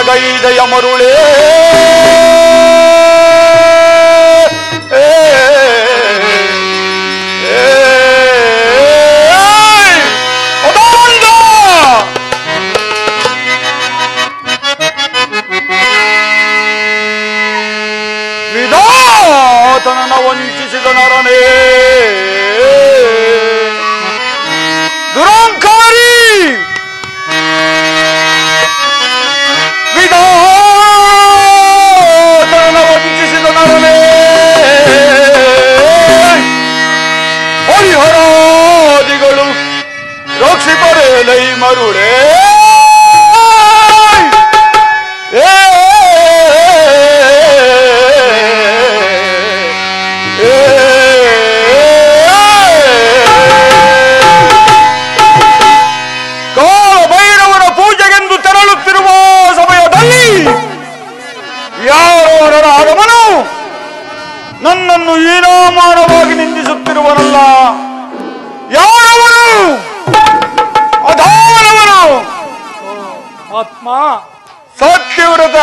ಗೈದಯ ಮರುಳೇ ಏ, ಏ, ಅದಾಂಧ! ವಿಧಾತನನ ವಂಚಿಸಿದ ನರನೇ ದುರಂಕಾರಿ ವಿಧಾತನನ ವಂಚಿಸಿದ ನರನೇ ಹರಿಹರಾದಿಗಳು ರಕ್ಷಿಪರೇ ಲೈ ಮರುಳೇ ಏ ಕಾಲ ಭೈರವನ ಪೂಜೆಗೆಂದು ತೆರಳುತ್ತಿರುವ ಸಮಯದಲ್ಲಿ ಯಾರೋ ನರ ಆಗಮನು ನನ್ನನ್ನು ಹೀನಾಮಾನವಾಗಿ ನಿಂದಿಸುತ್ತಿರುವನಲ್ಲ ಯಾರವನು ಅಧಾನವನು ಆತ್ಮ ಸತ್ಯವ್ರತ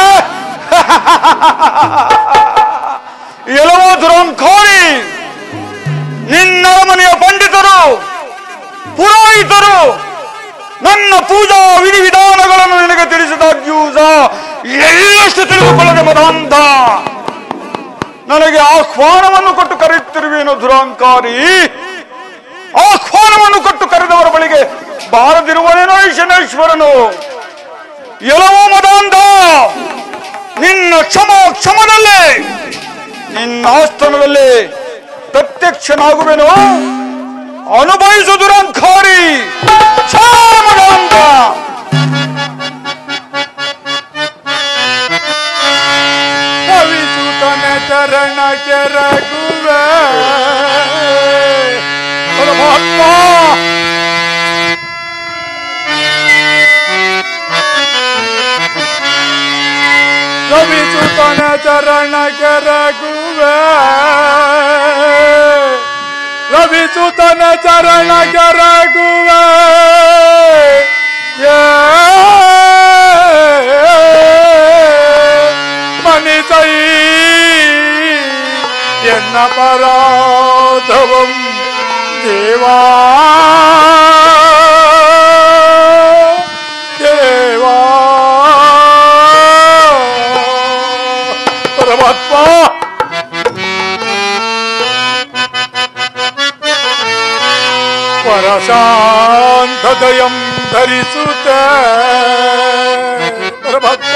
ಎಲ್ಲವೋ ದುರಂಕಾರಿ ನಿನ್ನ ಮನೆಯ ಪಂಡಿತರು ಪುರೋಹಿತರು ನನ್ನ ಪೂಜಾ ವಿಧಿವಿಧಾನಗಳನ್ನು ನಿನಗೆ ತಿಳಿಸಿದಾಗ್ಯೂ ಸಹ ಎಳ್ಳಷ್ಟು ತಿಳಿದುಕೊಳ್ಳದೆ ಮದಾಂಧ ನನಗೆ ಆಹ್ವಾನವನ್ನು ಕೊಟ್ಟು ಕರೆಯುತ್ತಿರುವೇನು ದುರಂಕಾರಿ ಆಹ್ವಾನವನ್ನು ಕೊಟ್ಟು ಕರೆದವರ ಬಳಿಗೆ ಬಾರದಿರುವನೇನೋ ಈ ಶನೇಶ್ವರನು ಎಲ್ಲವೋ ಮದಾಂಧ ನಿನ್ನ ಕ್ಷಮ ಕ್ಷಮದಲ್ಲೇ ನಿನ್ನ ಆಸ್ಥಾನದಲ್ಲಿ ಪ್ರತ್ಯಕ್ಷನಾಗುವೆನು ಅನುಭವಿಸು ದುರಂಕಾರಿ ಛೇ ಮದಾಂಧ ಕವಿಸುತನ ಚರಣ ಕೆರಗುವೆ ಪರಮಾತ್ಮ ಕವಿಸುತನ ಚರಣ ಕೆರಗುವೆ ರವಿಸುತನ ಚರಣ ಕೆರಗುವೆ ಮನಿಸೈ ಎನ್ನ ಪರಾಧವಂ ದೇವಾ ದೇವಾ ಪರಮಾತ್ಮ ಪರಶಾಂತದಯಂ ಧರಿಸುತ್ತ ಪರಮಾತ್ಮ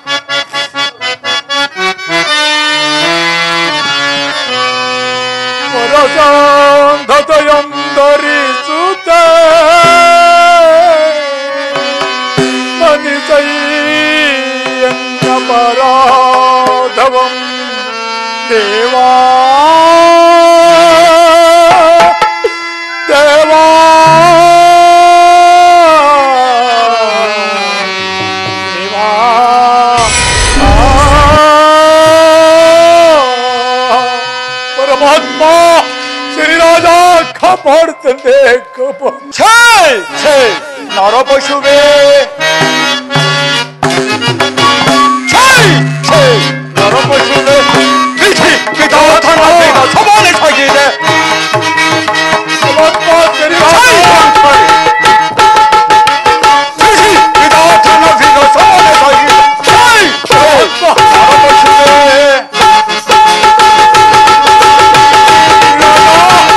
ಪರಶಾಂತದಯಂ ಧರಿಸುತ್ತ ಮನಿಸೈಯನ್ನ ಪರಾಧವಂ ದೇವಾ ದೇವಾ ದೇವಾ ಆ, ಪರಮಾತ್ಮ ಶ್ರೀರಾಜ ಕಾಪಾಡುತ್ತಂತೆ ಕಾಪಾಡು ಛೇ ಛೇ ನರಪಶುವೇ ಛೇ ಛೇ ನರಪಶುವೇ ವಿಧಿ ವಿಧಾತನ ಬೇಗ ಸಮಾನೆ ಸಾಗಿದೆ ಪರಮಾತ್ಮ ಛೇ ಶ್ರೀರಾಜ ವಿಧಿ ವಿಧಾತನ ಬೇಗ ಸಮಾನೆ ಸಾಗಿದೆ ಛೇ ಛೇ ನರಪಶುವೇ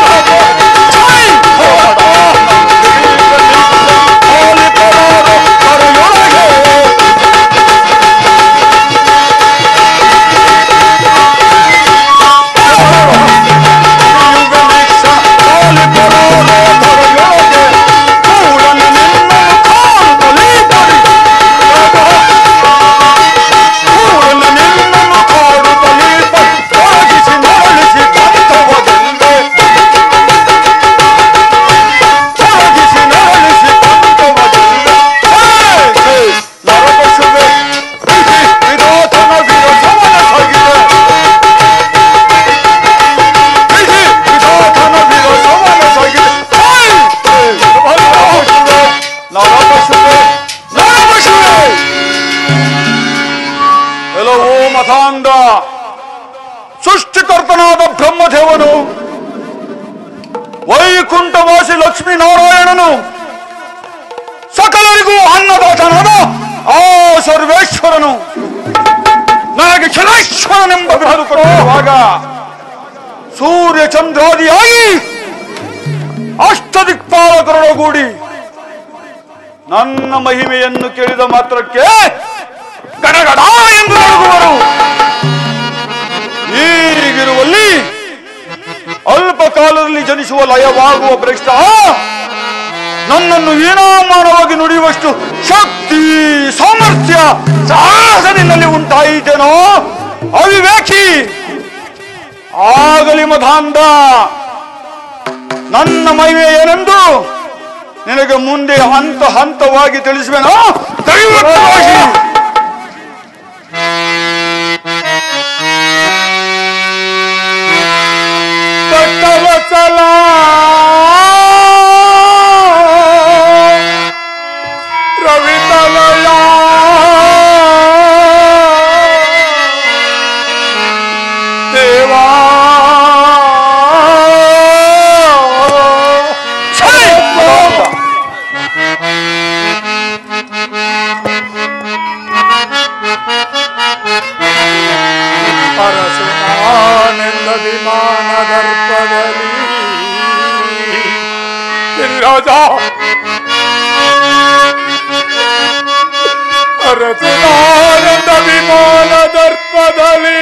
ಛೇ ಹೋರಾಟ. ಹಾಲಿ ಪರಾರು ಓ ಮತಾಂಧ ಸೃಷ್ಟಿಕರ್ತನಾದ ಬ್ರಹ್ಮದೇವನು ವೈಕುಂಠವಾಸಿ ಲಕ್ಷ್ಮೀನಾರಾಯಣನು ಸಕಲರಿಗೂ ಅನ್ನದಾತನಾದ ಆ ಸರ್ವೇಶ್ವರನು ನನಗೆ ಶನೇಶ್ವರನೆಂಬ ಬಿರುದು ಕೊಡುವಾಗ ಸೂರ್ಯ ಚಂದ್ರಾದಿಯಾಗಿ ಅಷ್ಟದಿಕ್ಪಾಲಕರೊಡಗೂಡಿ ನನ್ನ ಮಹಿಮೆಯನ್ನು ಕೇಳಿದ ಮಾತ್ರಕ್ಕೆ ಗಡಗಡ ಎಂದು ನಡುಗುವರು ಹೀಗಿರುವಲ್ಲಿ ಅಲ್ಪ ಕಾಲದಲ್ಲಿ ಜನಿಸುವ ಲಯವಾಗುವ ಭ್ರಷ್ಟ ನನ್ನನ್ನು ಹೀನಾಮಾನವಾಗಿ ನುಡಿಯುವಷ್ಟು ಶಕ್ತಿ ಸಾಮರ್ಥ್ಯ ಸಾಹಸ ನಿನ್ನಲ್ಲಿ ಉಂಟಾಯಿತೇನೋ ಅವಿವೇಕಿ ಆಗಲಿ ಮಧಾಂಧ ನನ್ನ ಮಹಿಮೆ ಏನೆಂದು ನಿನಗೆ ಮುಂದೆ ಹಂತ ಹಂತವಾಗಿ ತಿಳಿಸುವೆನೋ ದಯವಿಟ್ಟು ಹೋಗಿ. ಭಕ್ತವತ್ಸಲ ರವಿತಲಯ ದೇವಾ ಛೇ! ಮಧಾಂಧ. ಪರಶುನಾನೆಂದ ವಿಮಾನ ದರ್ಪದಲ್ಲಿ ರಾಜ ಪರಶುನಾನಂದ ವಿಮಾನ ದರ್ಪದಲ್ಲಿ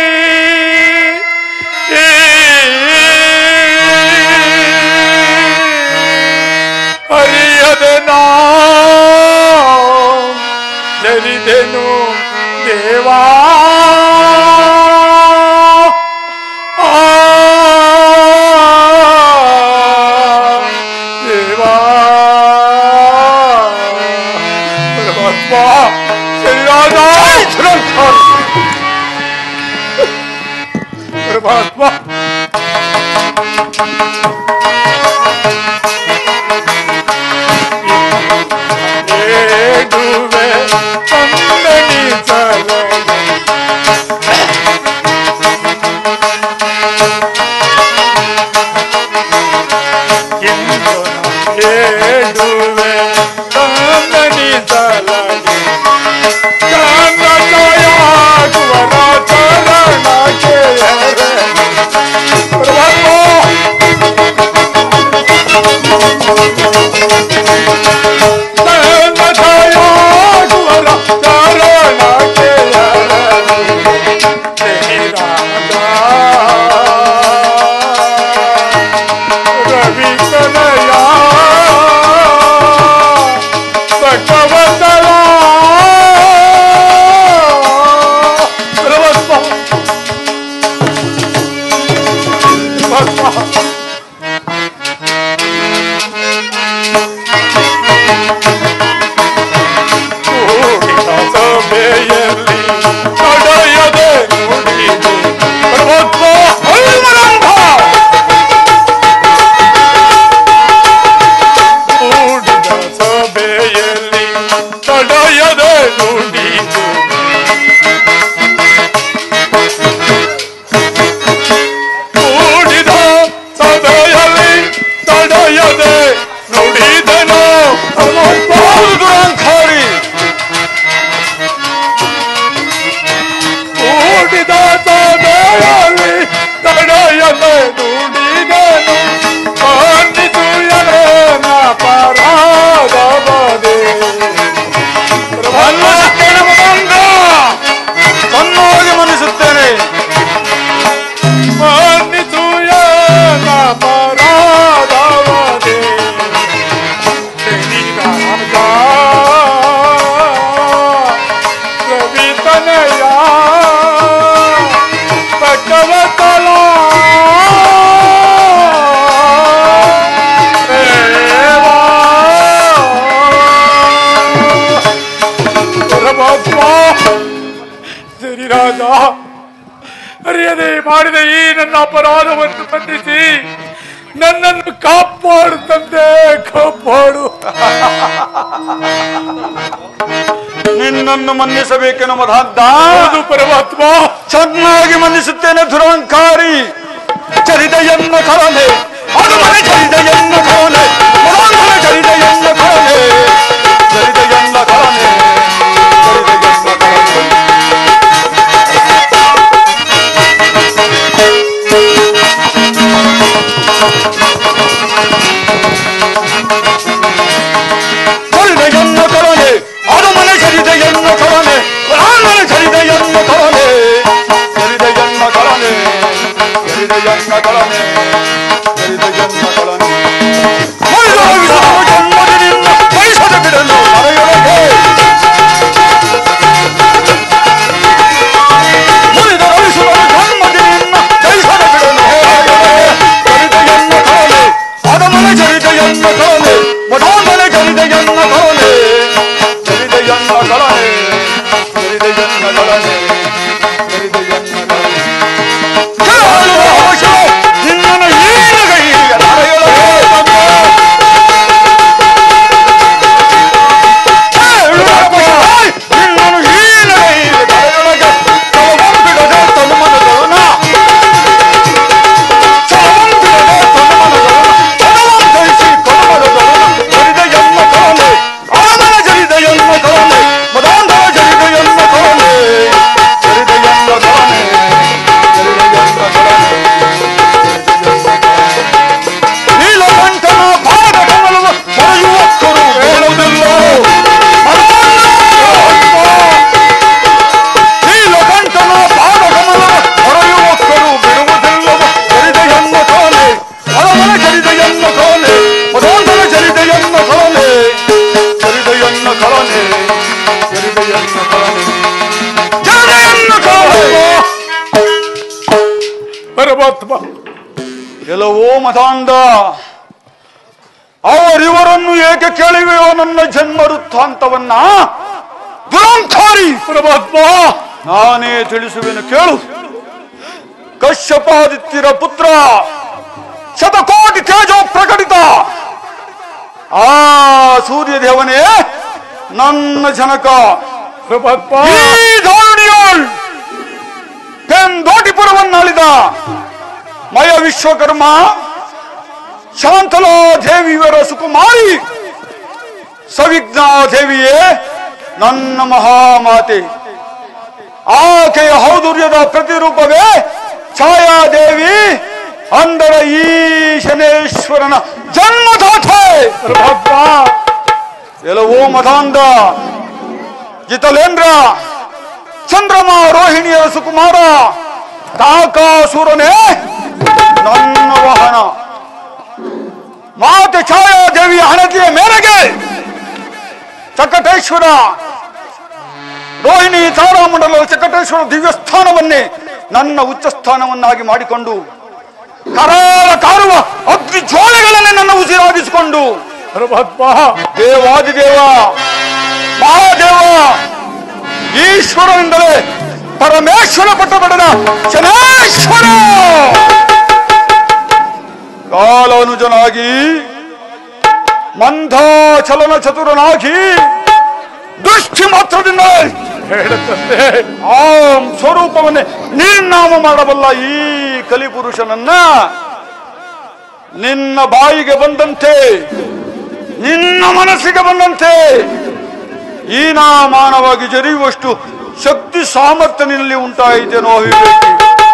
ಹರಿಯದೆ ನಾ ಜರಿದೆನು ದೇವಾ ಆ, ದೇವಾ ಪರಮಾತ್ಮ ಶ್ರೀರಾಜ ಪರಮಾತ್ಮ ಏಡುವೆ ಚಂದನಿ ಚಲನೆ ಏಡುವೆ ಚಂದನಿ ಚಲನೆ ಚಂದ ಜಯಾಗುವರ ಚರಣಕ್ಕೆ ಪರಮಾತ್ಮ ಚಂದ ಜಯಾಗುವರ ಚರಣಕ್ಕೆ ರವಿ ಕನಯ ಭಗವಂತಲ ಸರ್ವಸ್ವ ಸರ್ವಸ್ವ ಕೂಡಿದ ಸಭೆಯಲ್ಲಿ ನಡೆಯದೆ ನುಡಿದು ಸರ್ವಸ್ವ ಅಲ್ಮರಂಭ ಕೂಡಿದ ಸಭೆಯಲ್ಲಿ ತಡೆಯದೆ ನುಡಿದು ಕೂಡಿದ ಸಭೆಯಲ್ಲಿ ತಡೆಯದೆ ನುಡಿದನು ದುರಂಕಾರಿ ಕೂಡಿದ ಸಭೆಯಲ್ಲಿ ತಡೆಯದೆ ನುಡಿದನು ಖಂಡಿಸುಯನ ಪರಾಗವದೆ ಮನ್ನಿಸುತ್ತೇನೆ ಮದಾಂಧ ಚೆನ್ನಾಗಿ ಮನ್ನಿಸುತ್ತೇನೆ ಮನ್ನಿಸುಯನ ಪರಾಗವದೆ ರವಿತನಯ ಭಗವತಲ ಪರಮಾತ್ಮ ಶ್ರೀರಾಜ ಅರಿಯದೆ ಮಾಡಿದ ಈ ನನ್ನ ಅಪರಾಧವನ್ನು ಬಂಧಿಸಿ ನನ್ನನ್ನು ಕಾಪಾಡು ತಂದೆ ಕಾಪಾಡು ನಿನ್ನನ್ನು ಮನ್ನಿಸಬೇಕೆನ್ನು ಮದಾಂತ ಹೌದು ಪರಮಾತ್ಮ ಚೆನ್ನಾಗಿ ಮನ್ನಿಸುತ್ತೇನೆ ದುರಂಕಾರಿ ಚರಿತೆಯನ್ನ ಕರನೆ ಅದು ಮನೆ ಚರಿತೆಯನ್ನ ಕರನೆ ಮದಾಂಧನ ಚರಿತೆಯನ್ನ ಕರನೆ ಚರಿತೆಯನ್ನ ಕರನೆ ಚರಿತೆಯನ್ನ ಕರನೆ ಚರಿತೆಯನ್ನ ಕರನೆ ಅದು ಮನೆ ಚರಿತೆಯನ್ನ ಕರನೆ ಮದಾಂಧನ ಚರಿತೆಯನ್ನ ಕರನೆ ಚರಿತೆಯನ್ನ ಕರನೆ ಚರಿತೆಯನ್ನ ಕರನೆ ಚರಿತೆಯನ್ನ ಕರನೆ ಮುರಿದೋಗಿಸುವ ಜನ್ಮದಿನಿಂದ ಬಯಸದ ಬಿಡಲು ಮರೆಯೊಳಗೆ ಮುರಿದೊಳಿಸುವ ಜನ್ಮದಿನಿಂದ ಬಯಸದ ಬಿಡಲು ಚರಿತೆಯನ್ನ ಕರನೆ ಅದಮನ ಚರಿತೆಯನ್ನ ಕರನೆ ಮಠೋಂದನ ಚರಿತೆಯನ್ನ ಕರನೆ ಚರಿತೆಯನ್ನ ಕರನೆ ಚರಿತೆಯನ್ನ ಕರನೆ ಚರಿತೆಯನ್ನ ಕರನೆ ನಿನ್ನನ್ನು ಈಗೀಗ ನರೆಯೊಳಗೆ ತಂದೆ. ನಿನ್ನನ್ನು ಈಗೀಗ ನರೆಯೊಳಗೆ ತಲವಂಬಿಡದೆ ತನುಮನದೊಡನ. ತಲವಂಬಿಡದೆ ತನುಮನದೊಡನ. ತಲವಂತರಿಸಿ ಕೊಡುಮನದೊಡನ. ಜರಿದೆಯನ್ನ ಕರನೆ. ಆಮನ ಜರಿದೆಯನ್ನ ಕರನೆ. ಮದಾಂಧನ ಜರಿದೆಯನ್ನ ಕರನೆ. ಜರಿದೆಯನ್ನ ಕರನೆ. ಜರಿದೆಯನ್ನ ಕರನೆ. ನೀಲಕಂಠನ ಪಾದ ಕಮಲವ ಹೊರೆಯುವಕ್ಕರು ಬೇಡುವುದಿಲ್ಲ ನೀಲಕಂಠನ ಪಾದ ಕಮಲವ ಹೊರೆಯುವಕ್ಕರು ಬಿಡುವುದಿಲ್ಲವ ಚರಿದೆಯನ್ನ ಕಾಲೆ ಅರಮನ ಚರಿದೆಯನ್ನ ಕಾಲೆ ಮದೋಂಧನ ಚರಿದೆಯನ್ನ ಕಾಲೆ ಚರಿದೆಯನ್ನ ಕಾಲೆ ಚರಿದೆಯನ್ನ ಕಾಲೆ ಚರಿದೆಯನ್ನ ಕಾಲೆ ಪರಮಾತ್ಮ ಎಲ್ಲವೋ ಮತಾಂಧ ಅವರಿವರನ್ನು ಏಕೆ ಕೇಳಿವೆಯೋ ನನ್ನ ಜನ್ಮ ವೃತ್ತಾಂತವನ್ನ ದುರಂಕಾರಿ ಪರಮಾತ್ಮ ನಾನೇ ತಿಳಿಸುವೆನು ಕೇಳು ಕಶ್ಯಪಾದಿತ್ಯರ ಪುತ್ರ ಶತಕೋಟಿ ತೇಜೋ ಪ್ರಕಟಿತ ಆ ಸೂರ್ಯ ದೇವನೇ ನನ್ನ ಜನಕ ಪರಮಾತ್ಮ ಈ ಧೋರಣಿಯೋಳ್ ಪೆಂದೋಟಿಪುರವನ್ನಾಳಿದ ಮಯ ವಿಶ್ವಕರ್ಮ ಶಾಂತಲಾ ದೇವಿಯವರ ಸುಕುಮಾರಿ ಸವಿಜ್ಞಾ ದೇವಿಯೇ ನನ್ನ ಮಹಾಮಾತೆ ಆಕೆಯ ಹೌದುರ್ಯದ ಪ್ರತಿರೂಪವೇ ಛಾಯಾದೇವಿ ಅಂದರ ಈಶನೇಶ್ವರನ ಜನ್ಮದಾತೆ ಪರಮಾತ್ಮ ಎಲ್ಲವೋ ಮತಾಂಧ ಜಿತಲೇಂದ್ರ ಚಂದ್ರಮ ರೋಹಿಣಿಯ ಸುಕುಮಾರ ಕಾಕಾಸುರನೇ ನನ್ನ ವಾಹನ ಮಾತೆ ಛಾಯಾದೇವಿಯ ಹಣತೆಯ ಮೇರೆಗೆ ಚಕಟೇಶ್ವರ ರೋಹಿಣಿ ತಾರಾಮಂಡಲದ ಚಕಟೇಶ್ವರ ದಿವ್ಯಸ್ಥಾನವನ್ನೇ ನನ್ನ ಉಚ್ಚ ಸ್ಥಾನವನ್ನಾಗಿ ಮಾಡಿಕೊಂಡು ಕರಾಳ ಕಾರುವ ಅಗ್ನಿ ಜ್ವಾಲೆಗಳನ್ನೇ ನನ್ನ ಉಸಿರಾಗಿಸಿಕೊಂಡು ಪರಮಾತ್ಮ ದೇವಾದಿದೇವ ಮಹಾದೇವ ಈಶ್ವರನಿಂದಲೇ ಪರಮೇಶ್ವರ ಪಟ್ಟ ಪಡೆದ ಶನೇಶ್ವರ ಕಾಲಾನುಜನಾಗಿ ಮಂಧಾಚಲನ ಚತುರನಾಗಿ ದೃಷ್ಟಿ ಮಾತ್ರದಿಂದ ಹೇಳುತ್ತಂತೆ ಆ ಸ್ವರೂಪವನ್ನೇ ನಿರ್ನಾಮ ಮಾಡಬಲ್ಲ ಈ ಕಲಿಪುರುಷನನ್ನ ನಿನ್ನ ಬಾಯಿಗೆ ಬಂದಂತೆ ನಿನ್ನ ಮನಸ್ಸಿಗೆ ಬಂದಂತೆ ಈ ಮಾನವಾಗಿ ಜರಿಯುವಷ್ಟು ಶಕ್ತಿ ಸಾಮರ್ಥ್ಯ ನಿನ್ನಲ್ಲಿ ಉಂಟಾಯಿತೇನೋ ವಿವೇಕಿ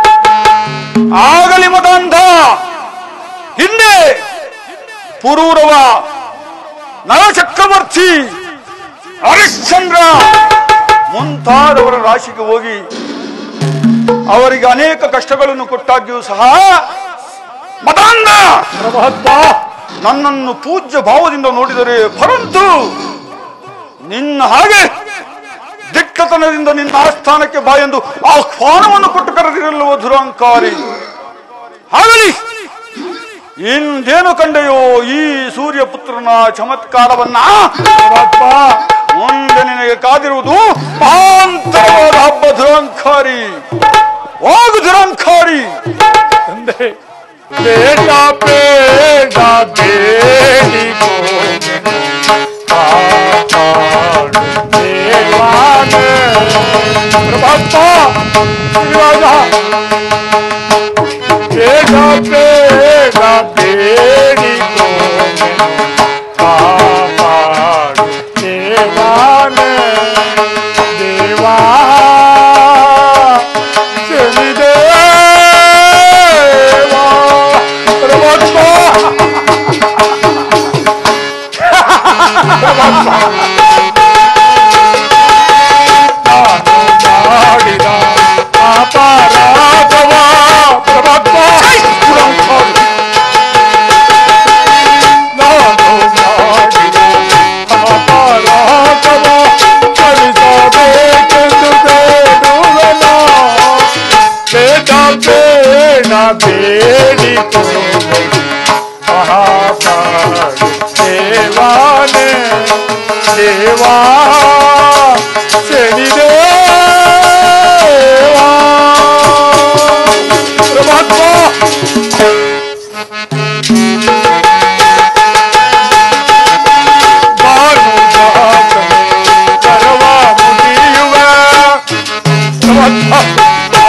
ಆಗಲಿ ಮದಾಂಧ ಹಿಂದೆ ಪುರೂರವ ನರಚಕ್ರವರ್ತಿ ಹರಿಶ್ಚಂದ್ರ ಮುಂತಾದವರ ರಾಶಿಗೆ ಹೋಗಿ ಅವರಿಗೆ ಅನೇಕ ಕಷ್ಟಗಳನ್ನು ಕೊಟ್ಟಾಗ್ಯೂ ಸಹ ಮದಾಂಧ ಪರಮಾತ್ಮ ನನ್ನನ್ನು ಪೂಜ್ಯ ಭಾವದಿಂದ ನೋಡಿದರೆ ಪರಂತು ನಿನ್ನ ಹಾಗೆ ದಿಟ್ಟತನದಿಂದ ನಿನ್ನ ಆಸ್ಥಾನಕ್ಕೆ ಬಾ ಎಂದು ಆಹ್ವಾನವನ್ನು ಕೊಟ್ಟು ಕರೆದಿರಲ್ಲವೋ ದುರಂಕಾರಿ ಆಗಲಿ ಇಂದೇನು ಕಂಡೆಯೋ ಈ ಸೂರ್ಯಪುತ್ರನ ಚಮತ್ಕಾರವನ್ನ ಪರಮಾತ್ಮ ಮುಂದೆ ನಿನಗೆ ಕಾದಿರುವುದು ಪಾಂತರವಾದ ಹಬ್ಬ ದುರಂಕಾರಿ ಹೋಗು ದುರಂಕಾರಿ ತಂದೆ ಬೇಡ ಬೇಡ ಬೇಡಿಕೋ ಕಾಪಾಡು ದೇವಾ ಪರಮಾತ್ಮ ಶ್ರೀರಾಜ ಬೇಡ ಬೇಡ ಬೇಡಿಕೋ ಕಾಪಾಡು ದೇವಾನೆ ದೇವಾ ಶನಿದೇವಾ ಪರಮಾತ್ಮ ನಾನು ಮಾಡಿದ ಅಪರಾಧವ ಪರಮಾತ್ಮ ಪುರಂಖಾರು. ನಾನು ಮಾಡಿದ ಅಪರಾಧವ ಕ್ಷಮಿಸಬೇಕೆಂದು ಬೇಡುವೆನ. ಬೇಡ ಬೇಡ ಬೇಡಿಕೋ ಮಹಾಪಾಡು ದೇವಾನೆ ದೇವಾ ಶನಿದೇವಾ ಪರಮಾತ್ಮ ಭಾನುಜಾತನೆ ಕರವ ಮುಗಿಯುವೆ ಪರಮಾತ್ಮ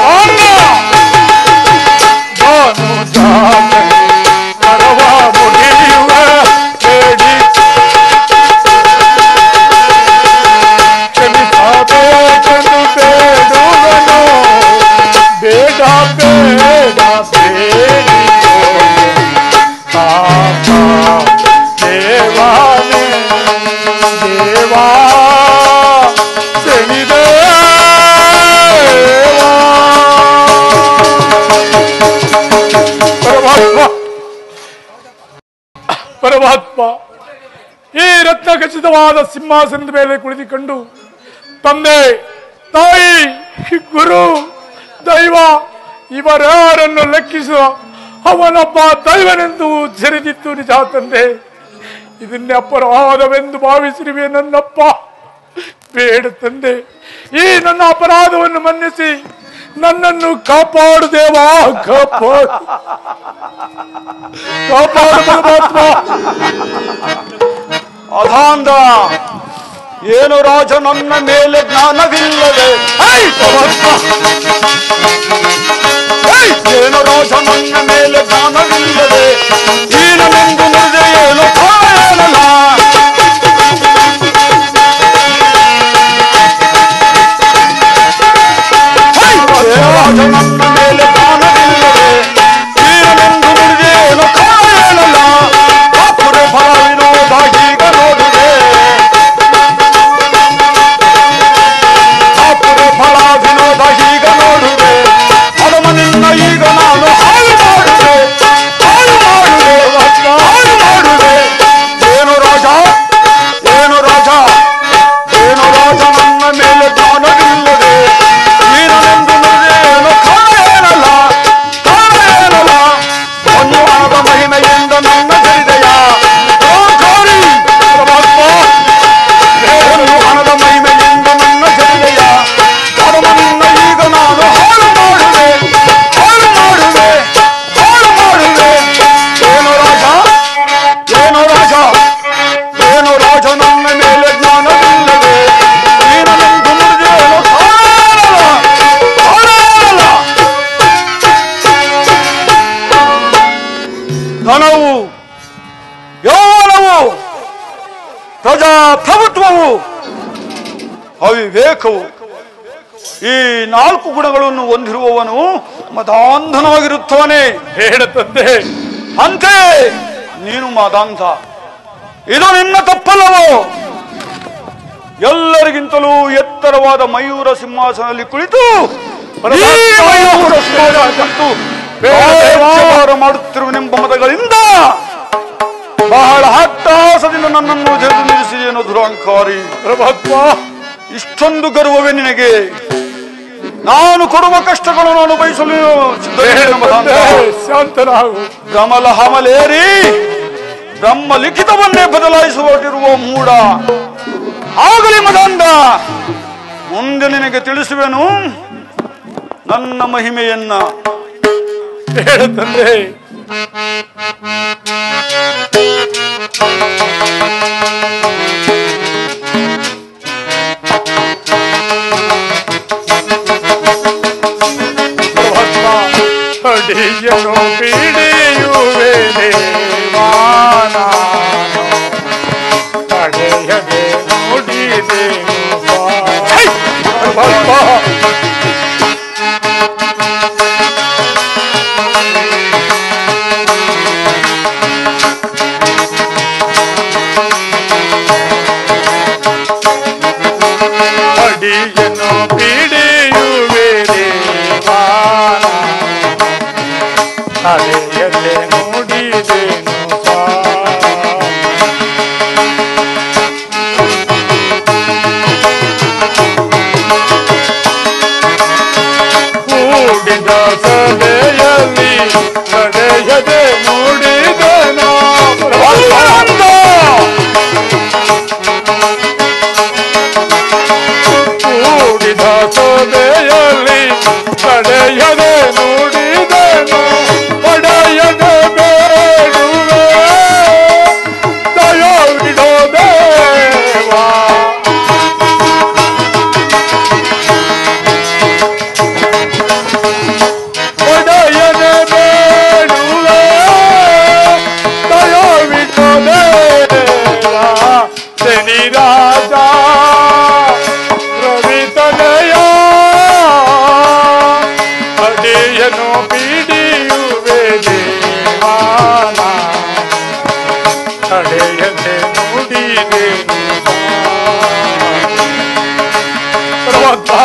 ಭಾನುಜಾತನೆ ಕರವ ಮುಗಿಯುವೆ ಬೇಡಿ ಕ್ಷಮಿಸಬೇಕೆಂದು ಬೇಡುವನು ಬೇಡ ಬೇಡ ಬೇಡಿಕೋ ಪಾಪ ದೇವಾನೆ ದೇವಾ ಶನಿದೇವಾ ಪರಮಾತ್ಮ ಪರಮಾತ್ಮ ಈ ರತ್ನ ಖಚಿತವಾದ ಸಿಂಹಾಸನದ ಮೇಲೆ ಕುಳಿತುಕೊಂಡು ತಂದೆ ತಾಯಿ ಗುರು ದೈವ ಇವರ್ಯಾರನ್ನು ಲೆಕ್ಕಿಸುವ ಅವನೊಬ್ಬ ದೈವನೆಂದು ಜರಿದಿತ್ತು ನಿಜ ತಂದೆ ಇದನ್ನೇ ಅಪರಾಧವೆಂದು ಭಾವಿಸಿರುವೆ ನನ್ನಪ್ಪ ಬೇಡ ತಂದೆ ಈ ನನ್ನ ಅಪರಾಧವನ್ನು ಮನ್ನಿಸಿ ನನ್ನನ್ನು ಕಾಪಾಡು ದೇವಾ ಕಾಪಾಡು ಕಾಪಾಡು ಪರಮಾತ್ಮ ಅಧಾಂಧ ಏನು ರಾಜ ನನ್ನ ಮೇಲೆ ಜ್ಞಾನವಿಲ್ಲದೆ ಹೈ, ಪರಮಾತ್ಮ ಹೇ! ಏನು ರಾಜ ನನ್ನ ಮೇಲೆ ಜ್ಞಾನವಿಲ್ಲದೆ ಈನನೆಂದು ನುಡಿದೆ ಏನು ಕಾರಣಲ್ಲ ಹೇ! ಏನು ರಾಜ ನನ್ನ ಮೇಲೆ ಜ್ಞಾನವಿಲ್ಲದೆ ಈನನೆಂದು ನುಡಿದೆ ಏನು ಕಾರಣಲ್ಲ ಕಾಪುರೆ ಫಲ ವಿನೋದ ಈಗ ನೋಡಿದೆ ಕಾಪುರೆ ಫಲ ವಿನೋದ ಈಗ ನೋಡುವೆ ಹನುಮ ನಿನ್ನ ಈಗ ನಾನು ಹಾಳು ಮಾಡುವೆ ಹಾಳು ಮಾಡುವೆ ಹಾಳು ಮಾಡುವೆ ಏನು ರಾಜ ಏನು ರಾಜ ಏನು ರಾಜ ನನ್ನ ಮೇಲೆ ಜ್ಞಾನವಿಲ್ಲದೆ ನೀನನೆಂದು ಏನು ಕಾಣೇನಲ್ಲ ಕಾಣೇನಲ್ಲ ಹೊನ್ನುವನದ ಮಹಿಮೆಯಿಂದ ನನ್ನ ಜರಿದೆಯ ಓಂಕಾರಿ ಪರಮಾತ್ಮ ದೇವರು ಹಣದ ಮಹಿಮೆಯಿಂದ ನನ್ನ ಜರಿದೆಯ ಹನುಮನಿಂದ ಈಗ ನಾನು ಹಾಳು ಮಾಡುವೆ ಹಾಳು ಮಾಡುವೆ ಹಾಳು ಮಾಡುವೆ ಏನು ರಾಜ ಏನು ರಾಜ ಏನು ರಾಜ ನನ್ನ ಮೇಲೆ ಜ್ಞಾನವಿಲ್ಲದೆ ನೀನನೆಂದು ನುಡಿದೇನು ಕಾಣಲ್ಲ ಕಾಣಲ್ಲ ಧನವು ಯೌವನವು ಪ್ರಜಾಪ್ರಭುತ್ವವು ಅವಿವೇಕವು ಈ ನಾಲ್ಕು ಗುಣಗಳನ್ನು ಹೊಂದಿರುವವನು ಮದಾಂಧನಾಗಿರುತ್ತಾನೆ ಬೇಡ ತಂದೆ ಅಂತೆ ನೀನು ಮದಾಂಧ ಇದು ನಿನ್ನ ತಪ್ಪಲ್ಲವೋ ಎಲ್ಲರಿಗಿಂತಲೂ ಎತ್ತರವಾದ ಮಯೂರ ಸಿಂಹಾಸನದಲ್ಲಿ ಕುಳಿತು ಈ ಮಯೂರ ಸಿಂಹಾಸನ ಕುಳಿತು ರಾಜ್ಯಭಾರ ಮಾಡುತ್ತಿರುವನೆಂಬ ಮತಗಳಿಂದ ಬಹಳ ಹತ್ತಾಸದಿಂದ ನನ್ನನ್ನು ಜರಿದು ನಿಲ್ಲಿಸಿದೆಯೇನೋ ದುರಾಂಕಾರಿ ಪರಮಾತ್ಮ ಇಷ್ಟೊಂದು ಗರ್ವವೇ ನಿನಗೆ ನಾನು ಕೊಡುವ ಕಷ್ಟಗಳನ್ನು ಅನುಭವಿಸಲು ಸಿದ್ಧವಿದ್ದೇನೆ ಮದಾಂಧ. ತಂದೆ, ಶಾಂತನಾಗು ಕಮಲ ಹಮಲೇರಿ ಬ್ರಹ್ಮ ಲಿಖಿತವನ್ನೇ ಬದಲಾಯಿಸುವಟಿರುವ ಮೂಡ ಆಗಲಿ ಮದಂದ ಮುಂದೆ ನಿನಗೆ ತಿಳಿಸುವೆನು ನನ್ನ ಮಹಿಮೆಯನ್ನ ಬೇಡ ತಂದೆ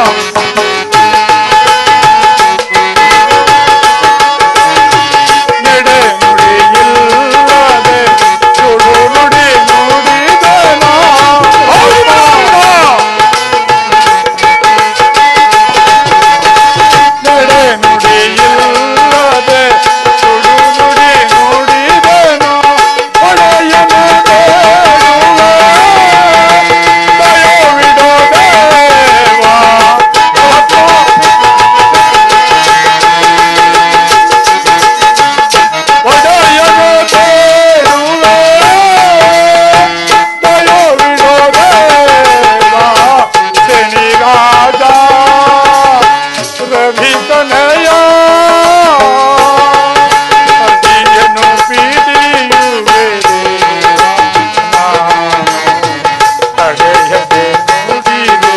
ನಡೆ ನುಡಿ ಇಲ್ಲದೆ ಸುಡು ನುಡಿ ನುಡಿದನೋ ನಡೆ ನುಡಿ ಇಲ್ಲದೆ ಸುಡು ನುಡಿ ನುಡಿದನೋ ಒಡೆಯನು ಬೇಡುವೆ ದಯವಿಡು ದೇವಾ ಅಪ್ಪ ಒಡೆಯನು ಬೇಡುವೆ ದಯವಿಡು ದೇವಾ ಶನಿರಾಜ ರವಿತನಯ ಅದಿಯನು ಪಿಡಿಯುವೆ ತಡೆಯದೆ ನುಡಿದೆ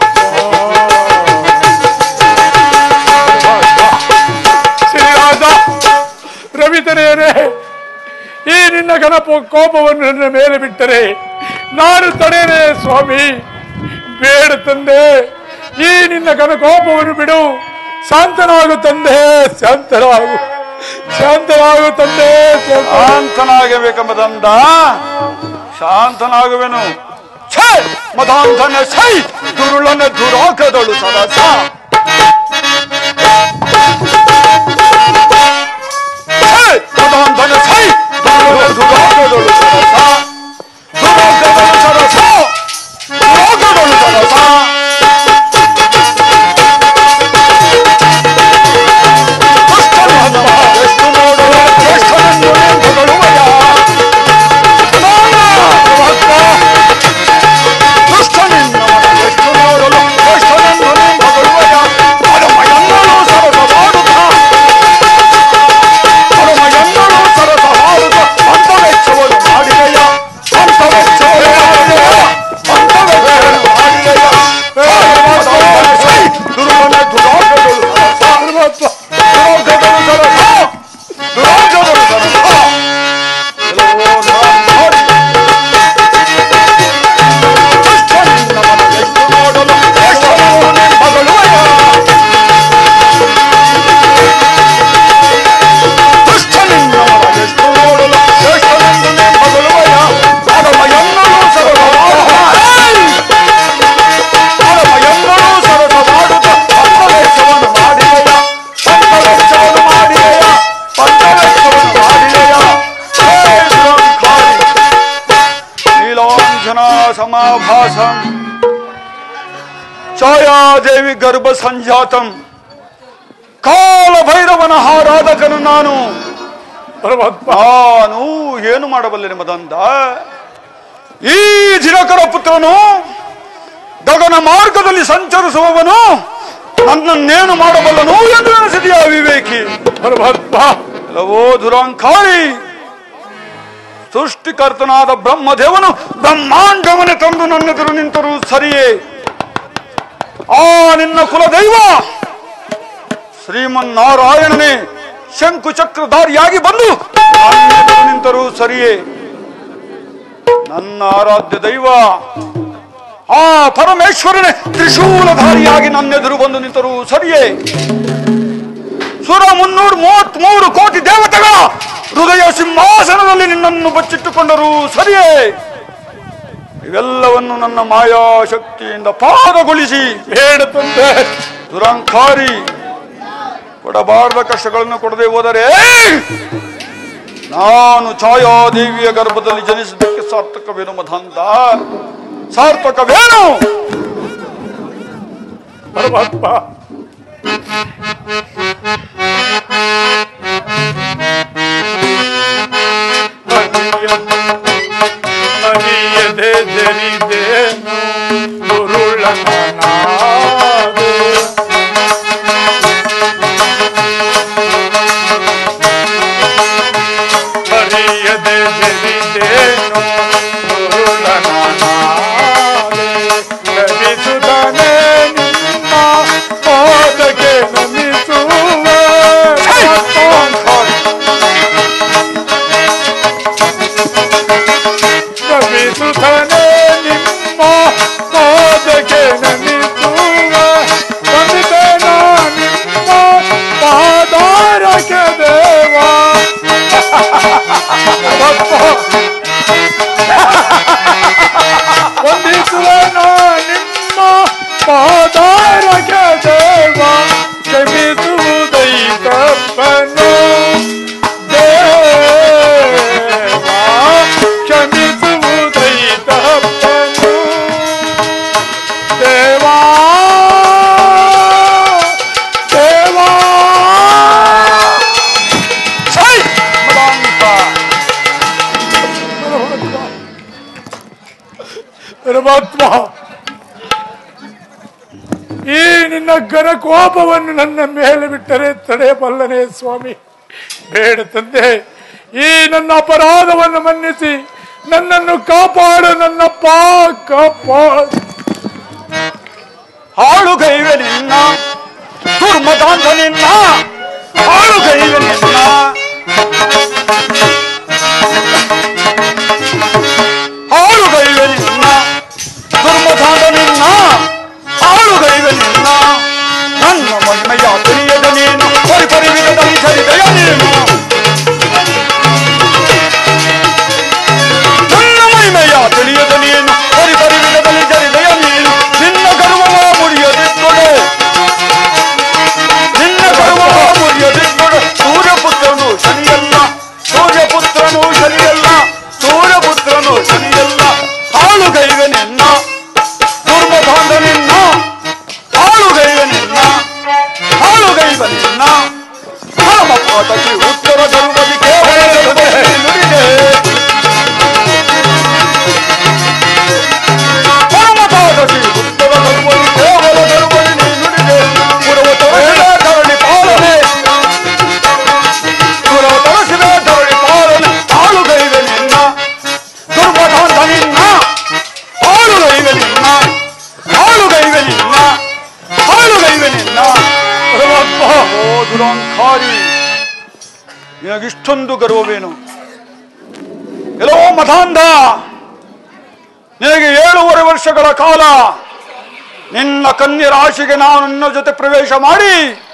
ಶ್ರೀರಾಜ ರವಿತನೆಯರೇ ಈ ನಿನ್ನ ಗಣಪ ಕೋಪವನ್ನು ನನ್ನ ಮೇಲೆ ಬಿಟ್ಟರೆ ನಾನು ತಡೆಯರೆ ಸ್ವಾಮಿ ಬೇಡ ತಂದೆ ಈ ನಿನ್ನ ಘನ ಕೋಪವನ್ನು ಬಿಡು ಶಾಂತನಾಗು ತಂದೆ ಶಾಂತನಾಗು ಶಾಂತನಾಗು ತಂದೆ ಶಾಂತ- ಶಾಂತನಾಗಬೇಕೆಂಬುದಂದ ಶಾಂತನಾಗುವೆನು ಛೇ ಮದಾಂಧನ ಸೈ ದುರುಳನ ದುರಾಕದಳು ಸರಸ ಛೇ ಮದಾಂಧನ ಸೈ ದುರುಳನ ದುರಾಕದಳು ಸರಸ ದುರಾಕದಳು ಸರಸ ದುರಾಕದಳು ಸರಸ ದುಷ್ಟನ ಹಬ್ಬ ಎಷ್ಟು ನೋಡುವ ಜ್ಯೇಷ್ಠನನ್ನು ಹೊಗಳುವಯ ದುಷ್ಟನಿನ್ನವನ ಎಷ್ಟು ನೋಡಲು ಜ್ಯೇಷ್ಠನನ್ನು ಹೊಗಳುವಯ ಪರಮಯನ್ನಳು ಸರಸವಾಡುತ್ತ ಪರಮಯನ್ನಳು ಸರಸವಾಡುತ್ತ ಅಂತ ವೆಚ್ಚವನ್ನು ಮಾಡಿದೆಯ ಅಂತ ವೆಚ್ಚವನ್ನು ಮಾಡಿದೆಯ ಅಂತ ವೆಚ್ಚವನ್ನು ಮಾಡಿದೆಯ ದುರ್ಬಲ ದುರಾಗಗಳು ಸರಸ ಪರಮಾತ್ಮ ದುರಾಗಗಳು ಸರಸ ದುರಾಗಗಳು ಸರಸ ಎಲ್ಲವೋ ದುರಾಂಧಾರಿ. ದುಷ್ಟನಿನ್ನವನ ಎಷ್ಟು ನೋಡಲು ಜ್ಯೇಷ್ಠನನ್ನು ಹೊಗಳುವಯ ದುಷ್ಟನಿನ್ನವನ ಎಷ್ಟು ನೋಡಲು ಜ್ಯೇಷ್ಠನನ್ನು ಹೊಗಳುವಯ ಪರಮಯನ್ನಳು ಸರಸವಾಡುತ್ತ ಪರಮಯನ್ನಳು ಸರಸವಾಡುತ್ತ ಪಂಚವೆಚ್ಚವನ್ನು ಮಾಡಿದೆಯ ಪಂಚವೆಚ್ಚವನ್ನು ಮಾಡಿದೆಯ ಪಂಚವೆಚ್ಚವನ್ನು ಮಾಡಿದೆಯ ಹೇ ದುರಂಕಾರಿ ನೀಲಾಂಜನ ಸಮಾಭಾಸಂ ಛಾಯಾದೇವಿ ಗರ್ಭ ಸಂಜಾತಂ ಕಾಲ ಭೈರವನ ಆರಾಧಕನು ನಾನು ಪರಮಾತ್ಮ ನಾನು ಏನು ಮಾಡಬಲ್ಲೆ ಮದಂದ ಈ ದಿನಕರ ಪುತ್ರನು ಗಗನ ಮಾರ್ಗದಲ್ಲಿ ಸಂಚರಿಸುವವನು ನನ್ನನ್ನೇನು ಮಾಡಬಲ್ಲನು ಎಂದು ನೆನೆಸಿದೆಯಾ ವಿವೇಕಿ ಪರಮಾತ್ಮ ಎಲ್ಲವೋ ದುರಾಂಕಾರಿ ಸೃಷ್ಟಿಕರ್ತನಾದ ಬ್ರಹ್ಮದೇವನು ಬ್ರಹ್ಮಾಂಡವನ್ನೇ ತಂದು ನನ್ನೆದುರು ನಿಂತರೂ ಸರಿಯೇ ಆ ನಿನ್ನ ಕುಲದೈವ ಶ್ರೀಮನ್ನಾರಾಯಣನೇ ಶಂಕು ಚಕ್ರಧಾರಿಯಾಗಿ ಬಂದು ನನ್ನೆದುರು ನಿಂತರೂ ಸರಿಯೇ ನನ್ನ ಆರಾಧ್ಯ ದೈವ ಆ ಪರಮೇಶ್ವರನೇ ತ್ರಿಶೂಲಧಾರಿಯಾಗಿ ನನ್ನೆದುರು ಬಂದು ನಿಂತರೂ ಸರಿಯೇ ಸುರ ಮುನ್ನೂರ ಮೂವತ್ತ್ ಮೂರು ಕೋಟಿ ದೇವತೆಗಳ ಹೃದಯ ಸಿಂಹಾಸನದಲ್ಲಿ ನಿನ್ನನ್ನು ಬಚ್ಚಿಟ್ಟುಕೊಂಡರೂ ಸರಿಯೇ ಇವೆಲ್ಲವನ್ನು ನನ್ನ ಮಾಯಾ ಶಕ್ತಿಯಿಂದ ಪಾದಗೊಳಿಸಿ ಬೇಡ ತಂದೆ ದುರಂಕಾರಿ ಕೊಡಬಾರದ ಕಷ್ಟಗಳನ್ನು ಕೊಡದೆ ಹೋದರೆ ನಾನು ಛಾಯಾದೇವಿಯ ಗರ್ಭದಲ್ಲಿ ಜನಿಸಿದ್ದಕ್ಕೆ ಸಾರ್ಥಕವೇನು ಮದಂತ ಸಾರ್ಥಕವೇನು ಪರಮಾತ್ಮ ಅರಿಯದೆ ಜನಿದೇನು ಗುರುಳನಾದೆ ಅರಿಯದೆ ಜನಿದೇನು ಗುರುಳನಾದೆ ಲಭಿಸುತ್ತನೆ ನಿನ್ನ ಪಾದಕ್ಕೆ ನಮಿಸುವೆ ವಂದಿಸುವೆನ ನಿಮ್ಮ ಪಾದಾರಗೆ ದೇವ ಕ್ಷಮಿಸುವುದೈ ತಪ್ಪನು ದೇವ ಕ್ಷಮಿಸುವುದೈ ತಪ್ಪನು ದೇವಾ ದೇವಾ ಛೈ! ಮದಾಂತ. ಪರಮಾತ್ಮ ಈ ನಿನ್ನ ಘನ ಕೋಪವನ್ನು ನನ್ನ ಮೇಲೆ ಬಿಟ್ಟರೆ ತಡೆಯಬಲ್ಲನೆ ಸ್ವಾಮಿ ಬೇಡ ತಂದೆ ಈ ನನ್ನ ಅಪರಾಧವನ್ನು ಮನ್ನಿಸಿ ನನ್ನನ್ನು ಕಾಪಾಡು ನನ್ನ ಪಾ ಕಾಪಾಡು ಹಾಳುಗೈವೆ ನಿನ್ನ ದುರ್ಮದಾಂತ ನಿನ್ನ ಹಾಳುಗೈವೆ ನಿನ್ನ ಹಾಳುಗೈವೆ ನಿನ್ನ ದುರ್ಮದಾಂತ ನಿನ್ನ ಹಾಳುಗೈವೆ ನಿನ್ನ ನನ್ನ ಮಹಿಮೆಯ ತಿಳಿಯದ ನೀನು ಪರಿಪರಿವಿಧದಲ್ಲಿ ಸರಿದೆಯ ನೀನು ನನ್ನ ಮಹಿಮೆಯ ತಿಳಿಯದ ನೀನು ಪರಿಪರಿವಿಧದಲ್ಲಿ ಸರಿದೆಯ ನೀನು ನಿನ್ನ ಗರ್ವವ ಮುರಿಯದಿದ್ದೊಡೆ ನಿನ್ನ ಗರ್ವವ ಮುರಿಯದಿದ್ದೊಡೆ ಸೂರ್ಯಪುತ್ರನು ಶನಿಯಲ್ಲ ಸೂರ್ಯಪುತ್ರನು ಶನಿಯಲ್ಲ ಸೂರ್ಯಪುತ್ರನು ಶನಿಯಲ್ಲ ಹಾಳುಗೈವೆ ನಿನ್ನ ದುರ್ಮಧಾಂಧ ನಿನ್ನ ಹಾಳುಗೈವೆ ನಿನ್ನ ಹಾಳುಗೈವೆ ನಿನ್ನ ಪರಮ ಪಾಠಕ್ಕೆ ಉತ್ತರ ತರುವಲ್ಲಿ ಕೇವಲ ನುಡಿದೆ ಪರಮಪಾದಕ್ಕೆ ಉತ್ತರ ತರುವಲ್ಲಿ ಕೇವಲ ತರುವಲ್ಲಿ ನೀ ನುಡಿದೆ ಪುರವ ತೊರಸಿದ ಧರಣಿ ಪಾಲನೆ ಪುರವ ತೊರಸಿದ ಧರಣಿ ಪಾಲನೆ ಹಾಳುಗೈವೆ ನಿನ್ನ ದುರ್ಮಧಾಂತ ನಿನ್ನ ಹಾಳುಗೈವೆ ನಿನ್ನ ಹಾಳುಗೈವೆ ನಿನ್ನ ಹಾಳುಗೈವೆ ನಿನ್ನ ಪರಮಾತ್ಮ ಓ ದುರಂಕಾರಿ ನಿನಗಿಷ್ಟೊಂದು ಗರ್ವವೇನು ಎಲ್ಲೋ ಮತಾಂಧ ನಿನಗೆ ಏಳೂವರೆ ವರ್ಷಗಳ ಕಾಲ ನಿನ್ನ ಕನ್ಯ ರಾಶಿಗೆ ನಾನು ನಿನ್ನ ಜೊತೆ ಪ್ರವೇಶ ಮಾಡಿ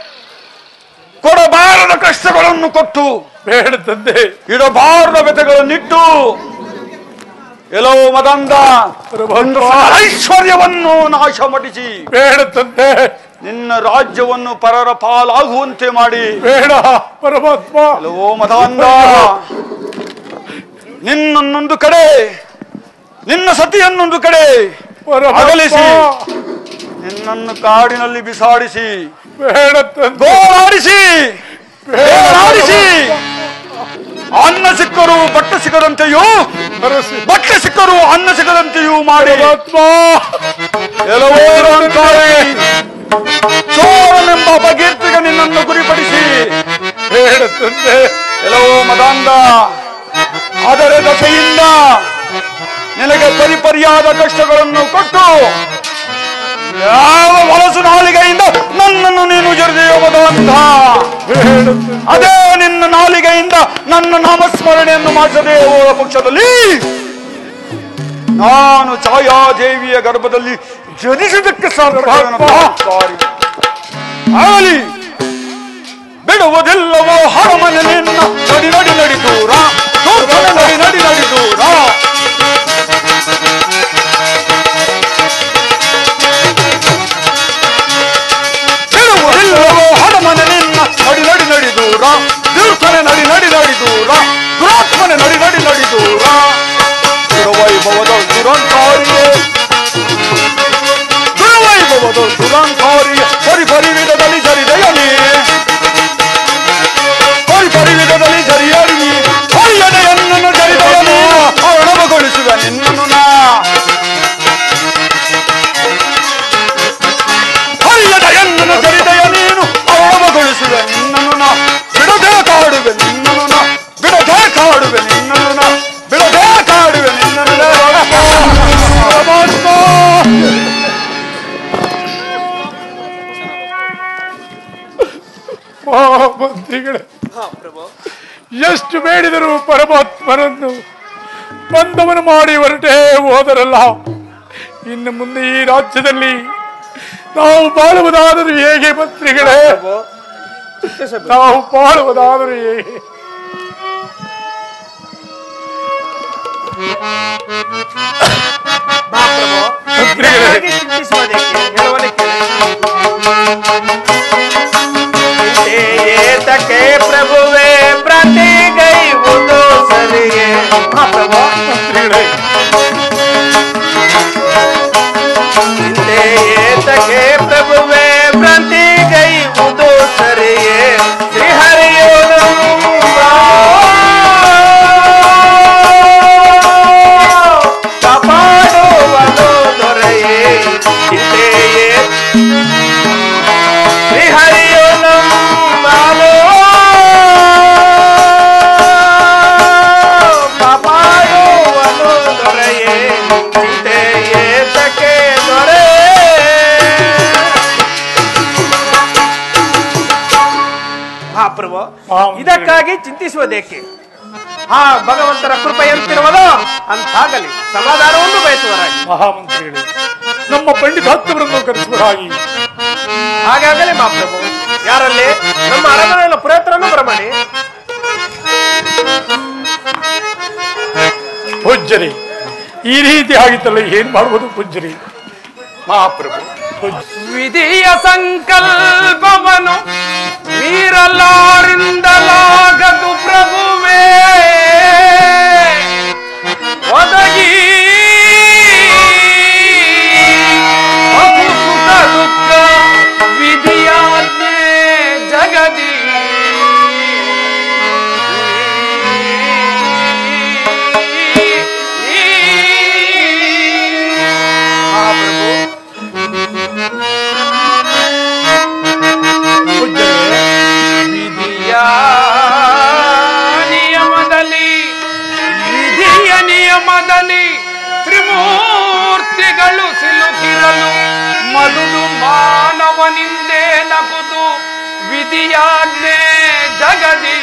ಕೊಡಬಾರದ ಕಷ್ಟಗಳನ್ನು ಕೊಟ್ಟು ಬೇಡ ತಂದೆ ಇಡಬಾರದ ಬೆತೆಗಳನ್ನಿಟ್ಟು ಎಲ್ಲೋ ಮದಂದ ಒಂದು ಐಶ್ವರ್ಯವನ್ನು ನಾಶ ಮಡಿಸಿ ಬೇಡ ತಂದೆ ನಿನ್ನ ರಾಜ್ಯವನ್ನು ಪರರ ಪಾಲಾಗುವಂತೆ ಮಾಡಿ ಬೇಡ ಪರಮಾತ್ಮ ಎಲ್ಲವೋ ಮತಾಂಧ ನಿನ್ನನ್ನೊಂದು ಕಡೆ ನಿನ್ನ ಸತಿಯನ್ನೊಂದು ಕಡೆ ಪರಮಾತ್ಮ ಅಗಲಿಸಿ ನಿನ್ನನ್ನು ಕಾಡಿನಲ್ಲಿ ಬಿಸಾಡಿಸಿ ಬೇಡ ತಂದೆ ಗೋಳಾಡಿಸಿ ಗೋಳಾಡಿಸಿ ಅನ್ನ ಸಿಕ್ಕರು ಬಟ್ಟೆ ಸಿಗದಂತೆಯೂ ಹರಸಿ ಬಟ್ಟೆ ಸಿಕ್ಕರು ಅನ್ನ ಸಿಗದಂತೆಯೂ ಮಾಡಿ ಪರಮಾತ್ಮ ಎಲ್ಲವೋ ರಂಕಾರಿ ಚೋರನೆಂಬ ಅಪಕೀರ್ತಿಗೆ ನಿನ್ನನ್ನು ಗುರಿಪಡಿಸಿ ಬೇಡ ತಂದೆ ಎಲ್ಲವೋ ಮದಾಂಧ ಅದರ ದಶೆಯಿಂದ ನಿನಗೆ ಪರಿಪರಿಯಾದ ಕಷ್ಟಗಳನ್ನು ಕೊಟ್ಟು ಯಾವ ವಲಸು ನಾಲಿಗೆಯಿಂದ ನನ್ನನ್ನು ನೀನು ಜರಿದೆಯೋ ಮದಾಂಧ ಬೇಡ ತಂದೆ ಅದೇ ನಿನ್ನ ನಾಲಿಗೆಯಿಂದ ನನ್ನ ನಾಮಸ್ಮರಣೆಯನ್ನು ಮಾಡಿಸದೆ ಹೋದ ಪಕ್ಷದಲ್ಲಿ ನಾನು ಛಾಯಾದೇವಿಯ ಗರ್ಭದಲ್ಲಿ ಜನಿಸಿದಕ್ಕೆ ಸಾರ್ಥಕವೇನು ಧಿಕ್ಕಾರಿ. ಆಗಲಿ ಬಿಡುವುದಿಲ್ಲವೋ ಹರಮನೆ ನಿನ್ನ ನಡಿ ನಡಿ ನಡಿ ದೂರ ದೂರ ನಡಿ ನಡಿ ನಡಿ ದೂರ ಬಿಡುವುದಿಲ್ಲವೋ ಹರಮನೆ ನಿನ್ನ ನಡಿ ನಡಿ ನಡಿ ದೂರ ದುರ್ಕನೆ ನಡಿ ನಡಿ ನಡಿ ದೂರ ದುರಾತ್ಮನೆ ನಡಿ ನಡಿ ನಡಿ ದೂರ ದುರವೈಭವದ ದುರಂಕಾರಿಯೇ ದುರವೈಭವದ ದುರಂಕಾರಿಯ ಪರಿ ಪರಿವಿಧದಲ್ಲಿ ಸರಿದೆಯಲಿ ಪರಿ ಪರಿವಿಧದಲ್ಲಿ ಸರಿಯಲಿ ಹರಿಯದೆಯನ್ನು ಸರಿದೆಯಲಿ ಅರಣಮಗೊಳಿಸುವ ನಿನ್ನನ್ನು ನಾ ಹರಿಯದೆಯನ್ನು ಸರಿದೆಯ ನೀನು ಅರಣಮಗೊಳಿಸುವ ನಿನ್ನನ್ನು ನಾ ಬಿಡದೆ ಕಾಡುವೆ ನಿನ್ನನ್ನು ನಾ ಬಿಡದೆ ಕಾಡುವೆ ನಿನ್ನನ್ನು ನಾ ಬಿಡದೆ ಕಾಡುವೆ ನಿನ್ನನ್ನು ನಾ. ಪರಮಾತ್ಮ ಮಹಾಮಂತ್ರಿಗಳೇ ಎಷ್ಟು ಬೇಡಿದರು ಪರಮಾತ್ಮನನ್ನು ಬಂದವನು ಮಾಡಿ ಹೊರಟೇ ಹೋದರಲ್ಲ ಇನ್ನು ಮುಂದೆ ಈ ರಾಜ್ಯದಲ್ಲಿ ನಾವು ಬಾಳುವುದಾದರೂ ಹೇಗೆ ಮಂತ್ರಿಗಳೇ ನಾವು ಬಾಳುವುದಾದರೂ ಹೇಗೆ ಮಹಾಪ್ರಭು ಮಂತ್ರಿಗಳೇ. ಇದಕ್ಕಾಗಿ ಚಿಂತಿಸುವುದೇಕೆ ಹೇಳುವನೆ ಏತಕ್ಕೆ ಪ್ರಭುವೇ ಪ್ರತಿಗೈವುದು ಸರಿಯೇ ಮಹಾಪ್ರಭು ಮಂತ್ರಿಗಳೇ ಹಿಂದೆ ಏತಕ್ಕೆ ಪ್ರಭುವೇ ಭ್ರಾಂತಿಗೈವುದು ಸರಿಯೇ ಶ್ರೀಹರಿಯೋದು ಕಾಪಾಡುವನು ದೊರೆಯೇ ಹಿಂದೆಯೇ ಶ್ರೀಹರಿಯೋನು ಕಾಪಾಡುವನು ದೊರೆಯೇ ಹಿಂದೆಯೇ ತಕ್ಕೆ ದೊರೆ ಮಹಾಪ್ರಭು ಮಹಾಮಂತ್ರಿ. ಇದಕ್ಕಾಗಿ ಚಿಂತಿಸುವುದೇಕೆ ಆ ಭಗವಂತರ ಕೃಪೆಯಂತಿರುವದೋ ಅಂತಾಗಲಿ ಸಮಾಧಾನವನ್ನು ಬಯಸುವರಾಗಿ ಮಹಾಮಂತ್ರಿಗಳೇ ನಮ್ಮ ಪಂಡಿತಾತ್ಮರನ್ನು ಕರೆಸುವರಾಗಿ ಹಾಗಾಗಲೇ ಮಹಾಪ್ರಭು ಯಾರಲ್ಲಿ ನಮ್ಮ ಅರಮನೆಯ ಪುರಾತನನ್ನು ಬರಮಾಡಿ ಪೂಜ್ಯರಿ ಈ ರೀತಿ ಆಗಿತ್ತಲ್ಲ ಏನ್ ಮಾಡುವುದು ಪೂಜ್ಯರಿ ಮಹಾಪ್ರಭು ವಿಧಿಯ ಸಂಕಲ್ಪವನು ಮೀರಲಾರಿಂದಲಾಗದು ಪ್ರಭುವೇ ಒದಗಿ ಬಹು ಸುಖ ದುಃಖ ವಿಧಿಯಾಜ್ಞೆ ಜಗದಿ ಮಹಾಪ್ರಭು ಪೂಜ್ಯರೇ ವಿಧಿಯ ನಿಯಮದಲ್ಲಿ ವಿಧಿಯ ನಿಯಮದಲ್ಲಿ ತ್ರಿಮೂರ್ತಿಗಳು ಸಿಲುಕಿರಲು ಮದುದು ಮಾನವನಿಂದೇ ನಗುದು ವಿಧಿಯಾಜ್ಞೆ ಜಗದಿ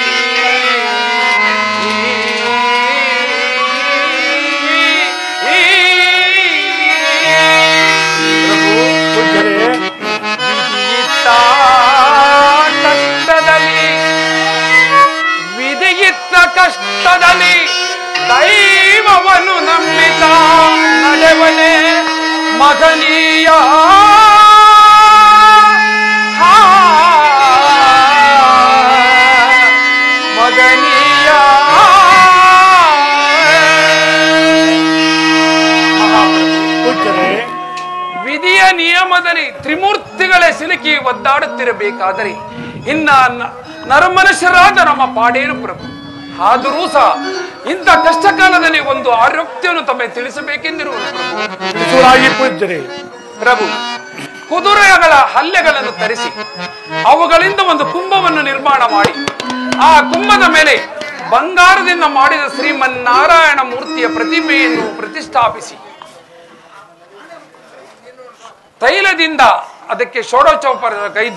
ಪ್ರಭು ಪೂಜ್ಯರೇ ವಿಧಿಯಿತ್ತ ಕಷ್ಟದಲ್ಲಿ ವಿಧಿಯಿತ್ತ ಕಷ್ಟದಲ್ಲಿ ದೈವವನ್ನು ನಂಬಿತ ನಡೆವನೆ ಮಗನೀಯ ಹಾ, ಮಗನೀಯ ಮಹಾಪ್ರಭು ಪೂಜ್ಯರೇ ವಿಧಿಯ ನಿಯಮದಲ್ಲಿ ತ್ರಿಮೂರ್ತಿಗಳೇ ಸಿಲುಕಿ ಒದ್ದಾಡುತ್ತಿರಬೇಕಾದರೆ ಇನ್ನ ನ- ನರಮನುಷ್ಯರಾದ ನಮ್ಮ ಪಾಡೇನು ಪ್ರಭು ಆದರೂ ಸಹ ಇಂಥ ಕಷ್ಟ ಕಾಲದಲ್ಲಿ ಒಂದು ಆರೋಗ್ಯವನ್ನು ತಮ್ಮ ತಿಳಿಸಬೇಕೆಂದಿರುವುದು ಪ್ರಭು ತಿಳಿಸುವರಾಗಿ ಪೂಜ್ಯರೇ ಪ್ರಭು ಕುದುರೆಗಳ ಹಲ್ಲೆಗಳನ್ನು ತರಿಸಿ ಅವುಗಳಿಂದ ಒಂದು ಕುಂಭವನ್ನು ನಿರ್ಮಾಣ ಮಾಡಿ ಆ ಕುಂಭದ ಮೇಲೆ ಬಂಗಾರದಿಂದ ಮಾಡಿದ ಶ್ರೀಮನ್ನಾರಾಯಣ ಮೂರ್ತಿಯ ಪ್ರತಿಮೆಯನ್ನು ಪ್ರತಿಷ್ಠಾಪಿಸಿ ತೈಲದಿಂದ ಅದಕ್ಕೆ ಷೋಡಚೋಪರದ ಗೈದು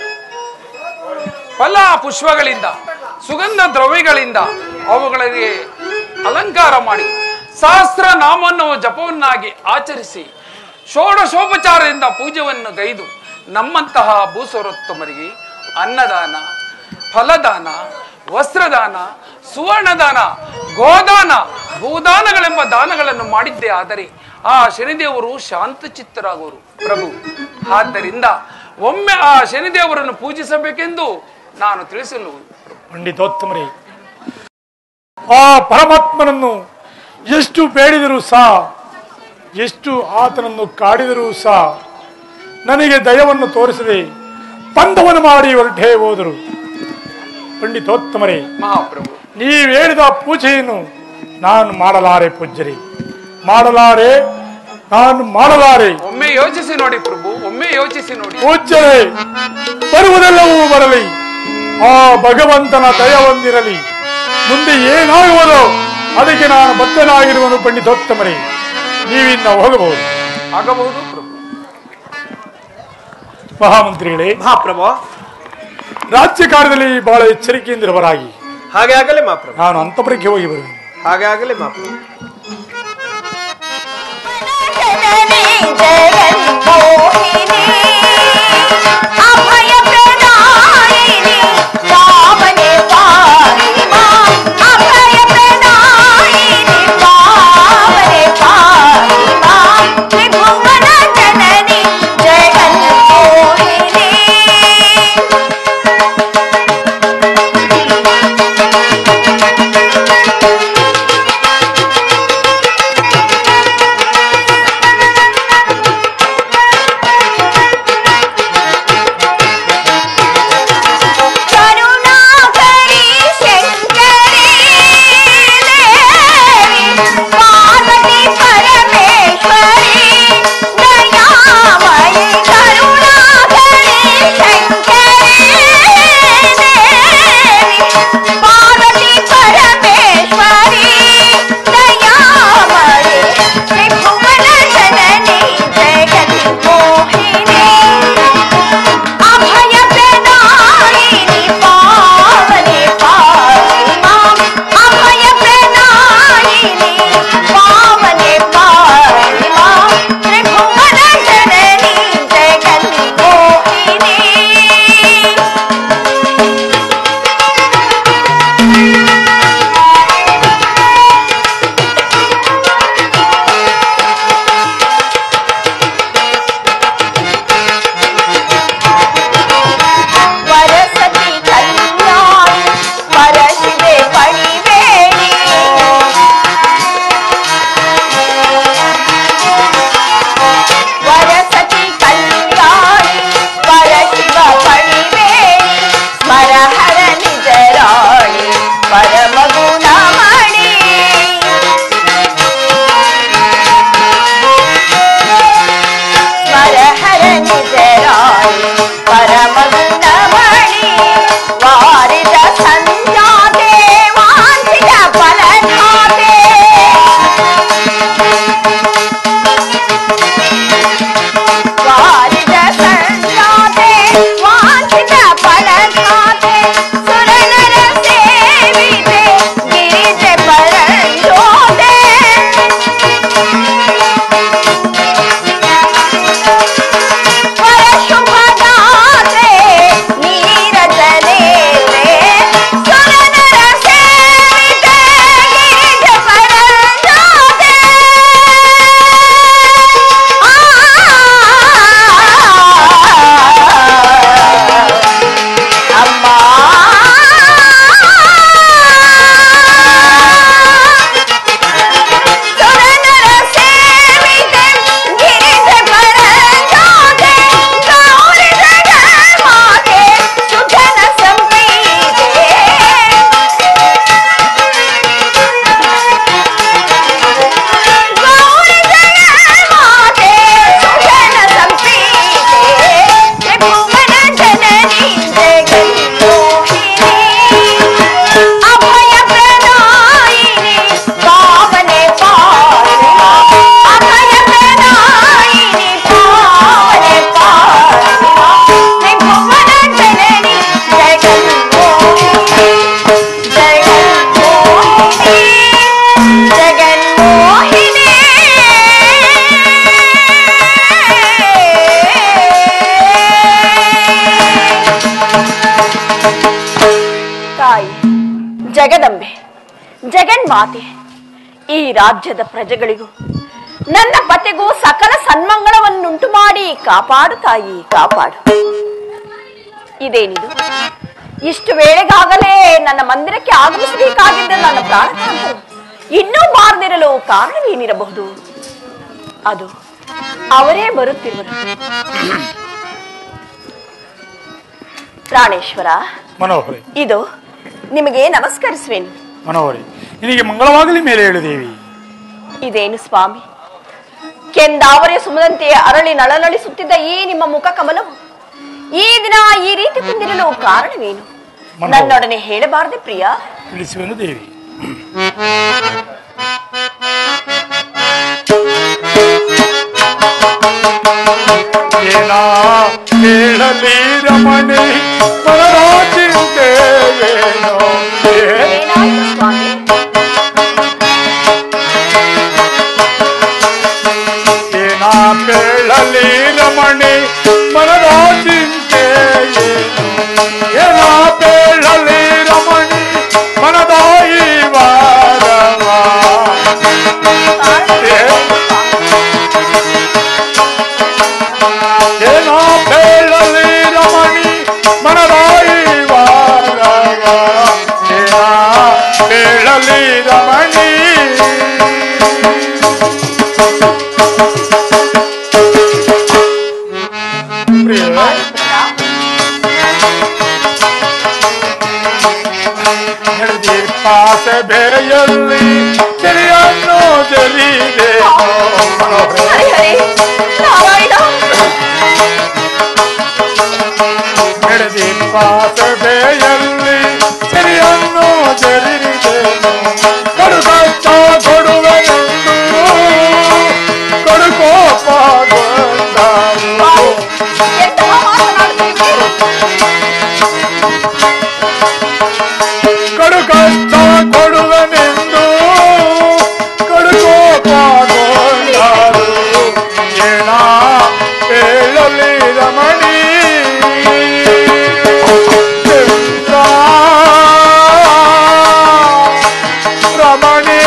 ಫಲ ಪುಷ್ಪಗಳಿಂದ ಸುಗಂಧ ದ್ರವ್ಯಗಳಿಂದ ಅವುಗಳಿಗೆ ಅಲಂಕಾರ ಮಾಡಿ ಸಹಸ್ರ ನಾಮವನ್ನು ಜಪವನ್ನಾಗಿ ಆಚರಿಸಿ ಷೋಡಶೋಪಚಾರದಿಂದ ಪೂಜೆಯನ್ನು ಗೈದು ನಮ್ಮಂತಹ ಭೂಸರೋತ್ತಮರಿಗೆ ಅನ್ನದಾನ ಫಲದಾನ ವಸ್ತ್ರದಾನ ಸುವರ್ಣದಾನ ಗೋದಾನ ಭೂದಾನಗಳೆಂಬ ದಾನಗಳನ್ನು ಮಾಡಿದ್ದೇ ಆದರೆ ಆ ಶನಿದೇವರು ಶಾಂತಚಿತ್ತರಾಗುವರು ಪ್ರಭು ಆದ್ದರಿಂದ ಒಮ್ಮೆ ಆ ಶನಿದೇವರನ್ನು ಪೂಜಿಸಬೇಕೆಂದು ನಾನು ತಿಳಿಸಲು ಪಂಡಿತೋತ್ತಮರೇ ಆ ಪರಮಾತ್ಮನನ್ನು ಎಷ್ಟು ಬೇಡಿದರೂ ಸಹ ಎಷ್ಟು ಆತನನ್ನು ಕಾಡಿದರೂ ಸಹ ನನಗೆ ದಯವನ್ನು ತೋರಿಸದೆ ಬಂಧವನ್ನು ಮಾಡಿ ಹೊರಟೇ ಹೋದರು ಪಂಡಿತೋತ್ತಮರೇ ಮಹಾಪ್ರಭು ನೀವು ಹೇಳಿದ ಪೂಜೆಯನ್ನು ನಾನು ಮಾಡಲಾರೆ ಪೂಜ್ಯರಿ ಮಾಡಲಾರೆ ನಾನು ಮಾಡಲಾರೆ ಒಮ್ಮೆ ಯೋಚಿಸಿ ನೋಡಿ ಪ್ರಭು ಒಮ್ಮೆ ಯೋಚಿಸಿ ನೋಡಿ ಪೂಜ್ಯರೇ ಬರುವುದೆಲ್ಲವೂ ಬರಲಿ ಆ ಭಗವಂತನ ದಯ ಹೊಂದಿರಲಿ ಮುಂದೆ ಏನಾಗುವುದೋ ಅದಕ್ಕೆ ನಾನು ಬದ್ಧನಾಗಿರುವನು ಪಂಡಿತೋತ್ತಮರೇ ನೀವಿನ್ನ ಹೋಗಬಹುದು ಆಗಬಹುದು ಪ್ರಭು ಮಹಾಮಂತ್ರಿಗಳೇ ಮಹಾಪ್ರಭು ರಾಜ್ಯ ಕಾರ್ಯದಲ್ಲಿ ಬಹಳ ಎಚ್ಚರಿಕೆಯಿಂದಿರುವರಾಗಿ ಹಾಗೆ ಆಗಲಿ ಮಹಾಪ್ರಭು ನಾನು ಅಂತಪುರಕ್ಕೆ ಹೋಗಿ ಬರುವೆನು ಹಾಗೆ ಆಗಲಿ ಮಹಾಪ್ರಭು ಜನನಿ ಜಗನ್ಮೋಹಿನಿ ಅಭಯ ಪ್ರದಾಯಿನಿ ಪಾವನೆ ಪಾರಿ ಮಾ ಅಭಯ ಪ್ರದಾಯಿನಿ ಪಾ ಜಗದಂಬೆ ಜಗನ್ಮಾತೆ ಈ ರಾಜ್ಯದ ಪ್ರಜೆಗಳಿಗೂ ನನ್ನ ಪತಿಗೂ ಸಕಲ ಸನ್ಮಂಗಳವನ್ನುಂಟು ಮಾಡಿ ಕಾಪಾಡು ತಾಯಿ ಕಾಪಾಡು ಇದೇನಿದು ಇಷ್ಟು ವೇಳೆಗಾಗಲೇ ನನ್ನ ಮಂದಿರಕ್ಕೆ ಆಗಮಿಸಬೇಕಾಗಿದ್ದ ನನ್ನ ಪ್ರಾಣಕಾಂತರು ಇನ್ನೂ ಬಾರದಿರಲು ಕಾರಣವೇನಿರಬಹುದು ಅದು ಅವರೇ ಬರುತ್ತಿರುವರು ಪ್ರಾಣೇಶ್ವರ ಮನೋಹರಿ ಇದು ನಿಮಗೆ ನಮಸ್ಕರಿಸುವೆನು ಮನೋಹರಿ ನಿನಗೆ ಮಂಗಳವಾಗಲಿ ಮೇಲೆ ಹೇಳಿದೇವಿ ಇದೇನು ಸ್ವಾಮಿ ಕೆಂದಾವರೆ ಸುಮದಂತೆ ಅರಳಿ ನಳನಳಿಸುತ್ತಿದ್ದ ಈ ನಿಮ್ಮ ಮುಖ ಕಮಲವು ಈ ದಿನ ಈ ರೀತಿ ಬಂದಿರಲು ಕಾರಣವೇನು ಮನೋಹರ. ನನ್ನೊಡನೆ ಹೇಳಬಾರದೆ ಪ್ರಿಯ ತಿಳಿಸುವೆನು ದೇವಿ ಏನ ಹೇಳಲಿ ರಮಣಿ ಮನರಾಜಿಂತೆ ಏನೋ ಏ- ಏನಾಯ್ತು ಸ್ವಾಮಿ ಏನ ಕೇಳಲಿ ರಮಣಿ ಮನದ ಚಿಂತೆ ಏನ ಕೇಳಲಿ ರಮಣಿ ಮನದ ಈ ವಾರವ ಏನ ಕೇಳಲಿ ರಮಣಿ ಮನದ ಈ ವಾರವ ಏನ ಕೇಳಲಿ ರಮಣಿ ಪ್ರಿಯ ನಿರ್ದೀಪಾಸ ಬೇಯಲ್ಲಿ ಸರಿಯನ್ನು ಜರಿದೆ ಹರಿ ಹರಿ ನಾರಾಯಣ ನಿರ್ದೀಪಾಸ ಬೇಯಲ್ಲಿ ಸರಿಯನ್ನು ಜರಿದೆ ಕಡುಕಚ್ಚ ಕೊಡುವೆನೆಂದು ಕಡುಕೋಪ ಎಂತಹ ಮಾತನಾಡುತ್ತೀರಿ ಕಡು ಕಷ್ಟ ಕೊಡುವನೆಂದು ಕಡುಕೋಪಾಗೊಂಡಾರು ಏನ ಹೇಳಲಿ ರಮಣಿ ಚಂದ್ರ ರಮಣಿ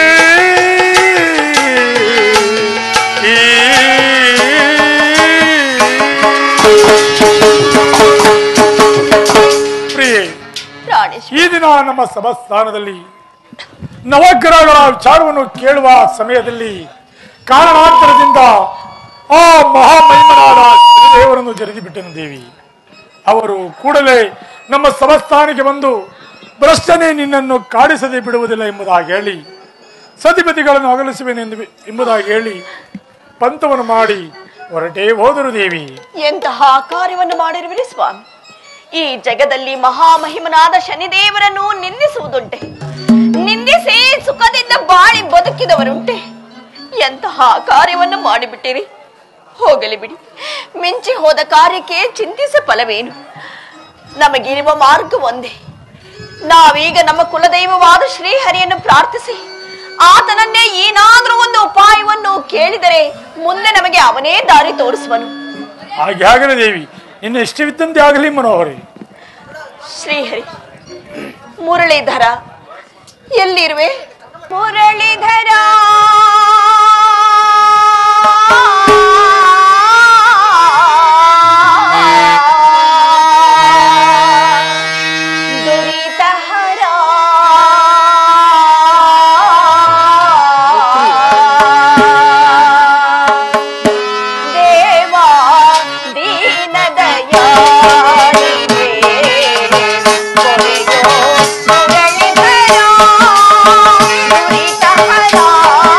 ಪ್ರಿಯೆ ಪ್ರಾಣೇಶ್ವರ ಈ ದಿನ ನಮ್ಮ ಸಭಾಸ್ಥಾನದಲ್ಲಿ ನವಗ್ರಹಗಳ ವಿಚಾರವನ್ನು ಕೇಳುವ ಸಮಯದಲ್ಲಿ ಕಾರಣಾಂತರದಿಂದ ಆ ಮಹಾಮಹಿಮನಾದ ದೇವರನ್ನು ಜರಿದು ಬಿಟ್ಟನು ದೇವಿ ಅವರು ಕೂಡಲೇ ನಮ್ಮ ಸಭಾಸ್ಥಾನಕ್ಕೆ ಬಂದು ಭ್ರಷ್ಟನೇ ನಿನ್ನನ್ನು ಕಾಡಿಸದೆ ಬಿಡುವುದಿಲ್ಲ ಎಂಬುದಾಗಿ ಹೇಳಿ ಸತಿಪತಿಗಳನ್ನು ಅಗಲಿಸುವೆನೆಂದು ಎಂಬುದಾಗಿ ಹೇಳಿ ಪಂಥವನ್ನು ಮಾಡಿ ಹೊರಟೇ ಹೋದರು ದೇವಿ ಎಂತಹ ಕಾರ್ಯವನ್ನು ಮಾಡಿರುವಿರಿ ಸ್ವಾಮಿ ಈ ಜಗದಲ್ಲಿ ಮಹಾಮಹಿಮನಾದ ಶನಿದೇವರನ್ನು ನಿಂದಿಸುವುದುಂಟೆ ನಿಂದಿಸಿ ಸುಖದಿಂದ ಬಾಳಿ ಬದುಕಿದವರುಂಟೆ ಎಂತಹ ಕಾರ್ಯವನ್ನು ಮಾಡಿಬಿಟ್ಟಿರಿ ಹೋಗಲಿ ಬಿಡಿ ಮಿಂಚಿ ಹೋದ ಕಾರ್ಯಕ್ಕೆ ಚಿಂತಿಸ ಫಲವೇನು ನಮಗಿರುವ ಮಾರ್ಗ ಒಂದೇ ನಾವೀಗ ನಮ್ಮ ಕುಲದೈವವಾದ ಶ್ರೀಹರಿಯನ್ನು ಪ್ರಾರ್ಥಿಸಿ ಆತನನ್ನೇ ಏನಾದ್ರೂ ಒಂದು ಉಪಾಯವನ್ನು ಕೇಳಿದರೆ ಮುಂದೆ ನಮಗೆ ಅವನೇ ದಾರಿ ತೋರಿಸುವನು ಹಾಗೆ ಆಗಲಿ ದೇವಿ ನಿನ್ನ ಇಷ್ಟವಿದ್ದಂತೆ ಆಗಲಿ ಮನೋಹರಿ ಶ್ರೀಹರಿ ಮುರಳೀಧರ ಎಲ್ಲಿರುವೆ ಮುರಳೀಧರ ದುರಿತಹರ ದೇವಾ ದೀನ ದಯಾಳಿಗೆ ಕೊನೆಯೋ ಮುರಳೀಧರ ದುರಿತಹರ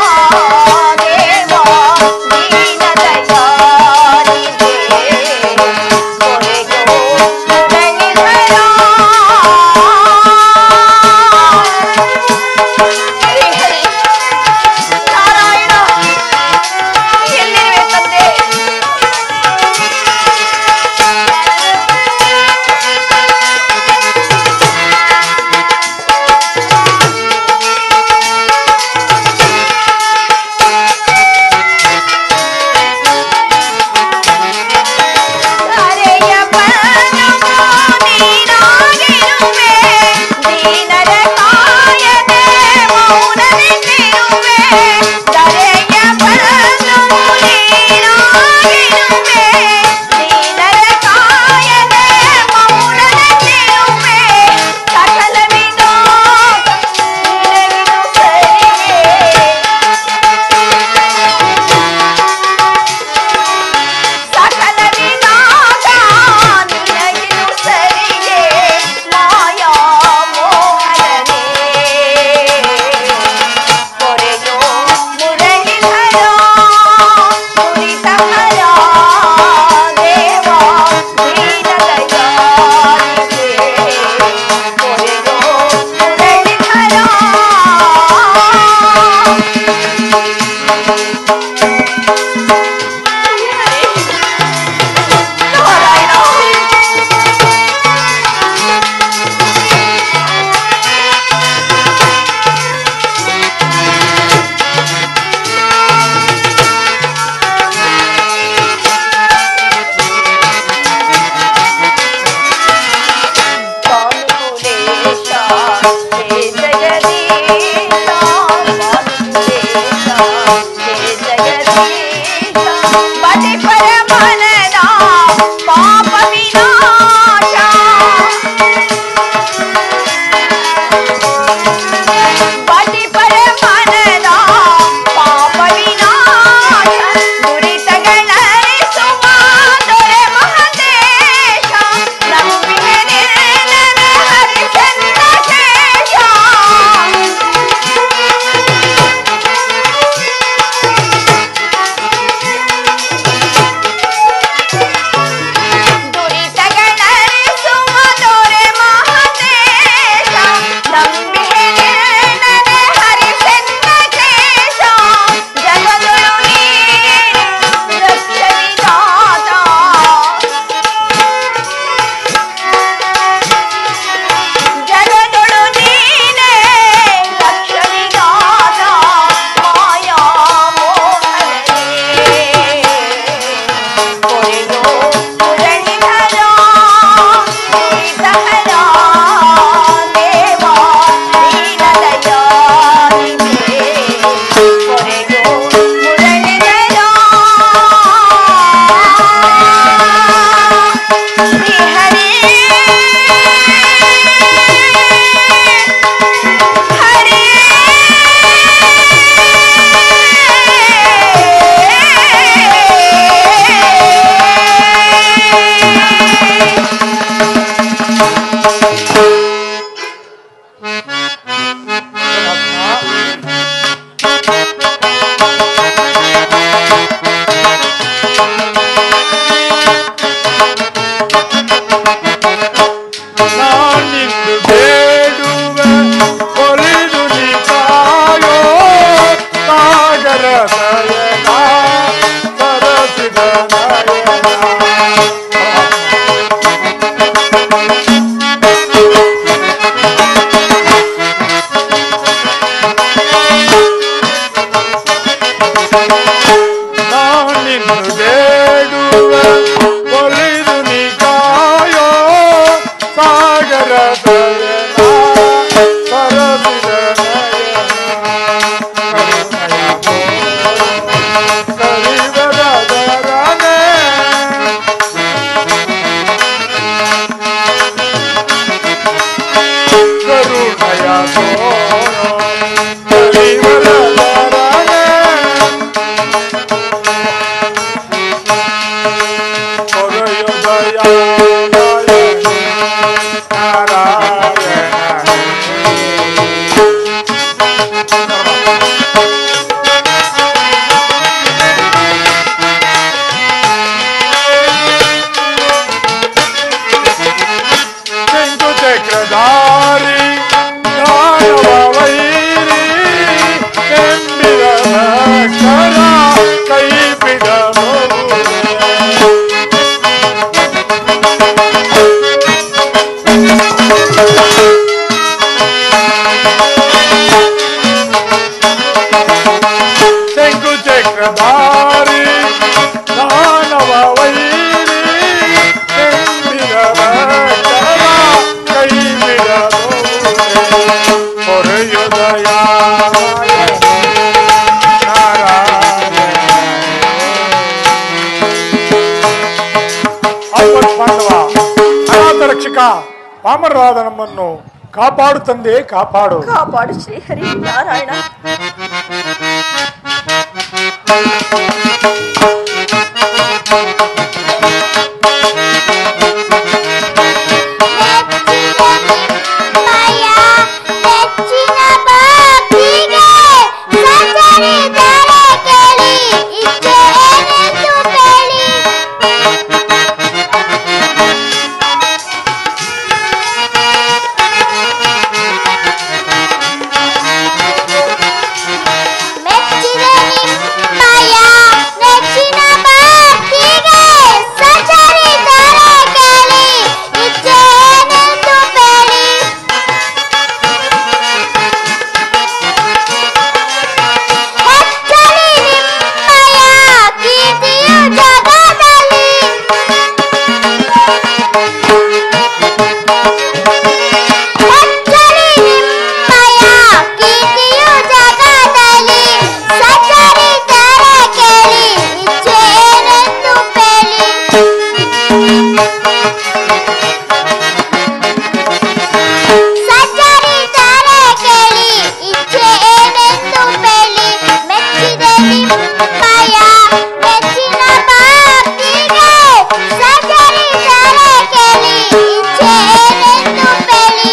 ಶ್ರೀಧರ ದೇವಾ ದೀನದಯಾನಿಧಿ ಕೊರೆಯೋ ಮುರಳಿಧರ ಶ್ರೀಹರಿ ಹರಿ ನಾನಿಂದು ಬೇಡುವೆ ಒಲಿದು ನೀ ಕಾಯೋ ಸಾಗರ ನಯನ ಸರಸಿದ ನಯನ ನಾನಿನ್ನು ಬೇಡುವೆ ಒಲಿದು ನೀ ಕಾಯೋ ಸಾಗರ ದಯನ ಸರಸಿದ ಕರಿವರದರನೆ ಕರುಣಯ ತೋರೋ ಕರಿವರದರನೆ ಚಕ್ರಧಾರಿ ದಾನವ ವೈರಿ ಎಂಬಿರ ಭಕ್ತರ ಕೈ ಬಿಡಬಹುದು ಶಂಕು ಚಕ್ರಧಾರಿ ದಾನವ ವೈರಿ ಎಂಬಿರ ಭಕ್ತರ ಕೈ ಬಿಡಬಹುದು ಹೊರೆಯುದಯ ಆಪತ್ ಬಾಂಧವ ಅನಾಥ ರಕ್ಷಕ ಪಾಮರರಾದ ನಮ್ಮನ್ನು ಕಾಪಾಡು ತಂದೆ ಕಾಪಾಡು ಕಾಪಾಡು ಶ್ರೀಹರಿ ನಾರಾಯಣ ಮಯ ಹೆಚ್ಚಿನ ಭಕ್ತಿಗೆ ಸಚರಿದರೆ ಕೇಳಿ ಇಚ್ಛೆ ಏನೆಂದು ಕೇಳಿ ಮೆಚ್ಚಿದ ನಿಮ್ಮಯ ನೆಚ್ಚಿನ ಭಕ್ತಿಗೆ ಸಚರಿದರೆ ಕೇಳಿ ಇಚ್ಛೆ ಏನೆಂದು ಕೇಳಿ ಹೆಚ್ಚಲಿ ನಿಮ್ಮಯ ಕೀರ್ತಿಯು ಜಗದಲ್ಲಿ ಹೆಚ್ಚಲಿ ನಿಮ್ಮಯ ಕೀರ್ತಿಯು ಜಗದಲ್ಲಿ ಸಚರಿದರೆ ಕೇಳಿ ಇಚ್ಛೆ ಏನೆಂದು ಕೇಳಿ ಸಚರಿದರೆ ಕೇಳಿ ಇಚ್ಛೆ ಏನೆಂದು ಕೇಳಿ ಮೆಚ್ಚಿದೆ ನಿಮ್ಮಯ ನೆಚ್ಚಿನ ಭಕ್ತಿಗೆ ಸಚರಿದರೆ ಕೇಳಿ ಇಚ್ಛೆ ಏನೆಂದು ಕೇಳಿ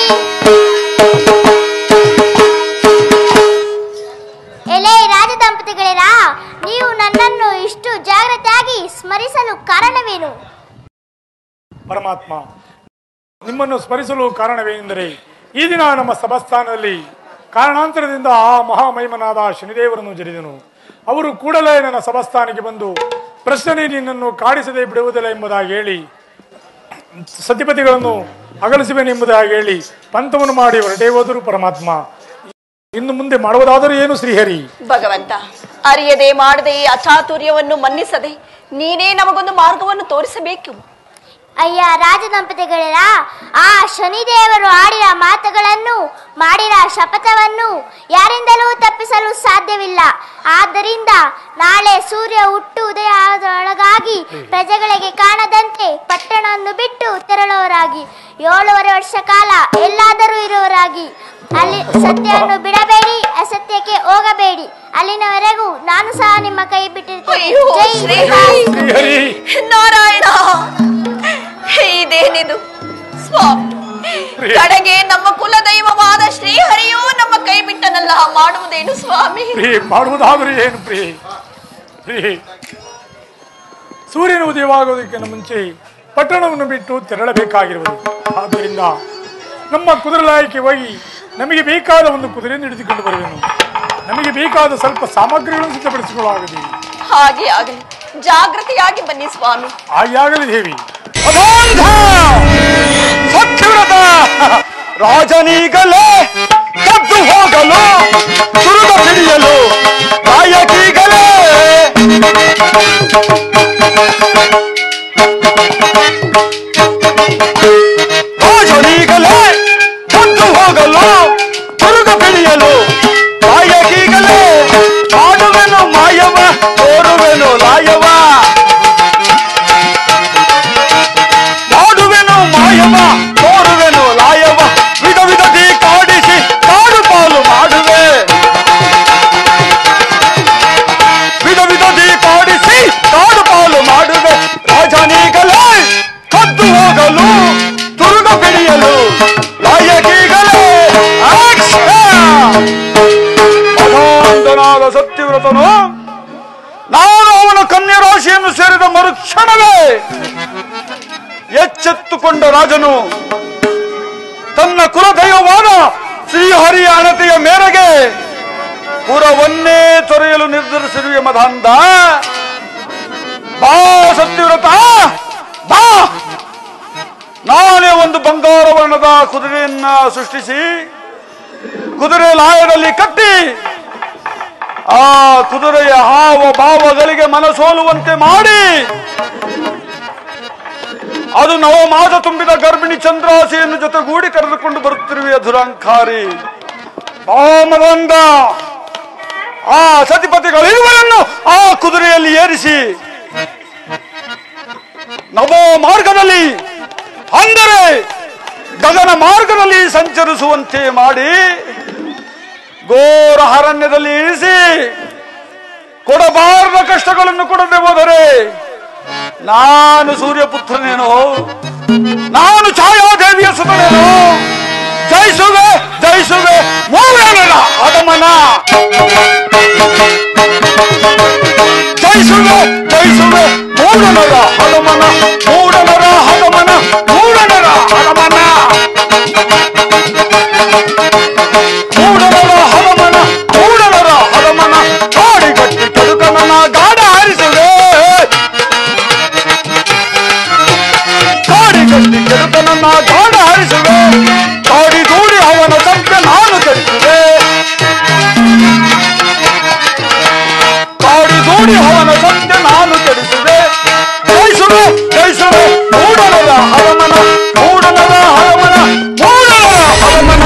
ಎಲೆ ರಾಜ ದಂಪತಿಗಳೇರಾ ನೀವು ನನ್ನನ್ನು ಇಷ್ಟು ಜಾಗ್ರತೆಯಾಗಿ ಸ್ಮರಿಸಲು ಕಾರಣವೇನು ಪರಮಾತ್ಮ ನಿಮ್ಮನ್ನು ಸ್ಮರಿಸಲು ಕಾರಣವೇನೆಂದರೆ ಈ ದಿನ ನಮ್ಮ ಸಭಾಸ್ಥಾನದಲ್ಲಿ ಕಾರಣಾಂತರದಿಂದ ಆ ಮಹಾಮಹಿಮನಾದ ಶನಿದೇವರನ್ನು ಜರಿದನು ಅವರು ಕೂಡಲೇ ನನ್ನ ಸಭಾಸ್ಥಾನಕ್ಕೆ ಬಂದು ಪ್ರಶ್ನೆ ನಿನ್ನನ್ನು ಕಾಡಿಸದೆ ಬಿಡುವುದಿಲ್ಲ ಎಂಬುದಾಗಿ ಹೇಳಿ ಸತಿಪತಿಗಳನ್ನು ಅಗಲಿಸುವೆನೆಂಬುದಾಗಿ ಹೇಳಿ ಪಂಥವನ್ನು ಮಾಡಿ ಹೊರಟೇ ಹೋದರು ಪರಮಾತ್ಮ ಇನ್ನು ಮುಂದೆ ಮಾಡುವುದಾದರೂ ಏನು ಶ್ರೀಹರಿ ಭಗವಂತ ಅರಿಯದೆ ಮಾಡದೆ ಈ ಅಚಾತುರ್ಯವನ್ನು ಮನ್ನಿಸದೆ ನೀನೇ ನಮಗೊಂದು ಮಾರ್ಗವನ್ನು ತೋರಿಸಬೇಕು ಅಯ್ಯ ರಾಜ ದಂಪತಿಗಳರ ಆ ಶನಿದೇವರು ಆಡಿದ ಮಾತುಗಳನ್ನು ಮಾಡಿದ ಶಪಥವನ್ನು ಯಾರಿಂದಲೂ ತಪ್ಪಿಸಲು ಸಾಧ್ಯವಿಲ್ಲ ಆದ್ದರಿಂದ ನಾಳೆ ಸೂರ್ಯ ಹುಟ್ಟು ಉದಯದೊಳಗಾಗಿ ಪ್ರಜೆಗಳಿಗೆ ಕಾಣದಂತೆ ಪಟ್ಟಣವನ್ನು ಬಿಟ್ಟು ತೆರಳುವರಾಗಿ ಏಳುವರೆ ವರ್ಷ ಕಾಲ ಎಲ್ಲಾದರೂ ಇರುವರಾಗಿ ಅಲ್ಲಿ ಸತ್ಯವನ್ನು ಬಿಡಬೇಡಿ ಅಸತ್ಯಕ್ಕೆ ಹೋಗಬೇಡಿ ಅಲ್ಲಿನವರೆಗೂ ನಾನು ಸಹ ನಿಮ್ಮ ಕೈ ಬಿಟ್ಟಿರ್ತೇನೆ ಅಯ್ಯೋ, ಜೈ ಶ್ರೀಹರಿ. ಶ್ರೀಹರಿ ನಾರಾಯಣ ಇದೇನಿದು ಸ್ವಾಮಿ ಕಡೆಗೆ ನಮ್ಮ ಕುಲದೈವವಾದ ಶ್ರೀಹರಿಯೂ ನಮ್ಮ ಕೈ ಬಿಟ್ಟನಲ್ಲ ಮಾಡುವುದೇನು ಸ್ವಾಮಿ ಪ್ರಿಯೆ ಮಾಡುವುದಾದರೂ ಏನು ಪ್ರಿಯೆ ಪ್ರಿಯೆ ಸೂರ್ಯನ ಉದಯವಾಗುವುದಕ್ಕಿಂತ ಮುಂಚೆ ಪಟ್ಟಣವನ್ನು ಬಿಟ್ಟು ತೆರಳಬೇಕಾಗಿರುವುದು ಆದ್ದರಿಂದ ನಮ್ಮ ಕುದುರೆಲಾಯಕ್ಕೆ ಹೋಗಿ ನಮಗೆ ಬೇಕಾದ ಒಂದು ಕುದುರೆಯನ್ನು ಹಿಡಿದುಕೊಂಡು ಬರುವೆನು ನಮಗೆ ಬೇಕಾದ ಸ್ವಲ್ಪ ಸಾಮಗ್ರಿಗಳನ್ನು ಸಿದ್ಧಪಡಿಸಿಕೊಳ್ಳಲಾಗಿದೆ ಹಾಗೆ ಆಗಲಿ ಜಾಗೃತಿಯಾಗಿ ಬನ್ನಿ ಸ್ವಾಮಿ ಹಾಗಾಗಲಿ ದೇವಿ ಅನಂತ ಸತ್ಯವ್ರತ ರಾಜನೀಗಲೇ ಕದ್ದು ಹೋಗಲು ಸುರುಗ ಹಿಡಿಯಲು ನಾಯಕಿಗಲೇ ರಾಜನೀಗಲೇ ಕದ್ದು ಹೋಗಲು ಸುರುಗ ಹಿಡಿಯಲು ನಾಯಕಿಗಲೇ ಮಾಡುವೆನು ಮಾಯವ ತೋರುವೆನು ಲಾಯವ ಮಾಡುವೆನು ಮಾಯವ ತೋರುವೆನು ಲಾಯವ ವಿಧ ವಿಧದಿ ಕಾಡಿಸಿ ಕಾಡು ಪಾಲು ಮಾಡುವೆ ವಿಧ ವಿಧದಿ ಕಾಡಿಸಿ ಕಾಡು ಪಾಲು ಮಾಡುವೆ ರಾಜನೀಗಲೇ ಕದ್ದು ಹೋಗಲು ತುರುಗ ಬಿಡಿಯಲು ಲಾಯಕಿಗಲೇ ಭಗವಂತನಾದ ಸತ್ಯವ್ರತನು ನಾನು ಅವನ ಕನ್ಯಾ ರಾಶಿಯನ್ನು ಸೇರಿದ ಮರುಕ್ಷಣವೇ ಎಚ್ಚೆತ್ತುಕೊಂಡ ರಾಜನು ತನ್ನ ಕುಲದೈವವಾದ ಶ್ರೀಹರಿಯ ಅಣತೆಯ ಮೇರೆಗೆ ಪುರವನ್ನೇ ತೊರೆಯಲು ನಿರ್ಧರಿಸಿರುವೆ ಮದಾಂಧ ಬಾ ಸತ್ಯವ್ರತ ಬಾ ನಾನೇ ಒಂದು ಬಂಗಾರ ವರ್ಣದ ಕುದುರೆಯನ್ನ ಸೃಷ್ಟಿಸಿ ಕುದುರೆ ಲಾಯದಲ್ಲಿ ಕಟ್ಟಿ ಆ ಕುದುರೆಯ ಹಾವ ಭಾವಗಳಿಗೆ ಮನಸೋಲುವಂತೆ ಮಾಡಿ ಅದು ನವಮಾಸ ತುಂಬಿದ ಗರ್ಭಿಣಿ ಚಂದ್ರಾಸೆಯನ್ನು ಜೊತೆಗೂಡಿ ಕರೆದುಕೊಂಡು ಬರುತ್ತಿರುವೆ ದುರಂಕಾರಿ ಬಾಮದಂದ ಆ ಸತಿಪತಿಗಳಿರುವರನ್ನು ಆ ಕುದುರೆಯಲ್ಲಿ ಏರಿಸಿ ನವೋ ಮಾರ್ಗದಲ್ಲಿ ಅಂದರೆ ಗಗನ ಮಾರ್ಗದಲ್ಲಿ ಸಂಚರಿಸುವಂತೆ ಮಾಡಿ ಘೋರ ಅರಣ್ಯದಲ್ಲಿ ಇರಿಸಿ ಕೊಡಬಾರದ ಕಷ್ಟಗಳನ್ನು ಕೊಡದೆ ಹೋದರೆ ನಾನು ಸೂರ್ಯಪುತ್ರನೇನೋ ನಾನು ಛಾಯಾದೇವಿಯ ಸುತನೇನೋ ಜಯಿಸುವೆ ಜಯಿಸುವೆ ಮೂವೇನರ ಅದಮನ ಜಯಿಸುವೆ ಜಯಿಸುವೆ ಮೂಡನರ ಹದಮನ ಮೂಡನರ ಹದಮನ ಮೂಡನರ ಹದಮನ ಮೂಡನರ ಹದಮನ ಮೂಡನರ ಹದಮನ ಕಾಡಿಗಟ್ಟಿ ಕಡುಕನನ ಗಾಢ ಹಾರಿಸುವೆ ಕಾಡಿಗಟ್ಟಿ ಕೆಡುಕನನ್ನ ಗಾಢ ಹಾರಿಸುವೆ ಕಾಡಿ ದೂಡಿ ಅವನ ಸಂತೆ ನಾನು ಕಡಿಸುವೆ ಕಾಡಿ ದೂಡಿ ಅವನ ಸಂತೆ ನಾನು ಕೆಡಿಸುವೆ ಜಯಿಸುವೆ ಜಯಿಸುವೆ ಮೂಡನರ ಹರಮನ ಮೂಡನರ ಹರಮನ ಮೂಡನರ ಹರಮನ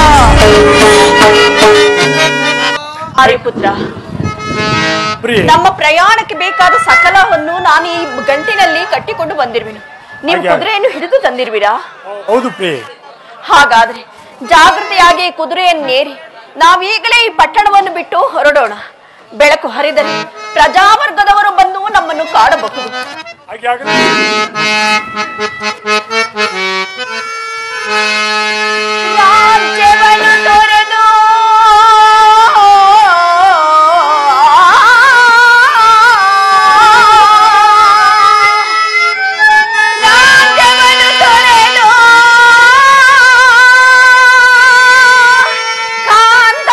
ಆರ್ಯಪುತ್ರ ಪ್ರಿಯೆ ನಮ್ಮ ಪ್ರಯಾಣಕ್ಕೆ ಬೇಕಾದ ಸಕಲವನ್ನು ನಾನು ಈ ಗಂಟಿನಲ್ಲಿ ಕಟ್ಟಿಕೊಂಡು ಬಂದಿರುವೆನು ನೀವು ಹಾಗೆ. ಕುದುರೆಯನ್ನು ಹಿಡಿದು ತಂದಿರುವಿರಾ ಹೌದು ಪ್ರಿಯೆ ಹಾಗಾದ್ರೆ ಜಾಗೃತಿಯಾಗಿ ಈ ಕುದುರೆಯನ್ನೇರಿ ನಾವೀಗಲೇ ಈ ಪಟ್ಟಣವನ್ನು ಬಿಟ್ಟು ಹೊರಡೋಣ ಬೆಳಕು ಹರಿದರೆ ಪ್ರಜಾವರ್ಗದವರು ಬಂದು ನಮ್ಮನ್ನು ಕಾಡಬಹುದು ಹಾಗೆ ಆಗಲಿ ರಾಜ್ಯವನ್ನು ತೊರೆದು ರಾಜ್ಯವನ್ನು ತೊರೆದು ಕಾಂತ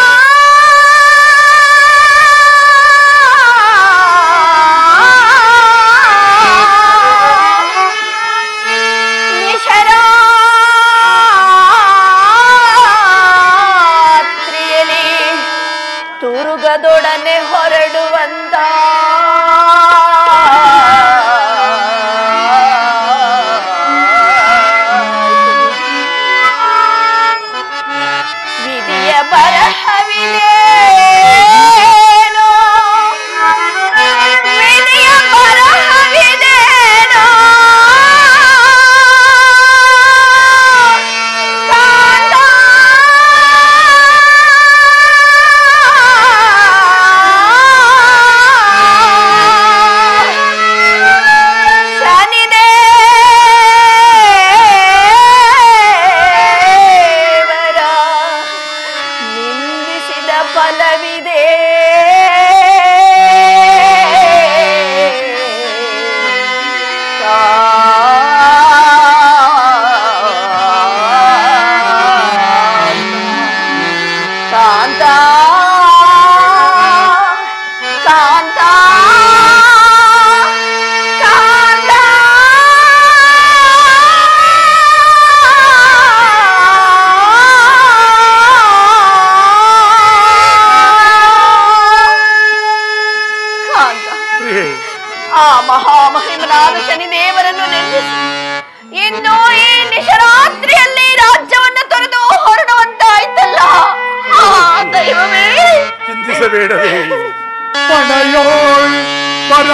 ನಿಶರಾತ್ರಿಯಲ್ಲಿ ತುರುಗದೊಡನೆ ಹೊರಡುವಂತ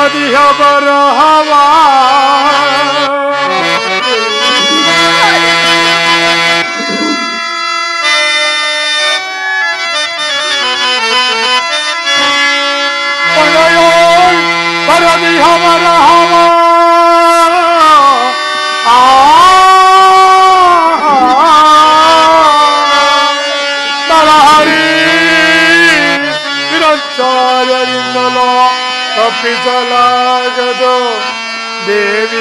ಬರದಿಹ ಬರಹವ ಪಡೆಯೋಳ್ ಬರದಿಹ ಬರಹವ ಬರಹರಿ ನಿರಂಚಾರ್ಯರಿಂದಲೋ ತಪ್ಪಿಸಲಾಗದು ದೇವಿ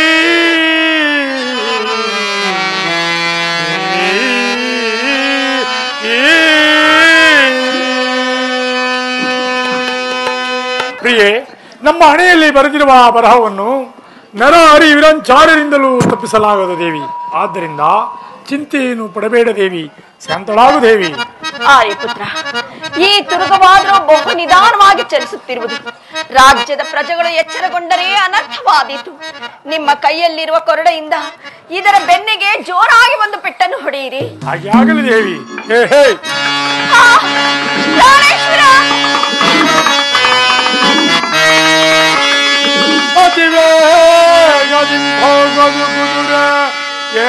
ಪ್ರಿಯೆ ನಮ್ಮ ಹಣೆಯಲ್ಲಿ ಬರೆದಿರುವ ಆ ಬರಹವನ್ನು ನರ ಹರಿ ವಿರಂಚಾರ್ಯರಿಂದಲೂ ತಪ್ಪಿಸಲಾಗದು ದೇವಿ ಆದ್ದರಿಂದ ಚಿಂತೆಯನ್ನು ಪಡಬೇಡ ದೇವಿ ಶಾಂತಳಾಗು ದೇವಿ ಆರ್ಯಪುತ್ರ ಈ ತುರುಗವಾದರೂ ಬಹು ನಿಧಾನವಾಗಿ ಚಲಿಸುತ್ತಿರುವುದು ರಾಜ್ಯದ ಪ್ರಜೆಗಳು ಎಚ್ಚರಗೊಂಡರೆ ಅನರ್ಥವಾದೀತು ನಿಮ್ಮ ಕೈಯಲ್ಲಿರುವ ಕೊರಡೆಯಿಂದ ಇದರ ಬೆನ್ನಿಗೆ ಜೋರಾಗಿ ಒಂದು ಪೆಟ್ಟನ್ನು ಹೊಡೆಯಿರಿ ಹಾಗೆ ಆಗಲಿ ದೇವಿ ಹೇ ಹೇ ಆ, ಪ್ರಾಣೇಶ್ವರ! ಅತಿವೇಗದಿಂದ ಹೋಗೋದು ಕುದುರೆ ಏ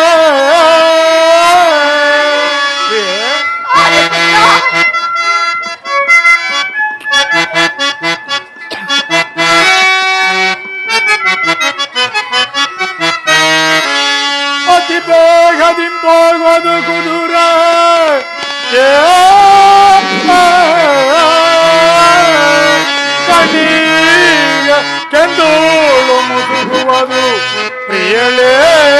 ಏ ಆರ್ಯಪುತ್ರ! ಅತಿ ಬೇಗದಿಂದ ಹೋಗೋದು ಕುದುರೆ ಏ ಕಣ್ಣೀಗ ಕೆಂದೋಳು ಮುದುಗುವುದು ಪ್ರಿಯಳೇ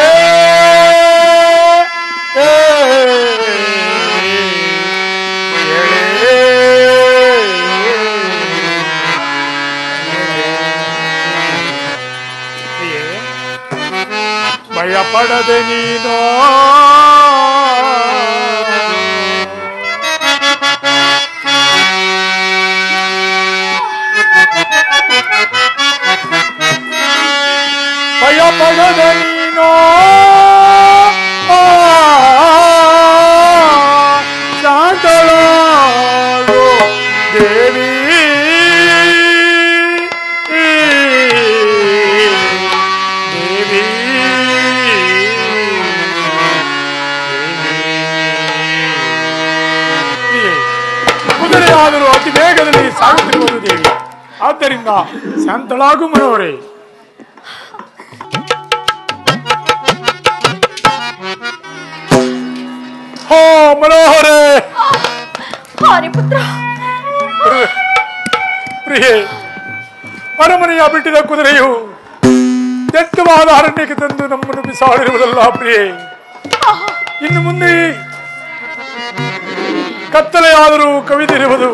ಏ, ಪ್ರಿಯಳೇ ಪ್ರಿಯೇ ಭಯಪಡದೆ ನೀನು ಭಯಪಡದೆ ನೀನು ಶಾಂತಳಾಗು ದೇವಿ ದೇವಿ ದೇವಿ. ಕುದುರೆಯಾದರೂ ಅತಿ ವೇಗದಲ್ಲಿ ಸಾಗುತ್ತಿರುವುದು ದೇವಿ ಆದ್ದರಿಂದ ಶಾಂತಳಾಗು ಮನೋರೇ ಹೋ ಮನೋಹರೇ ಆರ್ಯಪುತ್ರ ಪ್ರಿಯೆ- ಪ್ರಿಯೆ ಅರಮನೆಯ ಬಿಟ್ಟಿದ ಕುದುರೆಯು ದಟ್ಟವಾದ ಅರಣ್ಯಕ್ಕೆ ತಂದು ನಮ್ಮನ್ನು ಬಿಸಾಡಿರುವುದಲ್ಲ ಪ್ರಿಯೆ ಇನ್ನು ಮುಂದೆ ಕತ್ತಲೆಯಾದರೂ ಕವಿದಿರುವುದು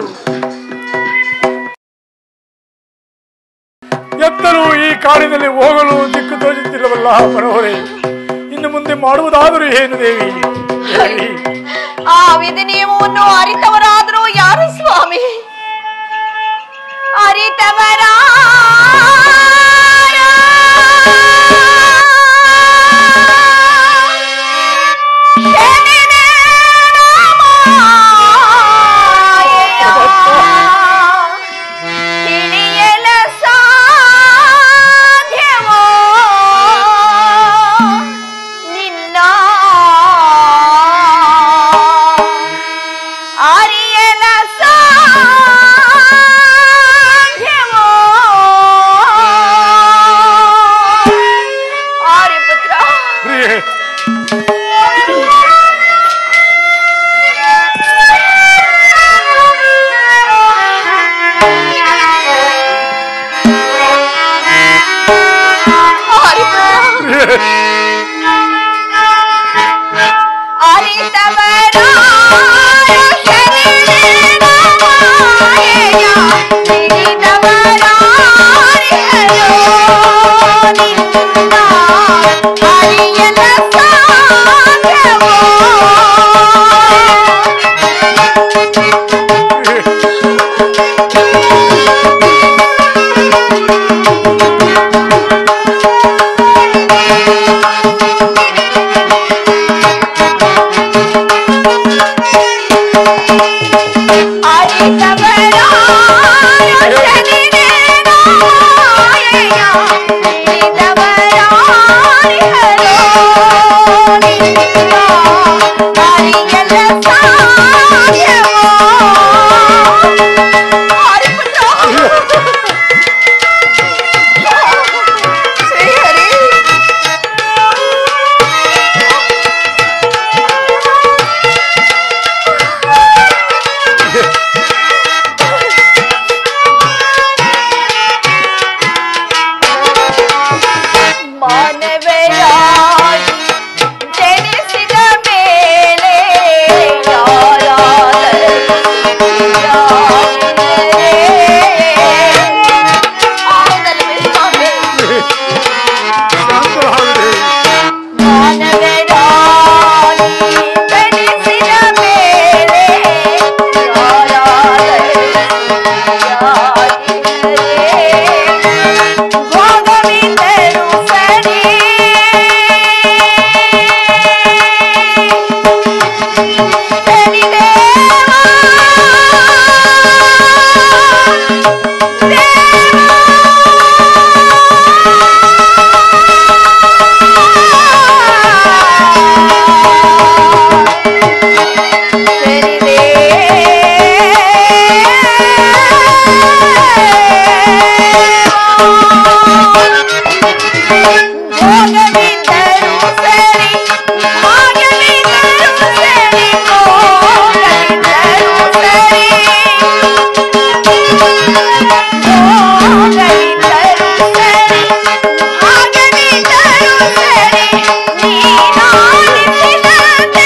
ಎತ್ತಲು ಈ ಕಾಡಿನಲ್ಲಿ ಹೋಗಲು ದಿಕ್ಕು ತೋಚುತ್ತಿಲ್ಲವಲ್ಲ ಮನೋಹರೇ ಇನ್ನು ಮುಂದೆ ಮಾಡುವುದಾದರೂ ಏನು ದೇವಿ ಹೇಳಿ. ಆ ವಿಧಿ ನಿಯಮವನ್ನು ಅರಿತವರಾದರೂ ಯಾರು ಸ್ವಾಮಿ ಅರಿತವರ ತಿಳಿಯಲ ಸಾಧ್ಯವೋ ನಿನ್ನ ಅರಿಯಲ ಸಾಧ್ಯವೋ ಅರಿಯಲ್ಲ ಸಾಧ್ಯವೋ ಹರಿಪುತ್ರ ಶ್ರೀಹರಿ ಮಾನವರಾಗಿ ಜನಿಸಿದ ಮೇಲೆ ಯಾರಾದರೂ ಯಾರೇ? ಹೌದಲ್ವೇ ಸ್ವಾಮಿ? ಶಾಂತರಾಗಿರಿ. ಮಾನವರಾಗಿ ಜನಿಸಿದ ಮೇಲೆ ಯಾರಾದರೂ ಯಾರಿಗರೇ? ಭೋಗವಿದ್ದರೂ ಸರಿ ಭೋಗವಿದ್ದರೂ ಸರಿ ಭಾಗ್ಯವಿದ್ದರೂ ಸರಿ ಭೋಗವಿದ್ದರೂ ಸರಿ ಭೋಗವಿದ್ದರೂ ಸರಿ ಭಾಗ್ಯವಿದ್ದರೂ ಸರಿ ನೀನಾಡಿಸಿದಂತೆ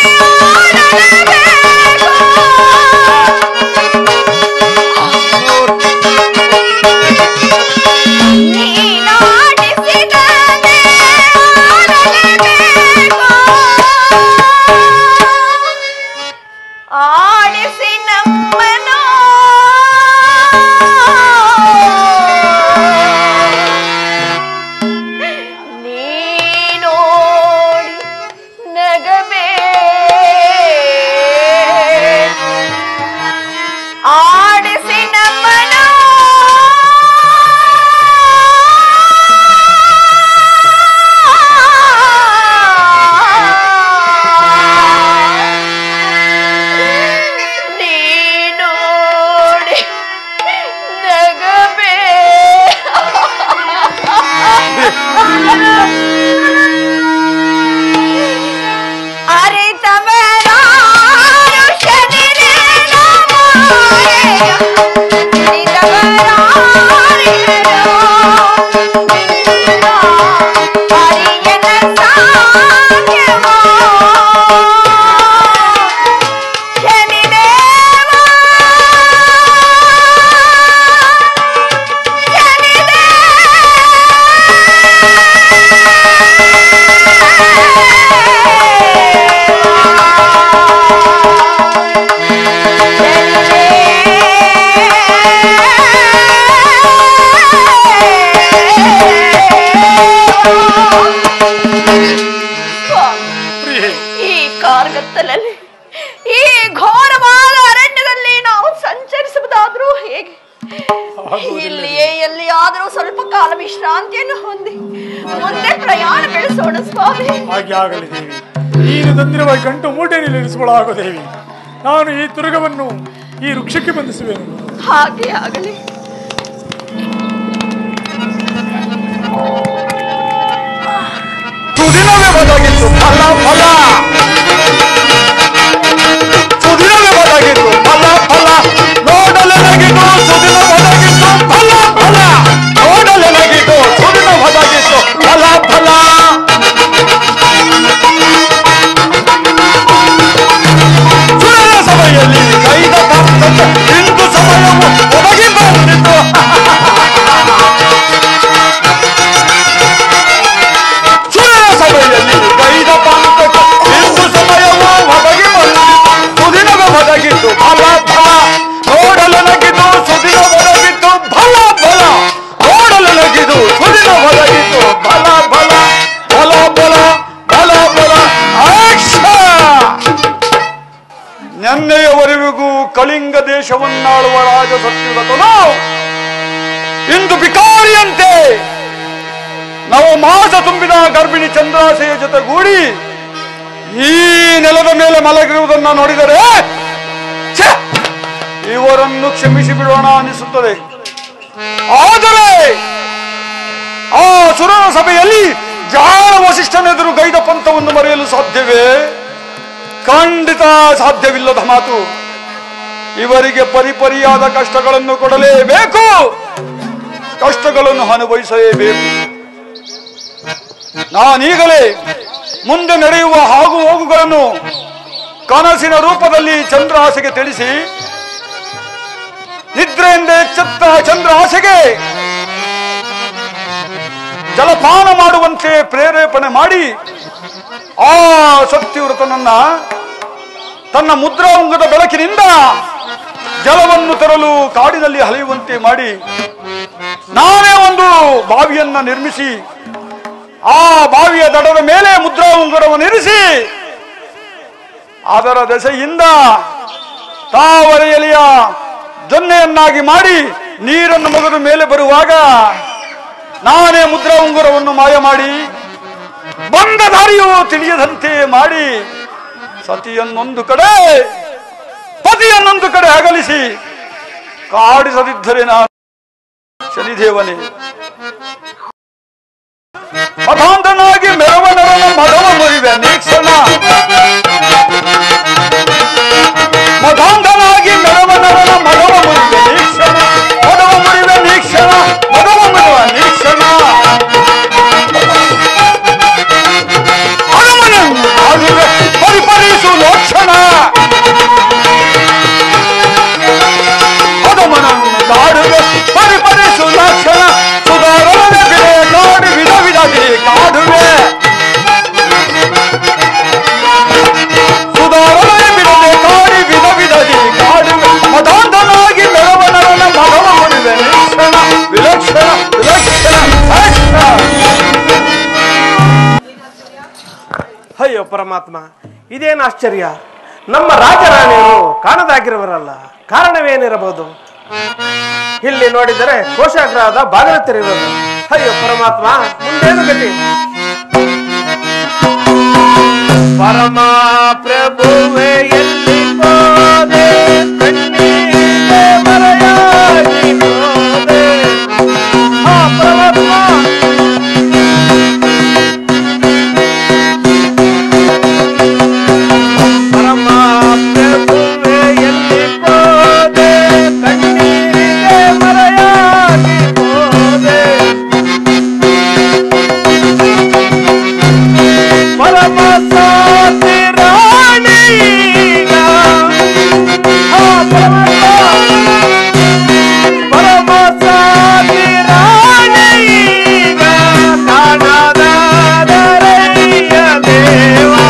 ನೀನಾಡಿಸಿದಂತೆ ಆಡಿಸಿ ನಮ್ಮನು ನೀನೋಡಿ ನಗಬೇ ಆಡಿಸಿ ನಮ್ಮನು ನೀನೋಡಿ ನಗಬೇ ಅರಿತವರಾರು ಶನಿರೇನ ಮಾಯೆಯ ಹಿಡಿದವರಾರಿಹರೋ. ಅರಿಯನ ಸಾಧ್ಯವೋ. ಶನಿದೇವ ಪ್ರಿಯೆ ಈ ಕಾರ್ಗತ್ತಲಲ್ಲಿ ಈ ಘೋರವಾದ ಅರಣ್ಯದಲ್ಲಿ ನಾವು ಸಂಚರಿಸುವುದಾದ್ರೂ ಹೇಗೆ ಇಲ್ಲಿಯೇ ಎಲ್ಲಿಯಾದರೂ ಸ್ವಲ್ಪ ಕಾಲ ವಿಶ್ರಾಂತಿಯನ್ನು ಹೊಂದಿ ಮುಂದೆ ಪ್ರಯಾಣ ಬೆಳೆಸೋಣ ಸ್ವಾಮಿ ಹಾಗೆ ಆಗಲಿ ದೇವಿ ನೀನು ತಂದಿರುವ ಗಂಟು ಮೂಟೆಯಲ್ಲಿ ಇರಿಸಿಕೊಳ್ಳಾಗೋ ದೇವಿ ನಾನು ಈ ತುರುಗವನ್ನು ಈ ವೃಕ್ಷಕ್ಕೆ ಬಂಧಿಸುವೆನು ಹಾಗೆ ಆಗಲಿ ಸುದಿನವೇ ಬದಗಿತ್ತು ಫಲ ಫಲ ಸುದಿನವೇ ಬದಗಿತ್ತು ಫಲ ಫಲ ನೋಡಲೆನಗಿತು ಸುದಿನ ಬದಗಿತ್ತು ಫಲ ಫಲ ನೋಡಲೆನಗಿತು ಸುದಿನ ಬದಗಿತ್ತು ಫಲ ಫಲ ಸುರರ ಸಭೆಯಲ್ಲಿ ಕೈದ ತಪ್ಪದ ಇಂದು ಸಮಯವು ಒದಗಿ ಬಂದಿತು ಸುರರ ಸಭೆಯಲ್ಲಿ ಕೈದ ಪಂಕಜ ಇಂದು ಸಮಯವು ಒದಗಿ ಬಂದಿತು ಸುದಿನವೇ ಒದಗಿತ್ತು ಫಲ ಫಲ ನೋಡಲೆನಗಿತು ಸುದಿನ ಒದಗಿತ್ತು ಫಲ ಫಲ ನೋಡಲೆನಗಿದು ಸುದಿನ ಒದಗಿತ್ತು ಫಲ ಫಲ ಫಲ ಫಲ ಫಲ ಫಲ ಆಕ್ಷ ನೆನ್ನೆಯವರೆವಿಗೂ ಕಳಿಂಗ ದೇಶವನ್ನಾಳುವ ರಾಜ ಸತ್ಯುಗತನು ಇಂದು ಬಿಕಾರಿಯಂತೆ ನಾವು ಮಾಸ ತುಂಬಿದ ಗರ್ಭಿಣಿ ಚಂದ್ರಾಸೆಯ ಜೊತೆಗೂಡಿ ಈ ನೆಲದ ಮೇಲೆ ಮಲಗಿರುವುದನ್ನ ನೋಡಿದರೆ ಛೆ! ಇವರನ್ನು ಕ್ಷಮಿಸಿ ಬಿಡೋಣ ಅನಿಸುತ್ತದೆ ಆದರೆ ಆ ಸುರನ ಸಭೆಯಲ್ಲಿ ಜಾಣ ವಸಿಷ್ಠನೆದುರು ಗೈದ ಪಂಥವನ್ನು ಮರೆಯಲು ಸಾಧ್ಯವೇ ಖಂಡಿತ ಸಾಧ್ಯವಿಲ್ಲದ ಮಾತು ಇವರಿಗೆ ಪರಿಪರಿಯಾದ ಕಷ್ಟಗಳನ್ನು ಕೊಡಲೇಬೇಕು ಕಷ್ಟಗಳನ್ನು ಅನುಭವಿಸಲೇಬೇಕು ನಾನೀಗಲೇ ಮುಂದೆ ನಡೆಯುವ ಆಗು ಹೋಗುಗಳನ್ನು ಕನಸಿನ ರೂಪದಲ್ಲಿ ಚಂದ್ರಹಾಸೆಗೆ ತಿಳಿಸಿ ನಿದ್ರೆಯಿಂದ ಎಚ್ಚೆತ್ತ ಚಂದ್ರಹಾಸೆಗೆ ಜಲಪಾನ ಮಾಡುವಂತೆ ಪ್ರೇರೇಪಣೆ ಮಾಡಿ ಆ ಸತ್ಯವೃತನನ್ನ ತನ್ನ ಮುದ್ರಾಂಗದ ಬೆಳಕಿನಿಂದ ಜಲವನ್ನು ತರಲು ಕಾಡಿನಲ್ಲಿ ಹರಿಯುವಂತೆ ಮಾಡಿ ನಾನೇ ಒಂದು ಬಾವಿಯನ್ನ ನಿರ್ಮಿಸಿ ಆ ಬಾವಿಯ ದಡದ ಮೇಲೆ ಮುದ್ರಾ ಉಂಗುರವನ್ನು ಇರಿಸಿ ಅದರ ದೆಸೆಯಿಂದ ತಾವರೆ ಎಲೆಯ ಜೊನ್ನೆಯನ್ನಾಗಿ ಮಾಡಿ ನೀರನ್ನು ಮಗದು ಮೇಲೆ ಬರುವಾಗ ನಾನೇ ಮುದ್ರಾ ಉಂಗುರವನ್ನು ಮಾಯ ಮಾಡಿ ಬಂದ ದಾರಿಯು ತಿಳಿಯದಂತೆ ಮಾಡಿ ಸತಿಯನ್ನೊಂದು ಕಡೆ ಪತಿಯನ್ನೊಂದು ಕಡೆ ಅಗಲಿಸಿ ಕಾಡಿಸದಿದ್ದರೆ ನಾನು ಶನಿದೇವನೇ ಮತಾಂತನಾಗಿ ಮೆರವನರನ ಮಡವ ಮುರಿವೆ ನೀಕ್ಷಣ ಮತಾಂತನಾಗಿ ಮೆರವನರನ ಮಡವ ಮುರಿವೆ ನೀಕ್ಷಣ ಮಡವ ಮುರಿವೆ ನೀಕ್ಷಣ ಮಡವ ಮುರಿವ ನೀಕ್ಷಣ ಹನುಮನನ್ನು ಆಡುವೆ ಪರಿಪರಿಸು ಲೋಕ್ಷಣ ಹನುಮನನ್ನು ಕಾಡುವೆ ಪರಿಪರಿಸು ಲಕ್ಷಣ ಸುಧಾರಣೆ ಬಿಡೆ ಕಾಡು ವಿಧ ವಿಧಗೆ ಕಾಡುವೆ ಸುಧಾರಣೆ ಬಿಡದೆ ಕಾಡಿ ವಿಧ ವಿಧಗೆ ಕಾಡುವೆ ಮತಾಂಧನಾಗಿ ಮೆರವನರನ ಮಗವ ಮುಡಿವೆ ನಿರೀಕ್ಷಣ ವಿಲಕ್ಷಣ ವಿಲಕ್ಷಣ ವಿಲಕ್ಷಣ ಅಯ್ಯೋ ಪರಮಾತ್ಮ ಇದೇನು ಆಶ್ಚರ್ಯ ನಮ್ಮ ರಾಜರಾಣಿಯರು ಕಾಣದಾಗಿರುವರಲ್ಲ ಕಾರಣವೇನಿರಬಹುದು ಇಲ್ಲಿ ನೋಡಿದರೆ ಕೋಶಾಗ್ರಹದ ಬಾಗಿಲು ತೆರೆಯುವುದು ಅಯ್ಯೋ ಪರಮಾತ್ಮ ಮುಂದೇನು ಗತಿ ಪರಮ ಪ್ರಭುವೆ ಎಲ್ಲಿ ಹೋದೆ ಕಣ್ಣೀರೇ ಮರೆಯಾಗಿ ಹೋದೆ. ಆ ಪರಮಾತ್ಮ ಪರಮ ಪ್ರಭುವೆ ಎಲ್ಲಿ ಹೋದೆ ಕಣ್ಣೀರಿಗೆ ಮರೆಯಾಗಿ ಹೋದೆ ಪರಮ ಸಾತಿ ರಾಣಿಗ ಆ ಪರಮ ಪರಮ ಸಾತಿ ರಾಣಿಗ ಕಾಣದಾದರಯ್ಯ ದೇವಾ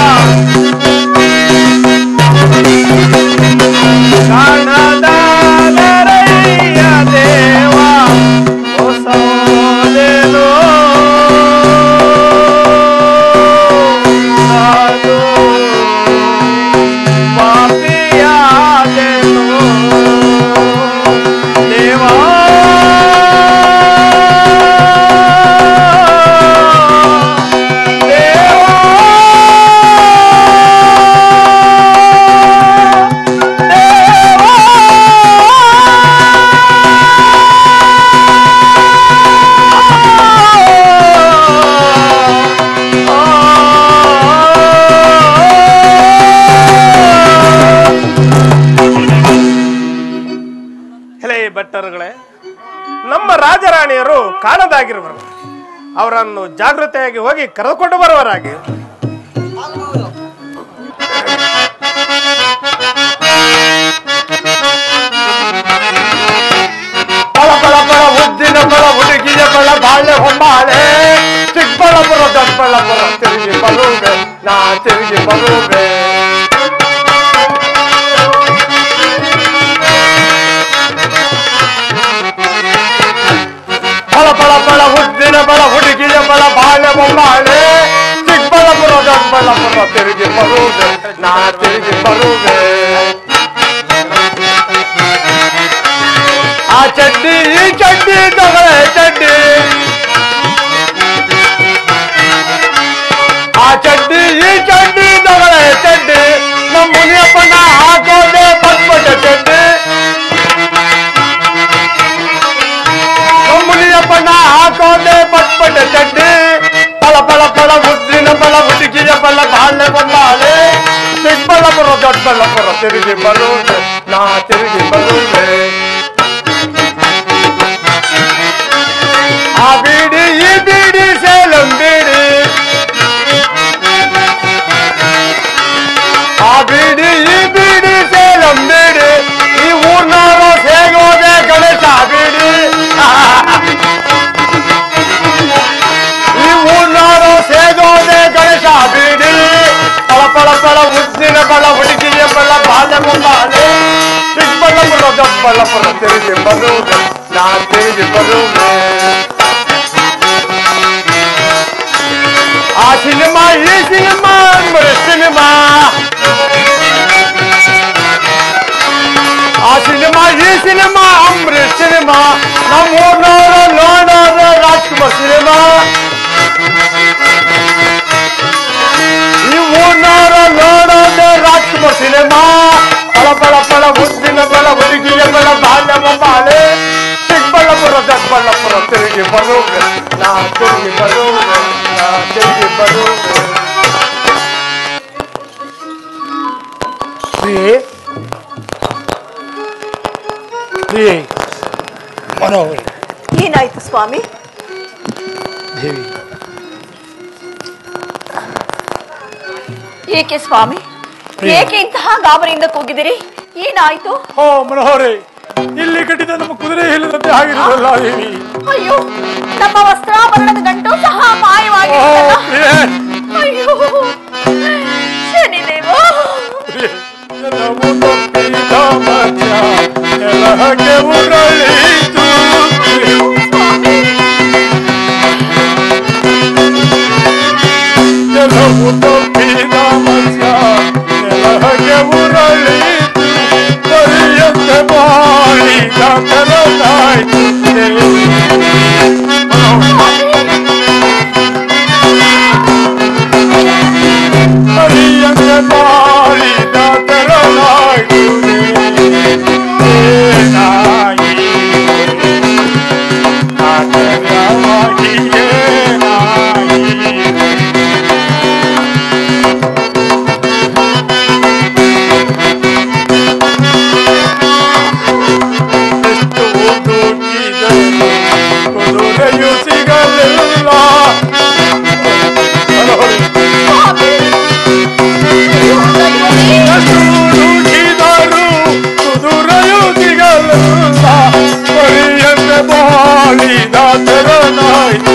ಕಾಣದಾದರಯ್ಯ ದೇವ ಹೊಸದೇನೋ ನಾನು ಪಾಪಿಯಾದೆನೋ ದೇವಾ ಎಲೆ ಭಟ್ಟರುಗಳೇ ನಮ್ಮ ರಾಜರಾಣಿಯರು ಕಾಣದಾಗಿರುವರು ಅವರನ್ನು ಜಾಗೃತೆಯಾಗಿ ಹೋಗಿ ಕರೆದುಕೊಂಡು ಬರುವರಾಗಿ ಪಳ ಪಳ ಪಳ ಉದ್ದಿನ ಪಳ ಹುಡುಗಿಯ ಪಳ ಬಾಳೆ ಹೊಂಬಾಳೆ ಚಿಕ್ಕಬಳ್ಳಾಪುರ ದೊಡ್ಡಬಳ್ಳಾಪುರ ತಿರುಗಿ ಬರುವೆ ನಾ ತಿರುಗಿ ಬರುವೆ ಪಳ ಪಳ ಪಳ ಉದ್ದಿನ ಪಳ ಹುಡುಗಿಯ ಪಳ ಬಾಳೆ ಹೊಂಬಾಳೆ ಚಿಕ್ಕಬಳ್ಳಾಪುರ ದೊಡ್ಡಬಳ್ಳಾಪುರ ತಿರುಗಿ ಬರುವೆ ನಾ ತಿರುಗಿ ಬರುವೆ ಆ ಚಡ್ಡಿ ಈ ಚಡ್ಡಿ ತಗೊಳ್ಳೆ ಚಡ್ಡಿ ಆ ಚಡ್ಡಿ ಈ ಚಡ್ಡಿ ತಗೊಳ್ಳೆ ಚಡ್ಡಿ ಪಳ ಪಳ ಪಳ ಮುದ್ದಿನ ಬಲ ಹುಡುಗಿಯ ಬಲ ಬಾಳೆ ಬೊಂಬಾಳೆ ಚಿಕ್ಕಬಳ್ಳಾಪುರ ದೊಡ್ಡಬಳ್ಳಾಪುರ ತಿರುಗಿ ಬರುವೆ ನಾ ತಿರುಗಿ ಬರುವೆ ಆ ಬೀಡಿ ಈ ಬೀಡಿ ಸೇಲಂ ಬೀಡಿ ಆ ಬೀಡಿ ಈ ಬೀಡಿ ಸೇಲಂ ಬೀಡಿ ಈ ಊರ್ನವರು ಸೇಗೋದೆ ಗಣೇಶ ಬೀಡಿ ಈ ಊರ್ನವರು ಸೇಗೋದೆ ಗಣೇಶ ಬೀಡಿ ಪಳ ಪಳ ಪಳ ಮುದ್ದಿನ ಬಲ ಹುಡುಗಿಯ ಬಲ ಬಾಲ್ಯ ಬೊಂಬಾಳೆ ಚಿಕ್ಕಬಳ್ಳಾಪುರ ದೊಡ್ಡಬಳ್ಳಾಪುರ ತಿರುಗಿ ಬರುವೆ ನಾ ತಿರುಗಿ ಬರುವೆ ಆ ಸಿನಿಮಾ ಈ ಸಿನಿಮಾ ಅಂದ್ರೆ ಸಿನಿಮಾ ಆ ಸಿನಿಮಾ ಈ ಸಿನಿಮಾ ಅಂಬರೀಷ್ ಸಿನಿಮಾ ನಮ್ಮ ಊರ್ನವರು ನೋಡೋದು ರಾಜ್ಕುಮಾರ್ ಸಿನಿಮಾ ಈ ಊರ್ನವರು ನೋಡೋದು ರಾಜ್ಕುಮಾರ್ ಸಿನಿಮಾ ಪಳ ಪಳ ಪಳ ಮುದ್ದಿನ ಬಲ ಹುಡುಗಿಯ ಬಲ ಬಾಲ್ಯ ಬಾಳೆ ಚಿಕ್ಕಬಳ್ಳಾಪುರ ದೊಡ್ಡಬಳ್ಳಾಪುರ ತಿರುಗಿ ಬರುವೆ ನಾ ತಿರುಗಿ ಬರುವೆ ನಾ ತಿರುಗಿ ಬರುವೆ ಪ್ರಿಯೆ ಪ್ರಿಯೆ ಮನೋಹರಿ ಏನಾಯ್ತು ಸ್ವಾಮಿ ದೇವಿ ಏಕೆ ಸ್ವಾಮಿ ಪ್ರಿಯ. ಏಕೆ ಇಂತಹ ಗಾಬರಿಯಿಂದ ಕೂಗಿದಿರಿ ಏನಾಯ್ತು ಓ ಮನೋಹರಿ ಇಲ್ಲಿ ಕಟ್ಟಿದ ನಮ್ಮ ಕುದುರೆ ಇಲ್ಲದಂತೆ ಆಗಿರುವುದಲ್ಲ ದೇವಿ ಅಯ್ಯೋ ನಮ್ಮ ವಸ್ತ್ರಾಭರಣದ ಗಂಟು ಸಹ ಓ ಮಾಯವಾಗಿರುತ್ತಲ್ಲ ಪ್ರಿಯೆ ಅಯ್ಯೋ ಶನಿದೇವ ಪ್ರಿಯೆ ಎಲ್ಲವೂ ತಪ್ಪಿದ ಮಧ್ಯ ಎಲ್ಲಹಕ್ಕೆ ಉರುಳಿತು ಪ್ರಿಯೆ. ಸ್ವಾಮಿ ಎಲ್ಲವೂ ತಪ್ಪಿದ ಮಧ್ಯ ಎಲ್ಲಹಕ್ಕೆ ಉರುಳಿತು ಪರಿಯಂತೆ ಬಾಳಿದ ತೆರನಾಯ್ತು ದೇವಿ. ಪರಿಯಂತೆ ಬಾಳಿದ ತೆರನಾಯ್ತು ದೇವಿ. ಏನಾಯಿತು? ಆತರವಾಗಿ ಏನಾಯಿತು? ಎಷ್ಟು ಹುಡುಕಿದರು ಕುದುರೆಯು ಸಿಗಲಿಲ್ಲ ಮನೋಹರಿ, ಎಷ್ಟು ಹುಡುಕಿದರು ಕುದುರೆಯು ಸಿಗಲಿಲ್ಲ ಪರಿಯಂತೆ ಬಾಳಿದ ತೆರನಾಯ್ತು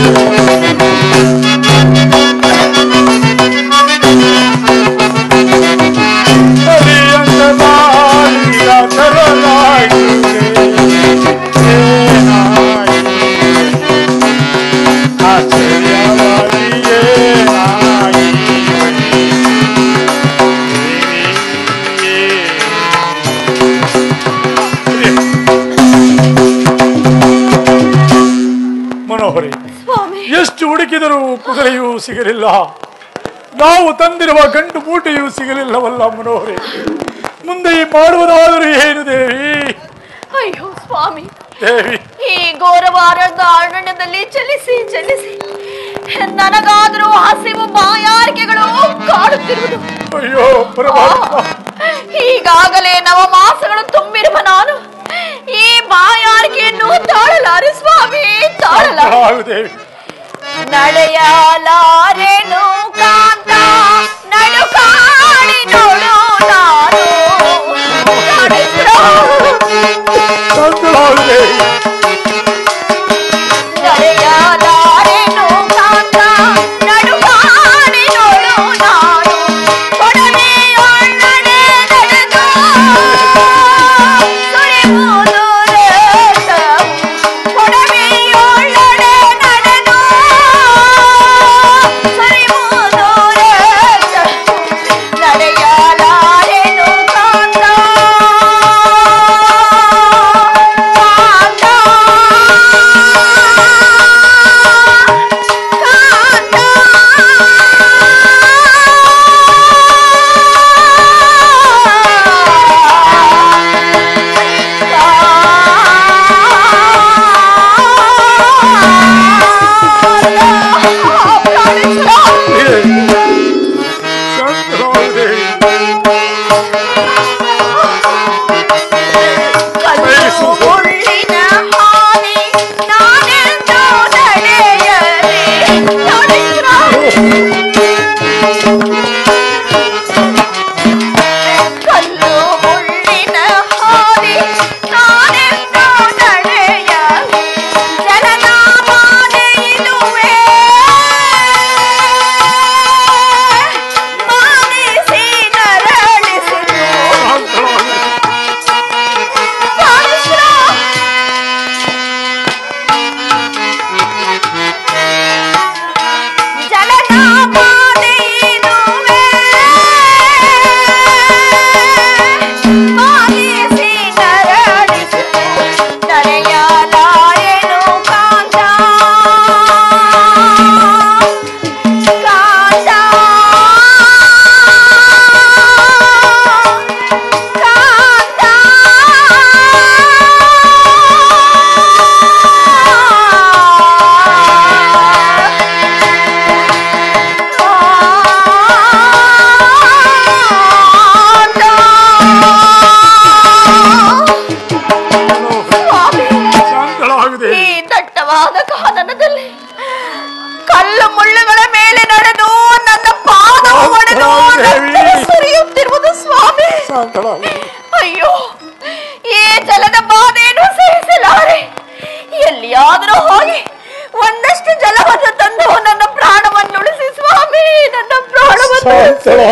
ಪರಿಯಂತೆ ಬಾಳಿದ ತೆರನಾಯ್ತು ಏನಾಯಿತು? ಆಶ್ಚರ್ಯವಾಗಿ ಮನೋಹರಿ ಸ್ವಾಮಿ ಎಷ್ಟು ಹುಡುಕಿದರೂ ಕುದುರೆಯೂ ಸಿಗಲಿಲ್ಲ ನಾವು ತಂದಿರುವ ಗಂಡು ಮೂಟೆಯೂ ಸಿಗಲಿಲ್ಲವಲ್ಲ ಮನೋಹರಿ ಮುಂದೆ ಈ ಮಾಡುವುದಾದರೂ ಏನು ದೇವಿ ಅಯ್ಯೋ ಸ್ವಾಮಿ ದೇವಿ ಈ ಘೋರವಾರದ ಅರಣ್ಯದಲ್ಲಿ ಚಲಿಸಿ ಚಲಿಸಿ ನನಗಾದರೂ ಹಸಿವು ಬಾಯಾರಿಕೆಗಳು ಕಾಡುತ್ತಿರುವುದು ಅಯ್ಯೋ ಪರಮಾತ್ಮ ಈಗಾಗಲೇ ನವಮಾಸಗಳು ತುಂಬಿರುವ ನಾನು ಈ ಬಾಯಾರಿಕೆಯನ್ನು ತಾಳಲಾರೆ ಸ್ವಾಮಿ ತಾಳಲಾರೆ ಹಾಳು ದೇವಿ ನಡೆಯಲಾರೆನು ಕಾಂತ ನಡುಕಾಡಿ ನೋಡು ನಾನು ನಡೆಸ್ರೋ. ತಂದು ಹಾಳು ದೇವಿ ನಡೆಯಲಾರೆನು ಕಾಂತ ನಡುಕಾಡಿ ನೋಡು ನಾನು ಕೊಡವೆಯೊಳಗಡೆ ನಡೆದು ಸುರಿಯುವುದು ರಕ್ತವು. ಕೊಡವೆಯೊಳಗಡೆ ನಡೆದು ಸುರಿಯುವುದು ರಕ್ತವು. ನಡೆಯಲಾರೆನು ಕಾಂತ ಕಾಂತ ಕಾಂತ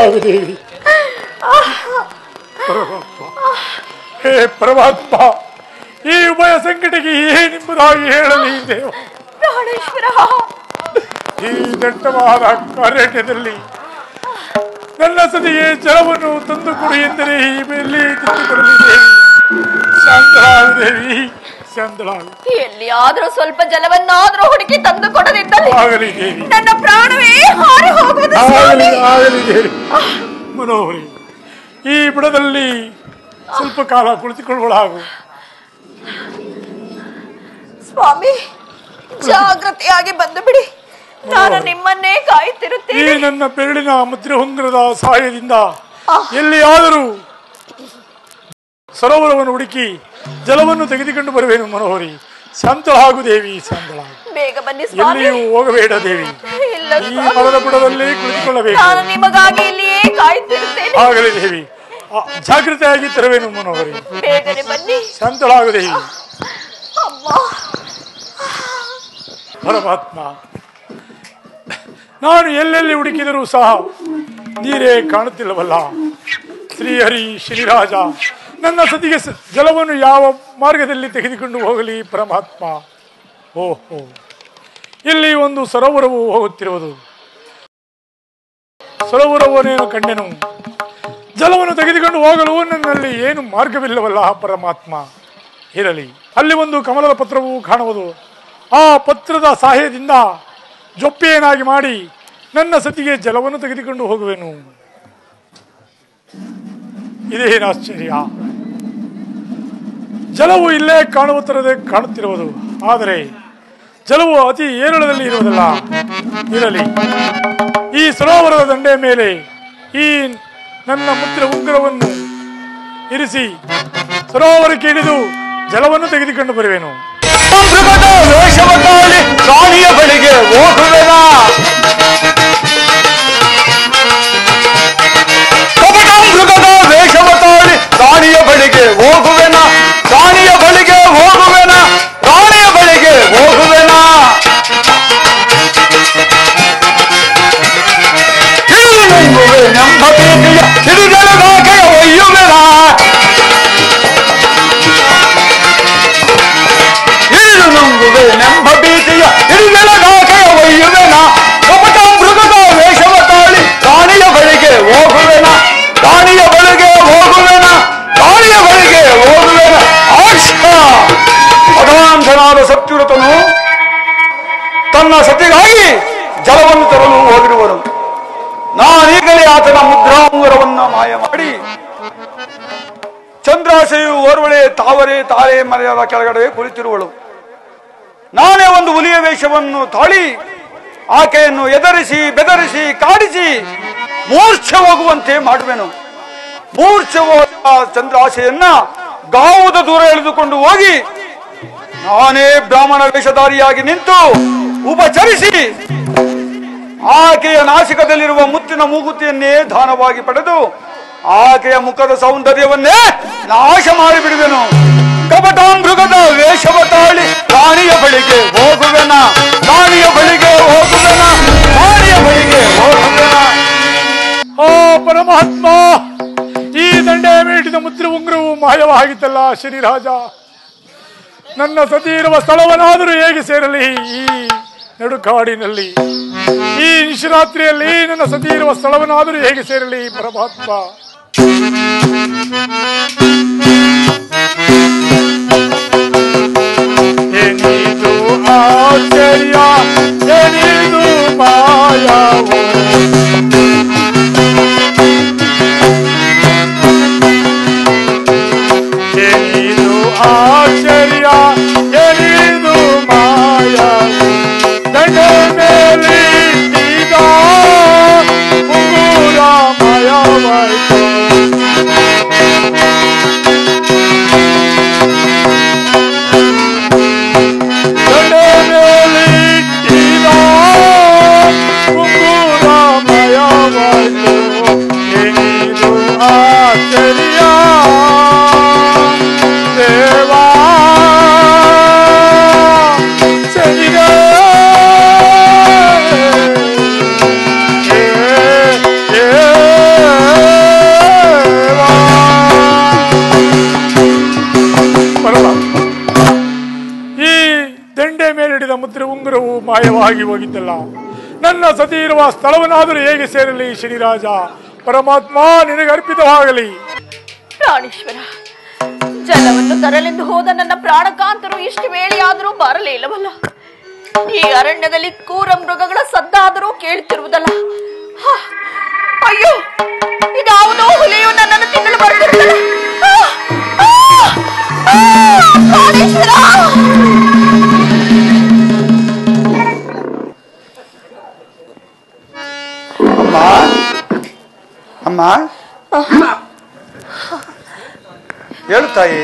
ಶಾಂತಳಾಗು ದೇವಿ ಪರಮಾತ್ಮ ಹೇ ಪರಮಾತ್ಮ ಈ ಉಭಯ ಸಂಕಟಕ್ಕೆ ಏನೆಂಬುದಾಗಿ ಹೇಳಲಿ ದೇವ ಪ್ರಾಣೇಶ್ವರ ಈ ದಟ್ಟವಾದ ಅರಣ್ಯದಲ್ಲಿ ನನ್ನ ಸತಿಗೆ ಜಲವನ್ನು ತಂದು ಕೊಡು ಎಂದರೆ ಈ ಮೇಲೆ ತಂದುಕೊಡಲಿ ದೇವಿ ಶಾಂತಳಾಗು ದೇವಿ ಶಾಂತಳಾಗು ಎಲ್ಲಿಯಾದ್ರೂ ಸ್ವಲ್ಪ ಜಲವನ್ನಾದ್ರೂ ಹುಡುಕಿ ತಂದು ಕೊಡದಿದ್ದಲ್ಲಿ ಆಗಲಿ ದೇವಿ ನನ್ನ ಪ್ರಾಣವೇ ಹಾರಿ ಹೋಗುವುದು ಆಗಲಿ ಸ್ವಾಮಿ. ಆಗಲಿ ದೇವಿ ಮನೋಹರಿ ಈ ಬುಡದಲ್ಲಿ ಸ್ವಲ್ಪ ಕಾಲ ಕುಳಿತುಕೊಳ್ಳುವಳಾಗು ಸ್ವಾಮಿ ಜಾಗ್ರತೆಯಾಗಿ ಬಂದು ಬಿಡಿ ನಾನು ನಿಮ್ಮನ್ನೇ ಈ ಕಾಯುತ್ತಿರುತ್ತೇನೆ ನನ್ನ ಬೆರಳಿನ ಮುದ್ರೆ ಹೊಂಗರದ ಸಹಾಯದಿಂದ ಎಲ್ಲಿಯಾದರೂ ಸರೋವರವನ್ನು ಹುಡುಕಿ ಜಲವನ್ನು ತೆಗೆದುಕೊಂಡು ಬರುವೆನು ಮನೋಹರಿ ಶಾಂತಳಾಗು ದೇವಿ ಶಾಂತಳಾಗು ಬೇಗ ಬನ್ನಿ ಸ್ವಾಮಿ ಎಲ್ಲಿಯೂ ಹೋಗಬೇಡ ದೇವಿ ಇಲ್ಲ ಈ ಸ್ವಾಮಿ. ಮರದ ಬುಡದಲ್ಲಿ ಕುಳಿತುಕೊಳ್ಳಬೇಕು ನಾನು ನಿಮಗಾಗಿ ಇಲ್ಲಿಯೇ ಕಾಯುತ್ತಿರುತ್ತೇನೆ ಆಗಲಿ ದೇವಿ ಆ, ಜಾಗೃತೆಯಾಗಿ ತರುವೆನು ಮನೋಹರಿ ಬೇಗನೆ ಬನ್ನಿ ಶಾಂತಳಾಗು ದೇವಿ ಅಮ್ಮ ಪರಮಾತ್ಮ ನಾನು ಎಲ್ಲೆಲ್ಲಿ ಹುಡುಕಿದರೂ ಸಹ ನೀರೇ ಕಾಣುತ್ತಿಲ್ಲವಲ್ಲ ಶ್ರೀಹರಿ ಶ್ರೀರಾಜ ನನ್ನ ಸತಿಗೆ ಸ- ಜಲವನ್ನು ಯಾವ ಮಾರ್ಗದಲ್ಲಿ ತೆಗೆದುಕೊಂಡು ಹೋಗಲಿ ಪರಮಾತ್ಮ ಓಹೋ ಇಲ್ಲಿ ಒಂದು ಸರೋವರವು ಹೋಗುತ್ತಿರುವುದು ಸರೋವರವನ್ನೇನು ಕಂಡೆನು ಜಲವನ್ನು ತೆಗೆದುಕೊಂಡು ಹೋಗಲು ನನ್ನಲ್ಲಿ ಏನು ಮಾರ್ಗವಿಲ್ಲವಲ್ಲ ಪರಮಾತ್ಮ ಇರಲಿ ಅಲ್ಲಿ ಒಂದು ಕಮಲದ ಪತ್ರವು ಕಾಣುವುದು ಆ ಪತ್ರದ ಸಹಾಯದಿಂದ ಜೊಪ್ಪೆಯನ್ನಾಗಿ ಮಾಡಿ ನನ್ನ ಸತಿಗೆ ಜಲವನ್ನು ತೆಗೆದುಕೊಂಡು ಹೋಗುವೆನು ಇದೇನು ಆಶ್ಚರ್ಯ ಜಲವು ಇಲ್ಲೇ ಕಾಣುವ ತರದೇ ಕಾಣುತ್ತಿರುವುದು ಆದರೆ ಜಲವು ಅತಿ ಏರಳದಲ್ಲಿ ಇರುವುದಲ್ಲ ಇರಲಿ ಈ ಸರೋವರದ ದಂಡೆಯ ಮೇಲೆ ಈ ನನ್ನ ಮುದ್ರೆ ಉಂಗುರವನ್ನು ಇರಿಸಿ ಸರೋವರಕ್ಕೆ ಇಳಿದು ಜಲವನ್ನು ತೆಗೆದುಕೊಂಡು ಬರುವೆನು ಮೃಗದ ವೇಷವ ತಾಳಿ ರಾಣಿಯ ಬಳಿಗೆ ಹೋಗುವೆನ ಕಪಟ ಮೃಗದ ವೇಷವ ತಾಳಿ ರಾಣಿಯ ಬಳಿಗೆ ಹೋಗುವೆನ ರಾಣಿಯ ಬಳಿಗೆ ಹೋಗುವೆನ ರಾಣಿಯ ಬಳಿಗೆ ಹೋಗುವೆನ ತಿಳಿದುವೆ ನೆಂಬ ಭೀತಿಯ ಹಿಡಿದೆಳೆದಾಕೆಯ ಒಯ್ಯುವೆನ ಇಳಿದು ನಂಬುವೆ ನೆಂಬ ಭೀತಿಯ ಹಿಡಿದೆಳೆದಾಕೆಯ ಒಯ್ಯುವೆನ ಕಪಟ ಮೃಗದ ವೇಷವ ತಾಳಿ ರಾಣಿಯ ಬಳಿಗೆ ಹೋಗುವೆನ ರಾಣಿಯ ಬಳಿಗೆ ಹೋಗುವೆನ ರಾಣಿಯ ಬಳಿಗೆ ಹೋಗುವೆನ ಆಕ್ಷ ಭಗವಾಂಧನಾದ ಸತ್ಯುರತನು ತನ್ನ ಸತಿಗಾಗಿ ಜಲವನ್ನು ತರಲು ಹೋಗಿರುವನು ನಾನೀಗಲೇ ಆತನ ಮುದ್ರಾಂಗುರವನ್ನ ಮಾಯ ಮಾಡಿ ಚಂದ್ರಾಶೆಯು ಓರ್ವಳೆ ತಾವರೆ ತಾರೆ ಮರೆಯಾದ ಕೆಳಗಡೆ ಕುಳಿತಿರುವಳು ನಾನೇ ಒಂದು ಹುಲಿಯ ವೇಷವನ್ನು ತಾಳಿ ಆಕೆಯನ್ನು ಎದರಿಸಿ ಬೆದರಿಸಿ ಕಾಡಿಸಿ ಮೂರ್ಛೆ ಹೋಗುವಂತೆ ಮಾಡುವೆನು ಮೂರ್ಛೆ ಹೋದ ಚಂದ್ರಾಶೆಯನ್ನ ಗಾವುದ ದೂರ ಎಳೆದುಕೊಂಡು ಹೋಗಿ ನಾನೇ ಬ್ರಾಹ್ಮಣ ವೇಷಧಾರಿಯಾಗಿ ನಿಂತು ಉಪಚರಿಸಿ ಆಕೆಯ ನಾಸಿಕದಲ್ಲಿರುವ ಮುತ್ತಿನ ಮೂಗುತಿಯನ್ನೇ ದಾನವಾಗಿ ಪಡೆದು ಆಕೆಯ ಮುಖದ ಸೌಂದರ್ಯವನ್ನೇ ನಾಶ ಮಾಡಿಬಿಡುವೆನು ಕಪಟಾಮೃಗದ ವೇಷವ ತಾಳಿ ರಾಣಿಯ ಬಳಿಗೆ ಹೋಗುವೆನ ರಾಣಿಯ ಬಳಿಗೆ ಹೋಗುವೆನ ರಾಣಿಯ ಬಳಿಗೆ ಹೋಗುವೆನ ಓ ಪರಮಾತ್ಮ ಈ ದಂಡೆಯ ಮೇಟಿದ ಮುದ್ರೆ ಉಂಗುರವು ಮಾಯವಾಗಿತ್ತಲ್ಲ ಶ್ರೀರಾಜ ನನ್ನ ಸತಿ ಇರುವ ಸ್ಥಳವನ್ನಾದರೂ ಹೇಗೆ ಸೇರಲಿ ಈ ನಡುಕಾಡಿನಲ್ಲಿ ಈ ನಿಶರಾತ್ರಿಯಲ್ಲಿ ನನ್ನ ಸತಿ ಇರುವ ಸ್ಥಳವನ್ನಾದರೂ ಹೇಗೆ ಸೇರಲಿ ಪರಮಾತ್ಮ ಏನಿದು ಆಶ್ಚರ್ಯ ಏನಿದು ಮಾಯವು ಏನಿದು ಆಶ್ಚರ್ಯ ಏನಿದು ಮಾಯವು ದಂಡೆ ಮೇಲೆ ಇಟ್ಟಿದ ಉಂಗುರ ಮಾಯವಾಯಿತು ದಂಡೆ ಮೇಲೆ ಇಟ್ಟಿದ ಉಂಗುರ ಮಾಯವಾಯಿತು ಏನಿದು ಆಶ್ಚರ್ಯ ದೇವಾ ಸರಿದ ಏ, ಏ, ಮಾಯವಾಗಿ ಹೋಗಿದ್ದಲ್ಲ ನನ್ನ ಸತಿ ಇರುವ ಸ್ಥಳವನ್ನಾದರೂ ಹೇಗೆ ಸೇರಲಿ ಶನಿರಾಜ ಪರಮಾತ್ಮ ನಿನಗೆ ಅರ್ಪಿತವಾಗಲಿ ಪ್ರಾಣೇಶ್ವರ ಜಲವನ್ನು ತರಲೆಂದು ಹೋದ ನನ್ನ ಪ್ರಾಣಕಾಂತರು ಇಷ್ಟು ವೇಳೆಯಾದರೂ ಬರಲೇ ಇಲ್ಲವಲ್ಲ ಈ ಅರಣ್ಯದಲ್ಲಿ ಕ್ರೂರ ಮೃಗಗಳ ಸದ್ದಾದರೂ ಕೇಳುತ್ತಿರುವುದಲ್ಲ ಹ, ಅಯ್ಯೋ ಇದ್ಯಾವುದೋ ಹುಲಿಯು ನನ್ನನ್ನು ತಿನ್ನಲು ಬರುತ್ತಿರುತ್ತಲ್ಲ ಆ, ಆ, ಆ, ಪ್ರಾಣೇಶ್ವರ ಅಮ್ಮ ಅಮ್ಮ ಹೇಳು ತಾಯಿ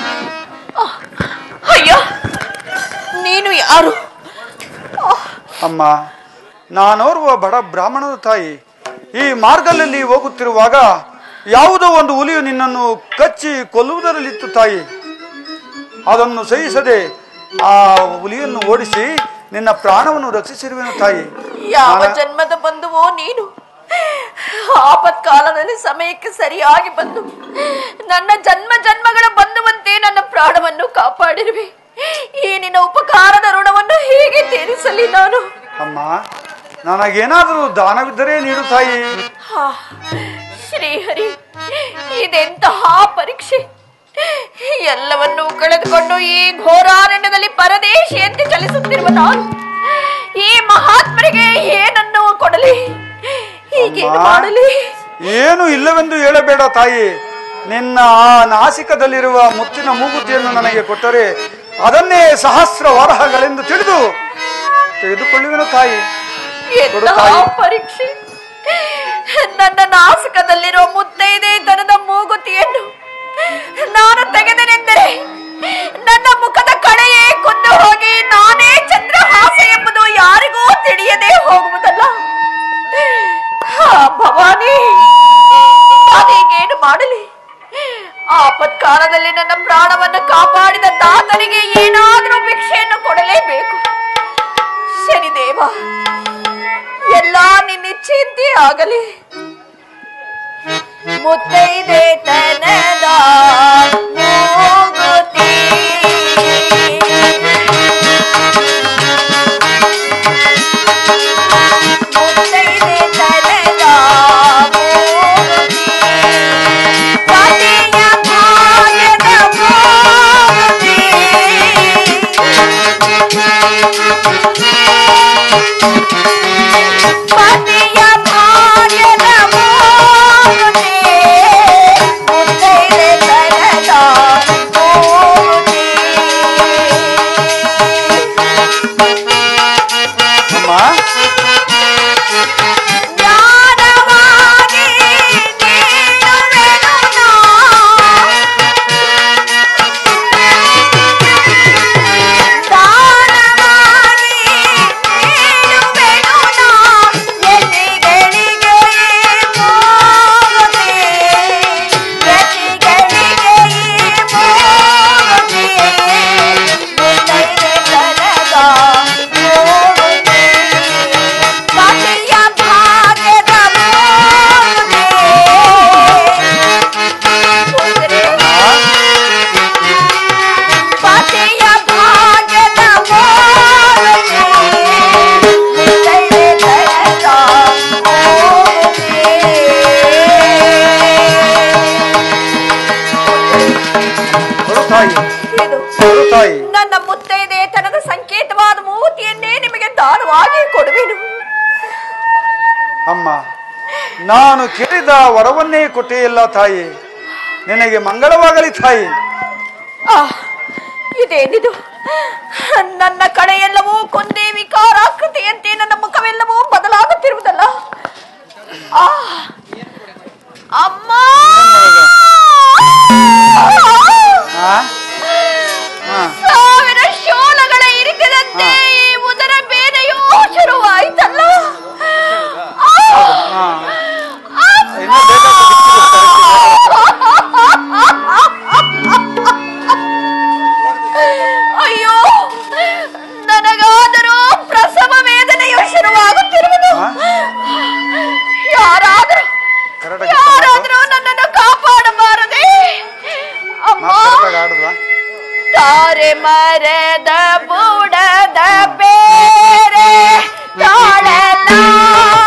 ಅಯ್ಯೋ ನೀನು ಯಾರು ಅಮ್ಮ ನಾನೋರ್ವ ಬಡ ಬ್ರಾಹ್ಮಣದ ತಾಯಿ ಈ ಮಾರ್ಗದಲ್ಲಿ ಹೋಗುತ್ತಿರುವಾಗ ಯಾವುದೋ ಒಂದು ಹುಲಿಯು ನಿನ್ನನ್ನು ಕಚ್ಚಿ ಕೊಲ್ಲುವುದರಲ್ಲಿತ್ತು ತಾಯಿ ಅದನ್ನು ಸಹಿಸದೆ ಆ ಹುಲಿಯನ್ನು ಓಡಿಸಿ ನಿನ್ನ ಪ್ರಾಣವನ್ನು ರಕ್ಷಿಸಿರುವೆನು ತಾಯಿ ಯಾವ ನಾನು- ಜನ್ಮದ ಬಂಧುವೋ ನೀನು ಆಪತ್ಕಾಲದಲ್ಲಿ ಸಮಯಕ್ಕೆ ಸರಿಯಾಗಿ ಬಂದು ನನ್ನ ಜನ್ಮ ಜನ್ಮಗಳ ಬಂಧುವಂತೆ ನನ್ನ ಪ್ರಾಣವನ್ನು ಕಾಪಾಡಿರುವೆ ಈ ನಿನ್ನ ಉಪಕಾರದ ಋಣವನ್ನು ಹೇಗೆ ತೀರಿಸಲಿ ನಾನು ಅಮ್ಮ ನನಗೇನಾದರೂ ದಾನವಿದ್ದರೆ ನೀಡು ತಾಯಿ ಹಾ, ಶ್ರೀಹರಿ ಇದೆಂತಹ ಪರೀಕ್ಷೆ ಎಲ್ಲವನ್ನೂ ಕಳೆದುಕೊಂಡು ಈ ಘೋರಾರಣ್ಯದಲ್ಲಿ ಪರದೇಶಿಯಂತೆ ಚಲಿಸುತ್ತಿರುವ ನಾನು ಈ ಮಹಾತ್ಮರಿಗೆ ಏನನ್ನು ಕೊಡಲಿ ಹೀಗೇನು ಅಮ್ಮ, ಮಾಡಲಿ ಏನು ಇಲ್ಲವೆಂದು ಹೇಳಬೇಡ ತಾಯಿ ನಿನ್ನ ಆ ನಾಸಿಕದಲ್ಲಿರುವ ಮುತ್ತಿನ ಮೂಗುತಿಯನ್ನು ನನಗೆ ಕೊಟ್ಟರೆ ಅದನ್ನೇ ಸಹಸ್ರ ವರಹಗಳೆಂದು ತಿಳಿದು ತೆಗೆದುಕೊಳ್ಳುವೆನು ತಾಯಿ ಕೊಡು ಎಂತಹ ತಾಯಿ. ಪರೀಕ್ಷೆ ನನ್ನ ನಾಸಿಕದಲ್ಲಿರೋ ಮುತ್ತೈದೆ ತನದ ಮೂಗುತಿಯನ್ನು ನಾನು ತೆಗೆದನೆಂದರೆ ನನ್ನ ಮುಖದ ಕಡೆಯೇ ಕುಂದು ಹೋಗಿ ನಾನೇ ಚಂದ್ರಹಾಸ ಎಂಬುದು ಯಾರಿಗೂ ತಿಳಿಯದೆ ಹೋಗುವುದಲ್ಲ ಹಾ, ಭವಾನಿ ನಾನೀಗೇನು ಮಾಡಲಿ ಆಪತ್ಕಾಲದಲ್ಲಿ ನನ್ನ ಪ್ರಾಣವನ್ನು ಕಾಪಾಡಿದ ದಾತನಿಗೆ ಏನಾದರೂ ಭಿಕ್ಷೆಯನ್ನು ಕೊಡಲೇಬೇಕು ಶನಿದೇವ ಎಲ್ಲ ನಿನ್ನಿಚ್ಛೆಯಂತೆ ಆಗಲಿ ಮುತ್ತೈದೆ ತನದ ಮೂಗುತಿ. ಮುತ್ತೈದೆ ತನದ ಮೂಗುತಿ. ಪತಿಯ ಭಾಗ್ಯದ ಮೂಗುತಿ. ಪತಿಯ ಭಾಗ್ಯದ ಮೂಗುತಿ. ಮುತ್ತೈದೆ ತನದ ಮೂಗುತಿ. ಅಮ್ಮ ಜ್ಞಾನವಾಗಿ ನೀಡುವೆನು ನಾ. ದಾನವಾಗಿ ನೀಡುವೆನು ನಾ. ಯತಿಗಳಿಗೆ ಮೂಗುತಿ. ಯತಿಗಳಿಗೆ ಮೂಗುತಿ. ಮುತ್ತೈದೆ ತನದ ಮೂಗುತಿ. ಪತಿಯ ಭಾಗ್ಯದ ಮೂಗುತಿ. ಪುತ್ರಿ, ಪತಿಯ ಭಾಗ್ಯದ ಮೂಗುತಿ. ಮುತ್ತೈದೆ ತನದ ಕೊಡು ತಾಯಿ ಇದು ಕೊಡು ತಾಯಿ ನನ್ನ ಮುತ್ತೈದೆ ತನದ ಸಂಕೇತವಾದ ಮೂತಿಯನ್ನೇ ನಿಮಗೆ ದಾನವಾಗಿ ಕೊಡುವೆನು ಅಮ್ಮ ನಾನು ಕೇಳಿದ ವರವನ್ನೇ ಕೊಟ್ಟೆಯಲ್ಲ ತಾಯಿ ನಿನಗೆ ಮಂಗಳವಾಗಲಿ ತಾಯಿ ಆ, ಇದೇನಿದು ನನ್ನ ಕಡೆಯೆಲ್ಲವೂ ಕೊಂದೇ ವಿಕಾರಾಕೃತಿಯಂತೆ ನನ್ನ ಮುಖವೆಲ್ಲವೂ ಬದಲಾಗುತ್ತಿರುವುದಲ್ಲ ಆ, ಅಮ್ಮ ಆ? ಆ. ಸಾವಿರ ಶೋಲಗಳ ಇರಿತದಂತೆ ಈ ಉದರ ಬೇನೆಯೂ ಶುರುವಾಯ್ತಲ್ಲ ಆ, ಆ. ಅಮ್ಮ! ಇನ್ನೂ ಬೇಕಾದ್ರೆ ಅಯ್ಯೋ ನನಗಾದರೂ ಪ್ರಸವ ವೇದನೆಯು ಶುರುವಾಗುತ್ತಿರುವುದು ಆ? ಯಾರಾದರೂ ಕರೆಕ್ಟಾಗಿ ಯಾರಾದರೂ ನನ್ನನ್ನು ಕಾಪಾಡಬಾರದೆ ಅಮ್ಮ ಮಾತಾಡ್ದಾಗ ಆಡುದ್ವಾ ತಾರೆ ಮರದ ಬುಡದ ಬೇರೆ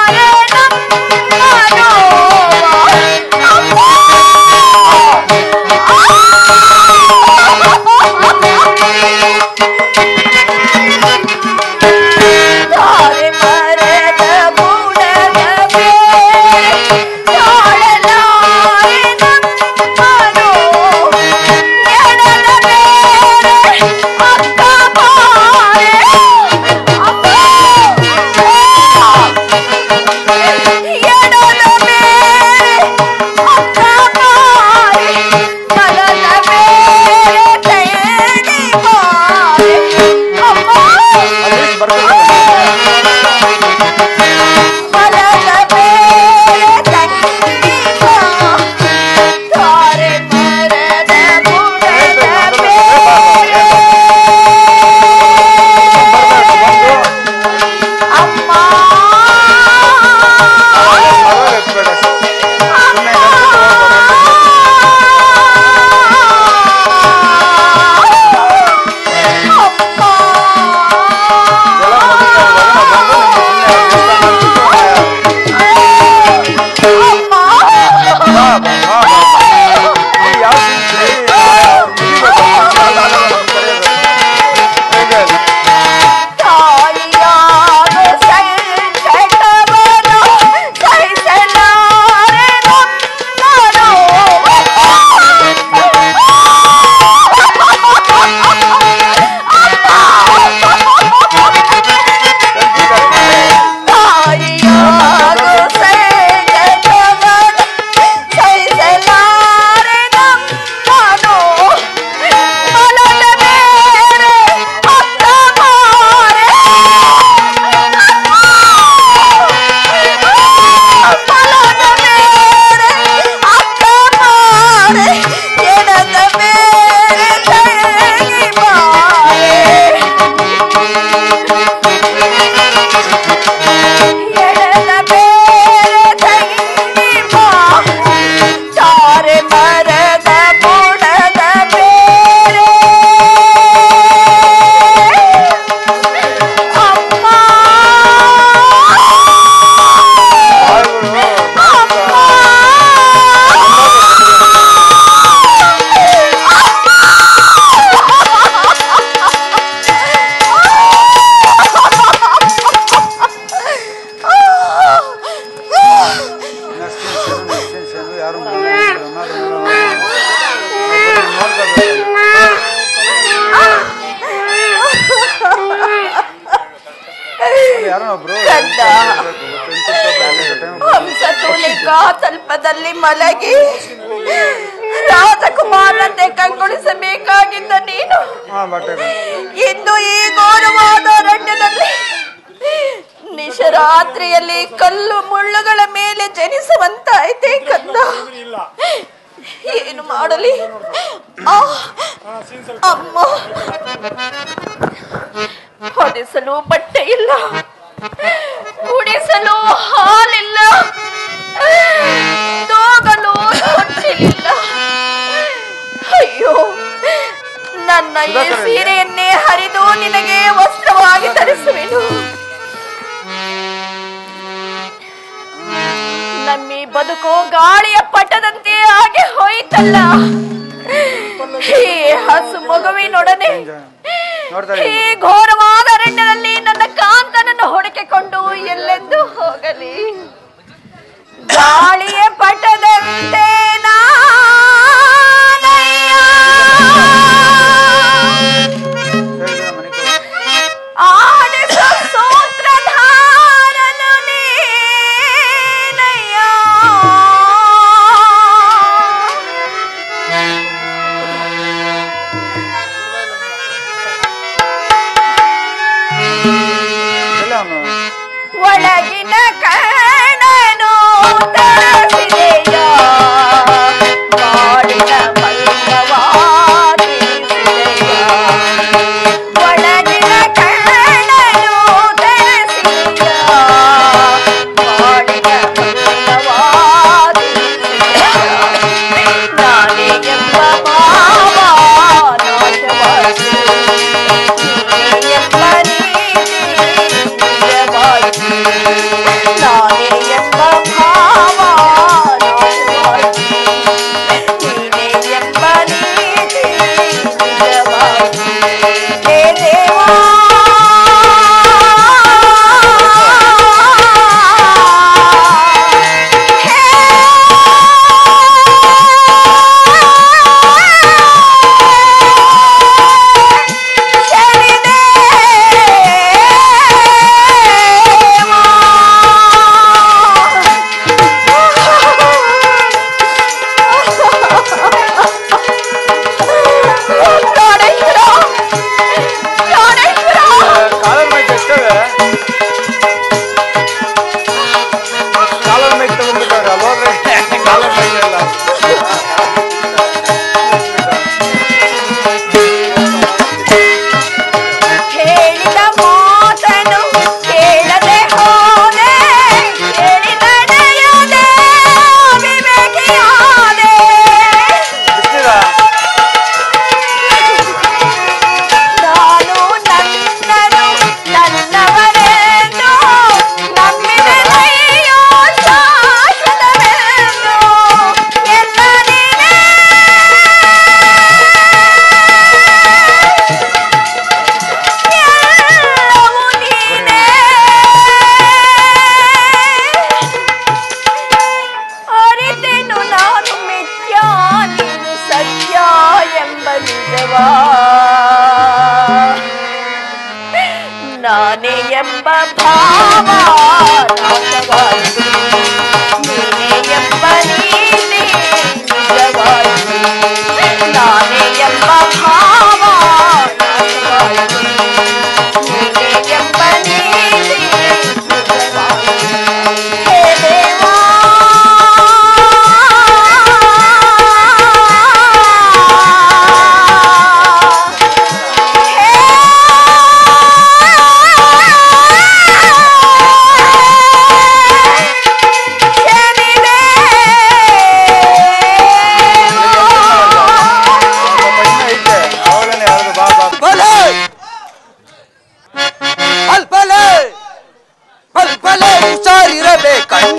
ತಲ್ಪದಲ್ಲಿ ಮಲಗಿ ರಾಜಕುಮಾರನಂತೆ ಕಂಗೊಳಿಸಬೇಕಾಗಿದ್ದ ನೀನು ಹಾ ಬಟ್ಟೆ ಇಂದು ಈ ಘೋರವಾದ ಅರಣ್ಯದಲ್ಲಿ ನಿಶರಾತ್ರಿಯಲ್ಲಿ ಕಲ್ಲು ಮುಳ್ಳುಗಳ ಮೇಲೆ ಜನಿಸುವಂತಾಯ್ತೆ ಕಂದ ಇಲ್ಲ ಏನು ಮಾಡಲಿ ಆ, ಅಮ್ಮ ಹೊದಿಸಲು ಬಟ್ಟೆ ಇಲ್ಲ ಕುಡಿಸಲು ಹಾಲಿಲ್ಲ ತೂಗಲು ತೊಟ್ಟಿಲಿಲ್ಲ ಅಯ್ಯೋ ನನ್ನ ಈ ಸೀರೆಯನ್ನೇ ಹರಿದು ನಿನಗೆ ವಸ್ತ್ರವಾಗಿ ಧರಿಸುವೆನು ನಮ್ಮಿ ಬದುಕು ಗಾಳಿಯ ಪಟದಂತೆ ಆಗಿ ಹೋಯಿತಲ್ಲ ಈ ಹಸು ಮಗುವಿನೊಡನೆ ನೋಡ್ತಾ ಈ ಘೋರವಾದ ಅರಣ್ಯದಲ್ಲಿ ನನ್ನ ಕಾಂತನನ್ನು ಹುಡುಕಿಕೊಂಡು ಎಲ್ಲೆಂದು ಹೋಗಲಿ ಗಾಳಿಯ ಪಟದಂತೆ ನಾನಯ್ಯ ಮನೆ ಆಡಿಸ ಸೂತ್ರಧಾರನು ನೀನಯ್ಯ. ಎಲ್ಲ ಅವನು ಒಳಗಿನ ಕಣ್ಣನು ತರಸಿ ಹೇಳಿದ ಮಾತನು ಕೇಳದೆ ಹೋದೆ ಕೇಳಿ ನಡೆಯದೆ ಅವಿವೇಕಿಯಾದೆ ನಾನು ನನ್ನನು ನನ್ನವರೆಂದು ನಂಬಿದೆನಯ್ಯೋ ಶಾಶ್ವತವೆಂದು ಎಲ್ಲ ನೀನೇ ಎಲ್ಲವೂ ನೀನೇ ಅರಿತೆನು ನಾನು ಮಿಥ್ಯ ನೀನು ಸತ್ಯ ಎಂಬ ನಿಜವಾ ನಾನೇ ಎಂಬ ಭಾವ ನಾಶವಾಯಿತು. ನೀನೇ ಎಂಬ ನೀತಿ ನಿಜವಾಯಿತು. ನಾನೇ ಎಂಬ ಭಾವ ನಾಶವಾಯಿತು. ನೀನೇ ಎಂಬ ನೀತಿ ನಿಜವಾಯಿತು. ಹೇ ದೇವಾ ಬಲೆ ಬಲ್ ಬಲೆ ಬಲ್ ಬಲೆ ಹುಷಾರಿರಬೇಕಣ್ಣ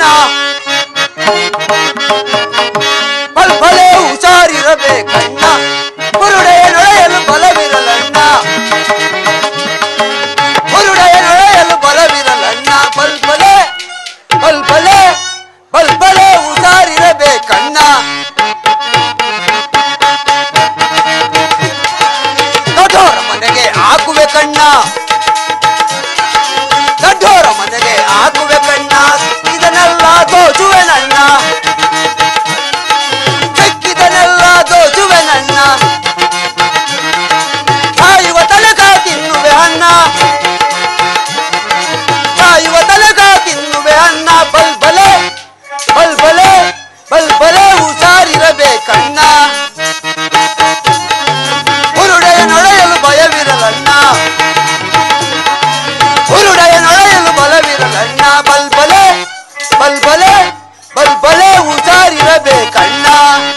ಬಲ್ ಬಲೆ ಹುಷಾರಿರಬೇಕಣ್ಣ ಬುರುಡೆಯ ನೊಳೆಯಲು ಬಲವಿರಲಣ್ಣ ಬುರುಡೆಯ ನೊಳೆಯಲು ಬಲವಿರಲಣ್ಣ ಬಲ್ ಬಲೆ ಬಲ್ ಬಲೆ ಬಲ್ ಬಲೆ ಹುಷಾರಿರಬೇಕಣ್ಣ ದೊಡ್ಡೋರ ಮನೆಗೆ ಹಾಕುವೆ ಕಣ್ಣ ದೊಡ್ಡೋರ ಮನೆಗೆ ಹಾಕುವೆ ಕಣ್ಣ ಇದನ್ನೆಲ್ಲ ದೋಚುವೆ ನನ್ನ ಬೆಕ್ಕಿದನೆಲ್ಲ ದೋಚುವೆ ನನ್ನ ಕಾಯುವ ತಲೆಗ ತಿನ್ನುವೆ ಅನ್ನ ಕಾಯುವ ತಲೆಗ ತಿನ್ನುವೆ ಅನ್ನ ಬಲ್ ಬಲೆ ಬಲ್ ಬಲೆ ಬಲ್ ಬಲೆ ಹುಷಾರಿರಬೇಕಣ್ಣ ಹುರುಡೆಯ ನೊಳೆಯಲು ಭಯವಿರಲಣ್ಣ ಹುರುಡೆಯ ನೊಳೆಯಲು ಬಲವಿರಲಣ್ಣ ಬಲ್ಬಲೆ ಬಲ್ಬಲೆ ಬಲ್ಬಲೆ ಹುಷಾರಿರಬೇಕಣ್ಣ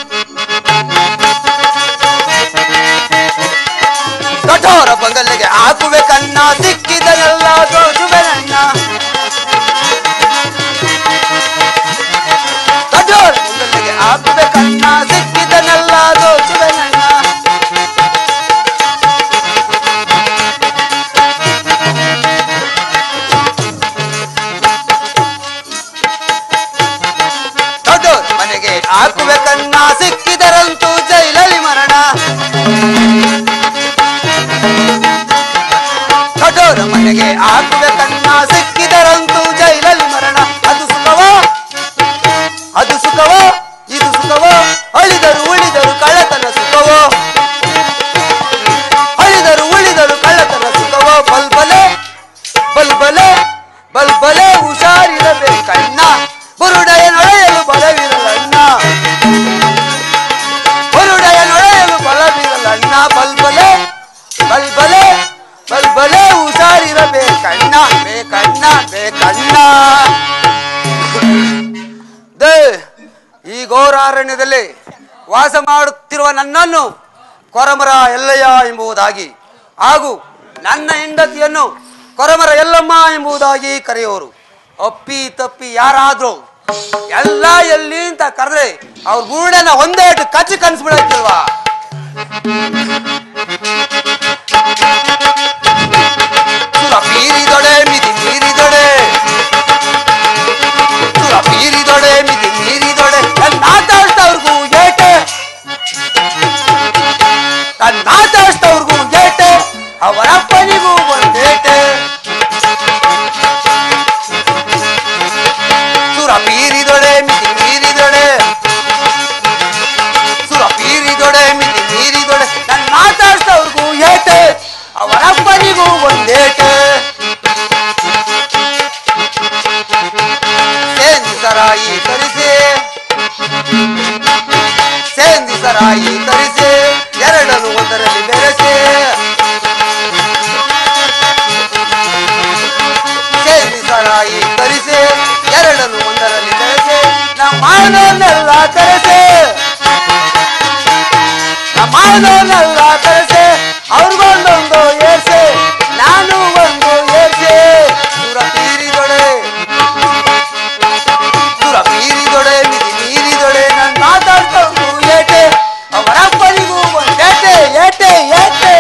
ಕಠೋರ ಬಂಗಲೆಗೆ ಹಾಕುವೆ ಕಣ್ಣ ಸಿಕ್ಕಿದನೆಲ್ಲ ದೋಚುವೆ ನನ್ನ ಕಠೋರ ಬಂಗಲೆಗೆ ಹಾಕುವೆ ಕಣ್ಣ ಸಿಕ್ಕಿದನೆಲ್ಲ ದೋಚುವೆ ನನ್ನ ದೊಡ್ಡೋರ್ ಮನೆಗೆ ಹಾಕುವೆ ಕಣ್ಣ ಸಿಕ್ಕಿದರಂತೂ ಜೈಲಲ್ಲಿ ಮರಣ ದೊಡ್ಡೋರ ಮನೆಗೆ ಹಾಕುವೆ ಕಣ್ಣ ಸಿಕ್ಕಿದರಂತೂ ಜೈಲಲ್ಲಿ ಮರಣ ಅದು ಸುಖವೋ ಅದು ಸುಖವೋ ಇದು ಸುಖವೋ ಅಳಿದರು ಉಳಿದರು ಕಳ್ಳತನ ಸುಖವೋ ಅಳಿದರು ಉಳಿದರು ಕಳ್ಳತನ ಸುಖವೋ ಬಲ್ಬಲೆ ಬಲ್ಬಲೆ ಬಲ್ಬಲೆ ಹುಷಾರಿರಬೇಕಣ್ಣ ಬುರುಡೆಯ ನೊಳೆಯಲು ಬಲವಿರಲಣ್ಣ ಬುರುಡೆಯ ನೊಳೆಯಲು ಬಲವಿರಲಣ್ಣ ಬಲ್ಬಲೆ ಬಲ್ಬಲೆ ಬಲ್ಬಲೆ ಹುಷಾರಿರಬೇಕಣ್ಣ ಬೇಕಣ್ಣ ಬೇಕಣ್ಣ ದೇ ಈ ಘೋರಾರಣ್ಯದಲ್ಲಿ ವಾಸ ಮಾಡುತ್ತಿರುವ ನನ್ನನ್ನು ಕೊರಮರ ಎಲ್ಲಯ್ಯ ಎಂಬುದಾಗಿ ಹಾಗೂ ನನ್ನ ಹೆಂಡತಿಯನ್ನು ಕೊರಮರ ಎಲ್ಲಮ್ಮ ಎಂಬುದಾಗಿ ಕರೆಯೋರು ಅಪ್ಪಿ ತಪ್ಪಿ ಯಾರಾದ್ರೂ ಎಲ್ಲ ಎಲ್ಲಿ ಅಂತ ಕರೆದ್ರೆ ಅವ್ರ ಗೂಡನ ಒಂದೇ ಇಟ್ಟು ಕಚ್ಚಿ ಕನ್ಸ್ಬಿಡಕ್ಕಿಲ್ವಾ ಸುರ ಮೀರಿದೊಡೆ ಮಿತಿ ಮೀರಿದೊಡೆ ಸುರ ಮೀರಿದೊಡೆ ಮಿತಿ ಮೀರಿದೊಡೆ ನನ್ನ ಆಟಾಡ್ತವ್ರಿಗೂ ಏಟೆ ನನ್ನ ಆಟಾಡ್ತವ್ರಿಗೂ ಏಟೆ ಅವರಪ್ಪನಿಗೂ ಒಂದೇಟೆ ಸುರ ಮೀರಿದೊಡೆ ಮಿತಿ ಮೀರಿದೊಡೆ ಸುರ ಮೀರಿದೊಡೆ ಮಿತಿ ಮೀರಿದೊಡೆ ನನ್ನ ಆಟ ಸೇಂದಿ ಸರಾಯಿ ತರಿಸಿ ಎರಡನ್ನು ಒಂದರಲ್ಲಿ ಬೆರೆಸಿ ಸೇಂದಿ ಸರಾಯಿ ತರಿಸಿ ಎರಡನ್ನು ಒಂದರಲ್ಲಿ ಬೆರೆಸಿ ನಮ್ಮನೆಲ್ಲ ಕರೆಸಿ ನಮ್ಮನೆಲ್ಲ ಕರೆಸಿ ಅವ್ರಿಗೊಂದೊಂದು ಏರ್ಸಿ ನಾನು ಒಂದು ಏರ್ಸಿ ದೂರ ತೀರಿದೊಡೆ ದೂರ ಮೀರಿದೊಡೆ ಮಿತಿ ಮೀರಿದೊಡೆ ನನ್ ಮಾತಾಡ್ಕೊಂಡು ಏಟೆ ಅವರಪ್ಪನಿಗೂ ಒಂದೇಟೆ ಏಟೆ ಏಟೆ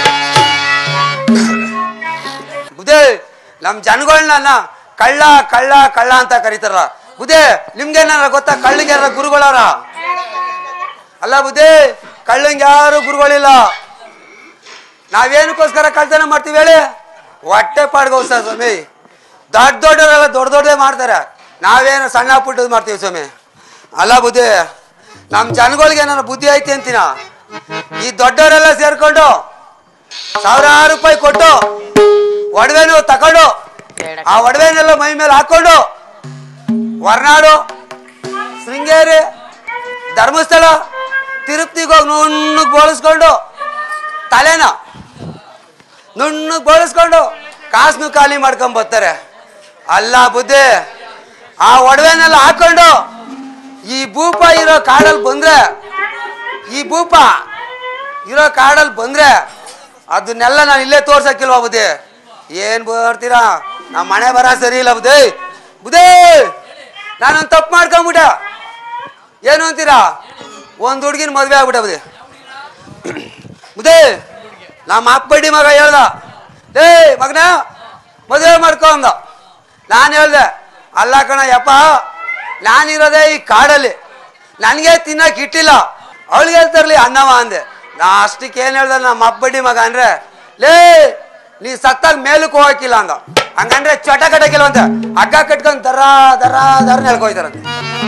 ಬುದೇ ನಮ್ ಜನಗಳನ್ನ ಕಳ್ಳ ಕಳ್ಳ ಕಳ್ಳ ಅಂತ ಕರೀತಾರ ಬುದೇ ನಿಮ್ಗೇನಾರ ಗೊತ್ತಾ ಕಳ್ಳಿಗೆ ಯಾರ ಗುರುಗಳಾರ ಅಲ್ಲ ಬುದೇ ಕಳ್ಳಂಗೆ ಯಾರು ಗುರುಗಳಿಲ್ಲ ನಾವೇನಕ್ಕೋಸ್ಕರ ಕಳ್ತನ ಮಾಡ್ತೀವಿ ಹೇಳಿ ಹೊಟ್ಟೆ ಪಾಡ್ಗೋಸ್ತ ಸ್ವಾಮಿ ದೊಡ್ಡ ದೊಡ್ಡವರೆಲ್ಲ ದೊಡ್ಡ ದೊಡ್ಡದೇ ಮಾಡ್ತಾರೆ ನಾವೇನು ಸಣ್ಣ ಪುಟ್ಟದ್ ಮಾಡ್ತೀವಿ ಸ್ವಾಮಿ ಅಲ್ಲ ಬುದ್ಧಿ ನಮ್ಮ ಜನಗಳಿಗೆ ಏನಾರ ಬುದ್ಧಿ ಐತಿ ಅಂತೀನ ಈ ದೊಡ್ಡವರೆಲ್ಲ ಸೇರ್ಕೊಂಡು ಸಾವಿರಾರು ರೂಪಾಯಿ ಕೊಟ್ಟು ಒಡವೆನು ತಕೊಂಡು ಆ ಒಡವೆನೆಲ್ಲ ಮೈ ಮೇಲೆ ಹಾಕೊಂಡು ಹೊರನಾಡು ಶೃಂಗೇರಿ ಧರ್ಮಸ್ಥಳ ತಿರುಪತಿಗೆ ಹೋಗಿ ನುಣ್ಣಗೆ ಬೋಳಿಸ್ಕೊಂಡು ತಲೆನ ನುಣ್ಣಗೆ ಬೋಳಿಸ್ಕೊಂಡು ಕಾಸನ್ನು ಖಾಲಿ ಮಾಡ್ಕೊಂಡ್ ಬರ್ತಾರೆ ಅಲ್ಲ ಬುದ್ಧಿ ಆ ಒಡವೆನೆಲ್ಲ ಹಾಕೊಂಡು ಈ ಭೂಪ ಇರೋ ಕಾಡಲ್ಲಿ ಬಂದ್ರೆ ಈ ಭೂಪ ಇರೋ ಕಾಡಲ್ಲಿ ಬಂದ್ರೆ ಅದನ್ನೆಲ್ಲ ನಾನು ಇಲ್ಲೇ ತೋರ್ಸಕ್ಕಿಲ್ವಾ ಬುದ್ಧಿ ಏನ್ ಬರ್ತೀರಾ ನಮ್ಮ ಮನೆ ಬರ ಸರಿ ಇಲ್ಲ ಬುದ್ಧಿ ಬುದ್ಧಿ ನಾನೊಂದು ತಪ್ಪು ಮಾಡ್ಕೊಂಬಿಟ್ಟೆ ಏನು ಅಂತೀರಾ ಒಂದು ಹುಡುಗಿನ ಮದುವೆ ಆಗ್ಬಿಟ್ಟ ಬುದ್ಧಿ ಬುದ್ಧಿ ನಮ್ಮ ಅಪ್ಪಡಿ ಮಗ ಹೇಳ್ದ ಏ ಮಗನ ಮದುವೆ ಮಾಡ್ಕೊ ಅಂದ ನಾನು ಹೇಳ್ದೆ ಅಲ್ಲ ಕಣ ಯಪ್ಪ ನಾನಿರೋದೇ ಈ ಕಾಡಲ್ಲಿ ನನಗೆ ತಿನ್ನಕ್ಕೆ ಇಟ್ಟಿಲ್ಲ ಅವಳಿಗೆ ತರಲಿ ಅನ್ನವ ಅಂದೆ ನಾ ಅಷ್ಟಕ್ಕೆ ಏನು ಹೇಳ್ದೆ ನಮ್ಮ ಅಪ್ಪಡಿ ಮಗ ಅಂದ್ರೆ ಲೇ ನೀ ಸತ್ತಾಗ ಮೇಲಕ್ಕೆ ಹೋಗಕ್ಕಿಲ್ಲ ಅಂದ ಹಂಗಂದ್ರೆ ಚಟ ಕಟ್ಟಕ್ಕಿಲ್ಲ ಅಂತ ಹಗ್ಗ ಕಟ್ಕೊಂಡು ದರ ದರ ದರ ನೆಲ್ಕೋಯ್ತಾರಂತೆ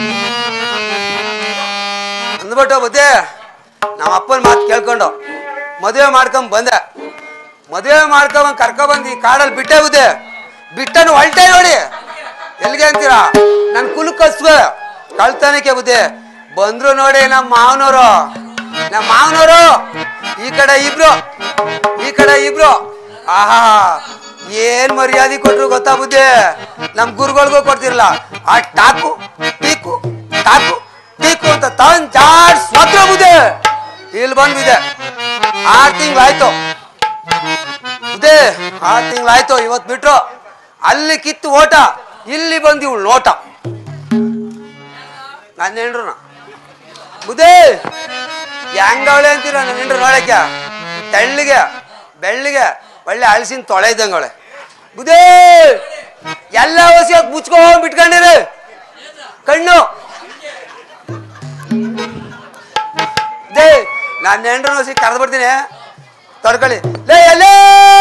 ಅಂದ್ಬಿಟ್ಟು ಬುದ್ಧಿ ನಮ್ಮ ಅಪ್ಪನ ಮಾತು ಕೇಳ್ಕೊಂಡು ಮದುವೆ ಮಾಡ್ಕೊಂಡ್ ಬಂದೆ ಮದುವೆ ಮಾಡ್ಕೊಂಡ್ ಕರ್ಕೊಂಡ್ ಈ ಕಾಡಲ್ಲಿ ಬಿಟ್ಟೆ ಬುದ್ಧಿ ಬಿಟ್ಟನು ಹೊಲ್ಟೆ ನೋಡಿ ಎಲ್ಲಿಗೆ ಅಂತೀರಾ ನನ್ ಕುಲಕಸ್ವ ಕಳ್ತನಕ್ಕೆ ಬುದ್ಧಿ ಬಂದ್ರು ನೋಡಿ ನಮ್ಮ ಮಾವನವರು ನಮ್ಮ ಮಾವನವರು ಈ ಕಡೆ ಇಬ್ರು ಈ ಕಡೆ ಇಬ್ರು ಆಹಾ ಏನ್ ಮರ್ಯಾದೆ ಕೊಟ್ರು ಗೊತ್ತಾ ಬುದ್ಧಿ ನಮ್ ಗುರುಗಳಿಗೂ ಕೊಡ್ತಿರ್ಲ ಆ ಟಾಕು ಟೀಕು ಟಾಕು ಟೀಕು ಅಂತ ತಗೊಂಡ್ ಜಾಡ್ಸ್ ಮಾತ್ರ ಬುದ್ಧಿ ಇಲ್ಲಿ ಬಂದ್ಬಿದೆ ಆರ್ ತಿಂಗ್ಳಾಯ್ತು ಇದೆ ಆರ್ ತಿಂಗ್ಳಾಯ್ತು ಇವತ್ ಬಿಟ್ರು ಅಲ್ಲಿ ಕಿತ್ತು ಓಟ ಇಲ್ಲಿ ಬಂದು ಇವಳು ನೋಟ ನನ್ನ ಹೆಂಡ್ರುನ ಬುದ್ಧಿ ಹೆಂಗವಳೆ ಅಂತೀರ ನನ್ನ ಹೆಂಡ್ರು ನೋಡಕ್ಕೆ ತೆಳ್ಳಿಗೆ ಬೆಳ್ಳಿಗೆ ಒಳ್ಳೆ ಅಳಸಿನ ತೊಳೆ ಇದ್ದಂಗವಳೆ ಬುದ್ಧಿ ಎಲ್ಲ ಹೊಸಿ ಮುಚ್ಕೊಂಡ್ ಬಿಟ್ಕೊಂಡಿರಿ ಕಣ್ಣು ದೇ ನಾನು ಹೆಂಡ್ರು ಹೊಸಿ ಕರೆದು ಬಿಡ್ತೀನಿ ತೊಡ್ಕೊಳ್ಳಿ ಲೇ ಎಲ್ಲೇ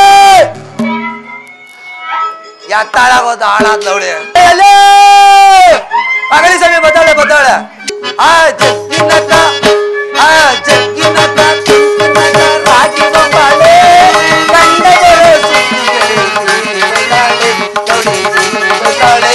ಎತ್ತಾಳಾಗೋದು ಹಾಳಾದ್ ಅವಳಿ ಎಲ್ಲೇ ಮಗಳಿ ಸಮಯ ಬದ್ದಾಳೆ ಬದ್ದಾಳೆ ಆ ಜಗ್ಗಿನಕ ಆ ಜಗ್ಗಿನಕ ಕುಂಕುಮಕ ರಾಗಿ ಬೊಂಬಾಳೆ ಗಂಡಗಳು ಸುತ್ತಿಗೆ ಬಂದಾಳೆ ಗೌಡಿ ಬಂದಾಳೆ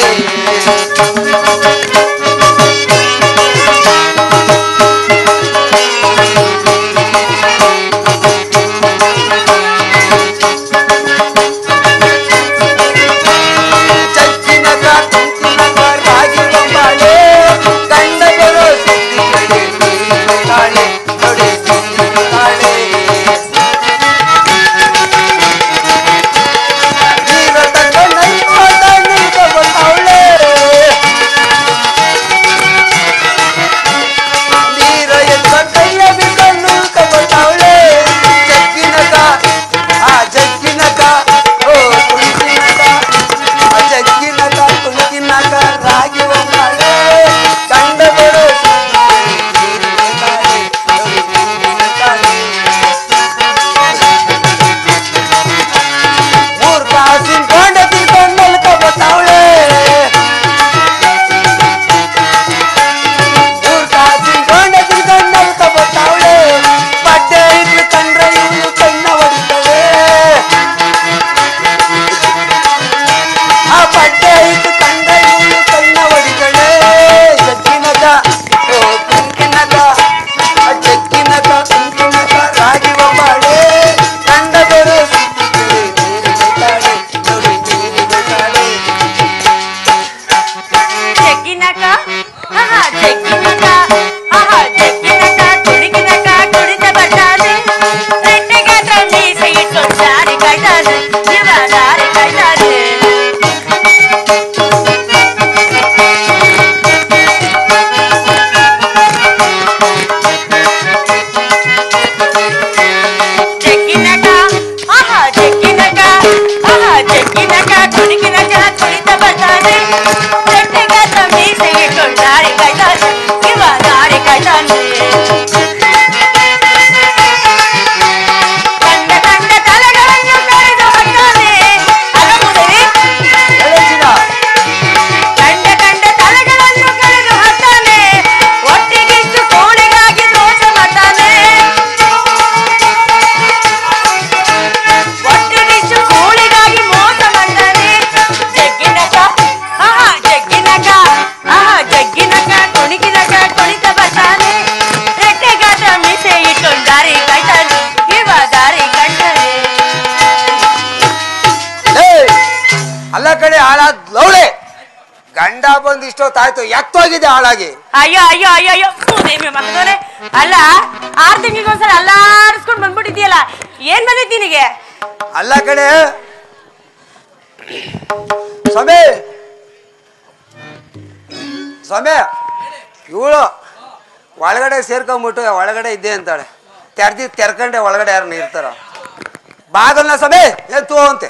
ಚಚ್ಚಿನಕ ಕುಂಕುಮಕ ರಾಗಿ ಬೊಂಬಾಳೆ ಗಂಡ ಜಗ್ಗಿನಕ ಆಹಾ ಜಗ್ಗಿನಕ ಆಹಾ ಜಗ್ಗಿನಕ ಕುಣಿಗಿನಕ ಕುಣಿತ ಬರ್ತಾನೆ ಜಟ್ಟಿಗದ ಮೀಸೆಗೆ ಕೊಂಡಾರಿ ಕಾಯ್ತಾನೆ ಇವ ದಾರಿ ಕಾಯ್ತಾನೆ ಕಂಡ ಕಂಡ ತಲೆಗಳನ್ನು ಕರೆದು ಹಾಕ್ತಾನೆ ಅಲಮುದರಿ ಎಳೆಚಿನ ಕಂಡ ಕಂಡ ತಲೆಗಳನ್ನು ಕರೆದು ಹಾಕ್ತಾನೆ ಒಟ್ಟಿಗಿಟ್ಟು ಕೋಳಿಗಾಗಿ ದೋಷ ಮಾಡ್ತಾನೆ ಒಟ್ಟಿಗಿಟ್ಟು ಕೋಳಿಗಾಗಿ ಮೋಸ ಮಾಡ್ತಾನೆ ಜಗ್ಗಿನಕ ಆಹಾ ಜಗ್ಗಿನಕ ಆಹಾ ಜಗ್ಗಿನಕ ಕುಣಿಗಿನಕ ಕುಣಿತ ಬರ್ತಾನೆ ರೆಟ್ಟೆಗಾದ ಮೀಸೆ ಇಟ್ಕೊಂಡು ದಾರಿ ಕಾಯ್ತಾನೆ ಇವ ದಾರಿ ಕಂಡನೆ ಲೇ ಅಲ್ಲ ಕಡೆ ಹಾಳಾದ್ ಲೌಳೆ ಗಂಡ ಬಂದು ಇಷ್ಟೊತ್ತಾಯ್ತು ಎತ್ತೋಗಿದೆ ಹಾಳಾಗಿ ಅಯ್ಯೋ ಅಯ್ಯೋ ಅಯ್ಯೋ ಅಯ್ಯೋ ದೇವಿ ಮಗದೋರೆ ಅಲ್ಲ ಆರ್ ತಿಂಗಳಿಗೊಂದ್ಸಲ ಅಲ್ಲಾಡಿಸ್ಕೊಂಡ್ ಬಂದ್ಬಿಟ್ಟಿದ್ಯಲ್ಲ ಏನ್ ಬಂದೈತಿ ನಿನಗೆ ಅಲ್ಲ ಕಡೆ ಸ್ವಾಮಿ ಸ್ವಾಮಿ ಇವಳು ಒಳಗಡೆ ಸೇರ್ಕೊಂಬಿಟ್ಟು ಒಳಗಡೆ ಇದ್ದೆ ಅಂತಾಳೆ ತೆರ್ದಿ ತೆರ್ಕಂಡೆ ಒಳಗಡೆ ಯಾರನ್ನ ಇರ್ತಾರ ಬಾಗಲ್ನ ಸ್ವಾಮಿ ಎತ್ತು ಅಂತೆ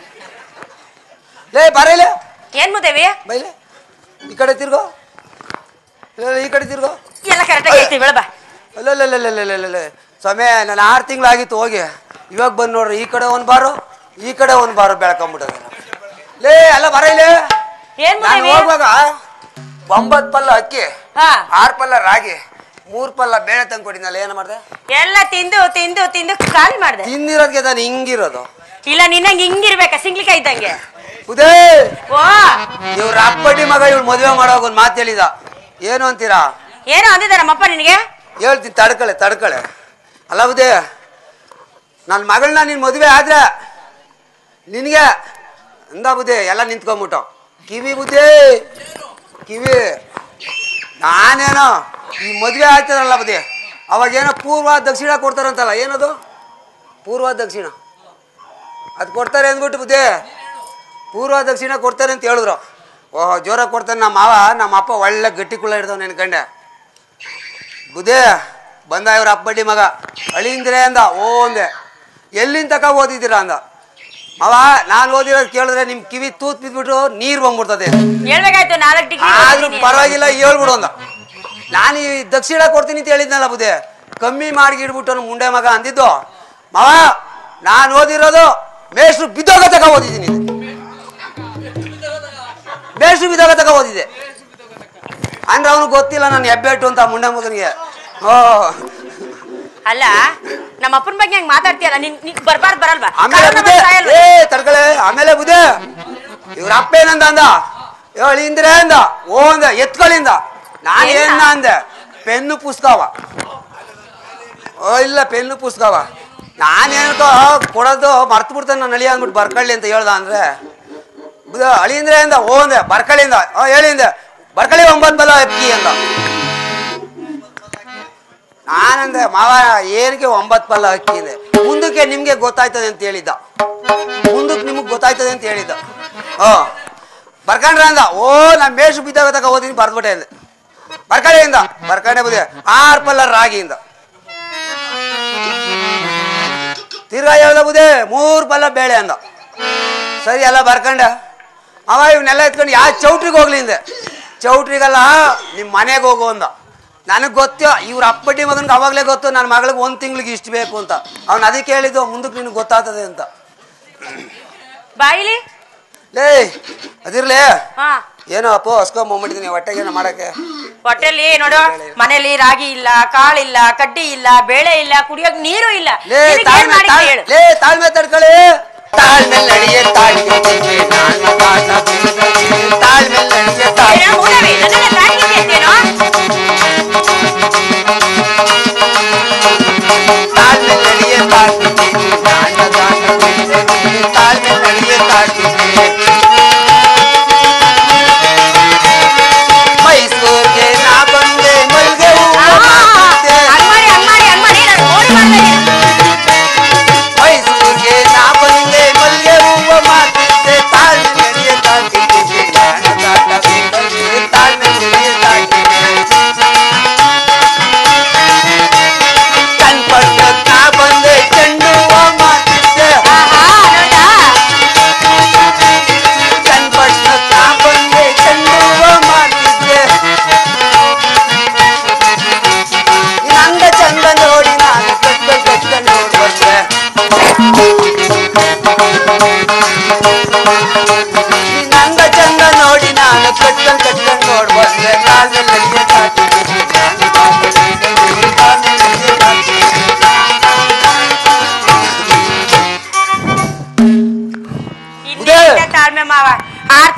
ಲೇ ಬರೀಲೆ ಏನ್ ಮುದೇವಿ ಬೈಲೆ ಈ ಕಡೆ ತಿರ್ಗೋ ಲೇ, ಈ ಕಡೆ ತಿರ್ಗೋ ಎಲ್ಲ ಕರೆಕ್ಟಾಗಿ ಐತಿ ಬೆಳಬ ಅಲ್ಲಲ್ಲಲ್ಲಲ್ಲಲ್ಲಲ್ಲ ಸ್ವಾಮಿ ನಾನು ಆರು ತಿಂಗಳಾಗಿತ್ತು ಹೋಗಿ ಇವಾಗ ಬಂದು ನೋಡ್ರಿ ಈ ಕಡೆ ಒಂದು ಬಾರು ಈ ಕಡೆ ಒಂದು ಬಾರು ಬೆಳ್ಕೊಂಬಿಟ್ಟದೆ ಲೇ ಅಲ್ಲ ಬರ ಇಲ್ಲಿ ಏನ್ ನಾನು ಮುದೇವಿ ಹೋಗುವಾಗ ಒಂಬತ್ತು ಪಲ್ಲ ಅಕ್ಕಿ ಹಾ ಆರು ಪಲ್ಲ ರಾಗಿ ಮೂರು ಪಲ್ಲ ಬೇಳೆ ತಂದು ಕೊಟ್ಟಿದ್ನಲ್ಲ ಏನು ಮಾಡಿದೆ ಎಲ್ಲ ತಿಂದು ತಿಂದು ತಿಂದು ಖಾಲಿ ಮಾಡ್ದೆ ತಿಂದಿರೋದ್ಗೆ ನಾನು ಹಿಂಗಿರೋದು ಇಲ್ಲ ನಿನ್ನಂಗೆ ಹಿಂಗಿರ್ಬೇಕ ಸಿಂಗ್ಲಿಕಾಯಿ ಇದ್ದಂಗೆ ಉದೇ ಓ ಇವ್ರ ಅಪ್ಪಡಿ ಮಗ ಇವಳು ಮದುವೆ ಮಾಡೋವಾಗ ಒಂದು ಮಾತು ಹೇಳಿದ ಏನು ಅಂತೀರಾ ಏನೋ ಅಂದಿದ್ದ ನಮ್ಮಪ್ಪ ನಿನಗೆ ಹೇಳ್ತೀನಿ ತಡ್ಕಳೆ ತಡ್ಕಳೆ ಅಲ್ಲ ಬುದ್ಧಿ ನನ್ನ ಮಗಳನ್ನ ನೀನು ಮದುವೆ ಆದ್ರೆ ನಿನಗೆ ಅಂದ ಬುದ್ಧಿ ಎಲ್ಲ ನಿಂತ್ಕೊಂಬಿಟ್ಟು ಕಿವಿ ಬುದ್ಧಿ ಕಿವಿ ನಾನೇನೋ ಈ ಮದುವೆ ಆಯ್ತದಲ್ಲ ಬುದ್ಧಿ ಅವಾಗೇನೋ ಪೂರ್ವ ದಕ್ಷಿಣ ಕೊಡ್ತಾರಂತಲ್ಲ ಏನದು ಪೂರ್ವ ದಕ್ಷಿಣ ಅದು ಕೊಡ್ತಾರೆ ಅಂದ್ಬಿಟ್ಟು ಬುದ್ಧಿ ಪೂರ್ವ ದಕ್ಷಿಣ ಕೊಡ್ತಾರೆ ಅಂತ ಹೇಳಿದ್ರು ಓಹ್ ಜೋರಾಗಿ ಕೊಡ್ತಾನೆ ನಮ್ಮ ಮಾವ ನಮ್ಮ ಅಪ್ಪ ಒಳ್ಳೆ ಗಟ್ಟಿ ಕುಳ್ಳ ಹಿಡ್ದವ್ ನೆನ್ಕಂಡೆ ಬುದೇ ಬಂದ ಇವ್ರ ಅಪ್ಪಡ್ಡಿ ಮಗ ಅಳಿಂದ್ರೆ ಅಂದ ಓ ಅಂದೆ ಎಲ್ಲಿಂದ ತಕ ಓದಿದ್ದೀರಾ ಅಂದ ಅವ ನಾನು ಓದಿರೋದು ಕೇಳಿದ್ರೆ ನಿಮ್ ಕಿವಿ ತೂತ್ ಬಿದ್ಬಿಟ್ಟು ನೀರು ಬಂದ್ಬಿಡ್ತದೆ ಹೇಳ್ಬೇಕಾಯ್ತು ನಾಲ್ಕು ಡಿಗ್ರಿ ಆದ್ರೂ ಪರವಾಗಿಲ್ಲ ಹೇಳ್ಬಿಡು ಅಂದ ನಾನು ಈ ದಕ್ಷಿಣ ಕೊಡ್ತೀನಿ ಅಂತ ಹೇಳಿದ್ನಲ್ಲ ಬುದೇ ಕಮ್ಮಿ ಮಾಡಿಗಿಡ್ಬಿಟ್ಟು ಅವ್ನು ಮುಂಡೆ ಮಗ ಅಂದಿದ್ದು ಮವ ನಾನು ಓದಿರೋದು ಮೇಷ್ಟ್ರು ಬಿದ್ದೋಗ ತಕ ಓದಿದ್ದೀನಿ ಮೇಷ್ಟ್ರು ಬಿದ್ದೋಗ ತಕ ಓದಿದೆ ಅಂದ್ರೆ ಅವನು ಗೊತ್ತಿಲ್ಲ ನಾನು ಹೆಬ್ಬೆಟ್ಟು ಅಂತ ಮುಂಡೆ ಮಗನಿಗೆ ಓ ಅಲ್ಲ ನಮ್ಮ ಅಪ್ಪನ ಬಗ್ಗೆ ಹಂಗ್ ಮಾತಾಡ್ತೀಯಲ್ಲ ನಿನ್ ನಿನ್ ಬರ್ಬಾರ್ದು ಬರಲ್ವಾ ಆಮೇಲೆ ಕಾರಣ ಬುದ್ಧಿ ಸಾಯಲ್ವಾ? ಏ ತಡ್ಕಳೆ ಆಮೇಲೆ ಬುದ್ಧಿ ಇವ್ರ ಅಪ್ಪ ಏನಂದ ಅಂದ ಹೇಳಿ ಇಂದ್ರೆ ಅಂದ ಓ ಅಂದ ಎತ್ಗಳಿಂದ ನಾನು ಏನ? ಏನ ಅಂದೆ ಪೆನ್ನು ಪುಸ್ತಕವ ಓ ಇಲ್ಲ ಪೆನ್ನು ಪುಸ್ತಕವ ನಾನೇನೋ ಕೊಡೋದು ಮರ್ತು ಬಿಡ್ತಾನೆ ನಾನು ಅಳಿ ಅಂದ್ಬಿಟ್ಟು ಬರ್ಕಳ್ಳಿ ಅಂತ ಹೇಳ್ದ ಅಂದ್ರೆ ಬುಧ ಅಳಿಂದ್ರೆ ಅಂದ ಓ ಅಂದೆ ಬರ್ಕಳಿಂದ ಓ ಹೇಳಿಂದೆ ಬರ್ಕಳಿ ಒಂಬತ್ತು ಬಲ ಅಕ್ಕಿ ಅಂದ ನಾನಂದೆ ಮಾವ ಏನಕ್ಕೆ ಒಂಬತ್ತು ಪಲ್ಲ ಅಕ್ಕಿ ಇದೆ ಮುಂದಕ್ಕೆ ನಿಮ್ಗೆ ಗೊತ್ತಾಯ್ತದೆ ಅಂತ ಹೇಳಿದ್ದ ಮುಂದಕ್ಕೆ ನಿಮಗೆ ಗೊತ್ತಾಯ್ತದೆ ಅಂತ ಹೇಳಿದ್ದ ಹ್ಞೂ ಬರ್ಕಂಡ್ರೆ ಅಂದ ಓ ನಾನು ಮೇಷು ಬಿದ್ದಾಗ ತಕ ಓದಿನಿ ಬರ್ದ್ಬಿಟ್ಟೆ ಅಂದೆ ಬರ್ಕಡೆಯಿಂದ ಬರ್ಕಡೆ ಬುದ್ಧಿ ಆರು ಪಲ್ಲ ರಾಗಿಯಿಂದ ತಿರ್ಗಾ ಹೇಳ್ದ ಬುದ್ಧಿ ಮೂರು ಪಲ್ಲ ಬೇಳೆ ಅಂದ ಸರಿ ಎಲ್ಲ ಬರ್ಕಂಡ ಅವ ಇವನ್ನೆಲ್ಲ ಎತ್ಕೊಂಡು ಯಾವ ಚೌಟ್ರಿಗೆ ಹೋಗ್ಲಿ ಹಿಂದೆ ಚೌಟ್ರಿಗಲ್ಲ ನಿಮ್ಮ ಮನೆಗೆ ಹೋಗು ಅಂದ ನನಗೆ ಗೊತ್ತು ಇವ್ರ ಅಪ್ಪಟ್ಟಿ ಮಗನಿಗೆ ಅವಾಗಲೇ ಗೊತ್ತು ನನ್ನ ಮಗಳಿಗೆ ಒಂದು ತಿಂಗ್ಳಿಗೆ ಇಷ್ಟು ಬೇಕು ಅಂತ ಅವ್ನು ಅದಕ್ಕೆ ಹೇಳಿದ್ದು ಮುಂದಕ್ಕೆ ನಿನಗೆ ಗೊತ್ತಾಗ್ತದೆ ಅಂತ ಬಾಯಿಲಿ ಲೇ ಅದಿರ್ಲೇ ಹಾ ಏನೋ ಅಪ್ಪೋ ಹಸ್ಕೊಂಬಂಬಿಟ್ಟಿದ್ದೀನಿ ಹೊಟ್ಟೆಗೇನೋ ಮಾಡಕ್ಕೆ ಹೊಟ್ಟೆಲಿ ನೋಡು ಮನೇಲಿ ರಾಗಿ ಇಲ್ಲ ಕಾಳಿಲ್ಲ ಕಡ್ಡಿ ಇಲ್ಲ ಬೇಳೆ ಇಲ್ಲ ಕುಡಿಯೋಕ್ ನೀರು ಇಲ್ಲ ಲೇ ನಿನಗ್ ಏನ್ ತಾಳ್ಮೆ ಮಾಡಿದ್ದೆ ತಾಳ್- ಹೇಳು ಲೇ ತಾಳ್ಮೆ ತಡ್ಕೊಳ್ಳಿ ತಾಳ್ಮೆ ನಡಿಯೇ ತಾಳ್ಮೆ ನಾನು ಪಾಠ ಬೀಳ್ತೀನಿ. ತಾಳ್ಮೆ ನಡಿಯೇ ತಾಳ್ಮೆ ಏನೋ ಮೂಡವಿ, ನನ್ನೆಲ್ಲ ತಾಯಿಗೆ ಅಂತೇನೋ? ತಾಳ್ಮೆ ನಡಿಯೇ ತಾಳ್ತೀನಿ ನಾನು ದಾಟ ಬೀಳ್ತೀನಿ. ತಾಳ್ಮೆ ನಡಿಯೇ ತಾಳ್ತೀನಿ ಮೈಸೂರಿಗೆ ನಾ ಬಂದೆ ಮಲ್ಗೆ ಹೂವ ಆ, ಮಾರ್ತಿದ್ದೆ. ಹಂಗ್ ಮಾಡಿ, ಹಂಗ್ ಮಾಡಿ, ಹಂಗ್ ಮಾಡಿ, ನಾನು ಓಡಿ ಮಾಡ್ದೆ. ಮೈಸೂರಿಗೆ ನಾ ಬಂದೆ ಮಲ್ಗೆ ಹೂವ ಮಾತಿದ್ದೆ ತಾಳ್ಮೆ ನಡೆಯ ತಾಳ್ತಿದ್ದೆ ಜ್ಞಾನ ದಾಟ ಬೇಕಂತೆ ತಾಳ್ಮೆ ನಡೆಯ ತಾಳ್ತಿದ್ದೆ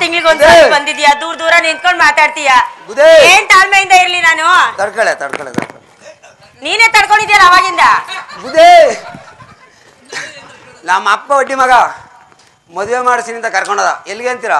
ತಿಂಗಳಿಗೆ ಒಂದ್ಸಲ ಬುದೇ. ಬಂದಿದ್ಯಾ ದೂರ ದೂರ ನಿಂತ್ಕೊಂಡ್ ಮಾತಾಡ್ತೀಯ ಬುದೇ. ಏನ್ ತಾಳ್ಮೆಯಿಂದ ಇರ್ಲಿ ನಾನು ತಡ್ಕಳೆ ತಡ್ಕಳೆ ತಡ್ಕಳೆ ನೀನೇ ತಡ್ಕೊಂಡಿದ್ಯಲ್ಲ ಅವಾಗಿಂದ ಬುದೇ ನಮ್ಮ ಅಪ್ಪ ಒಡ್ಡಿ ಮಗ ಮದುವೆ ಮಾಡಿಸಿನಿ ಅಂತ ಕರ್ಕೊಂಡದ ಎಲ್ಲಿಗೆ ಅಂತೀರಾ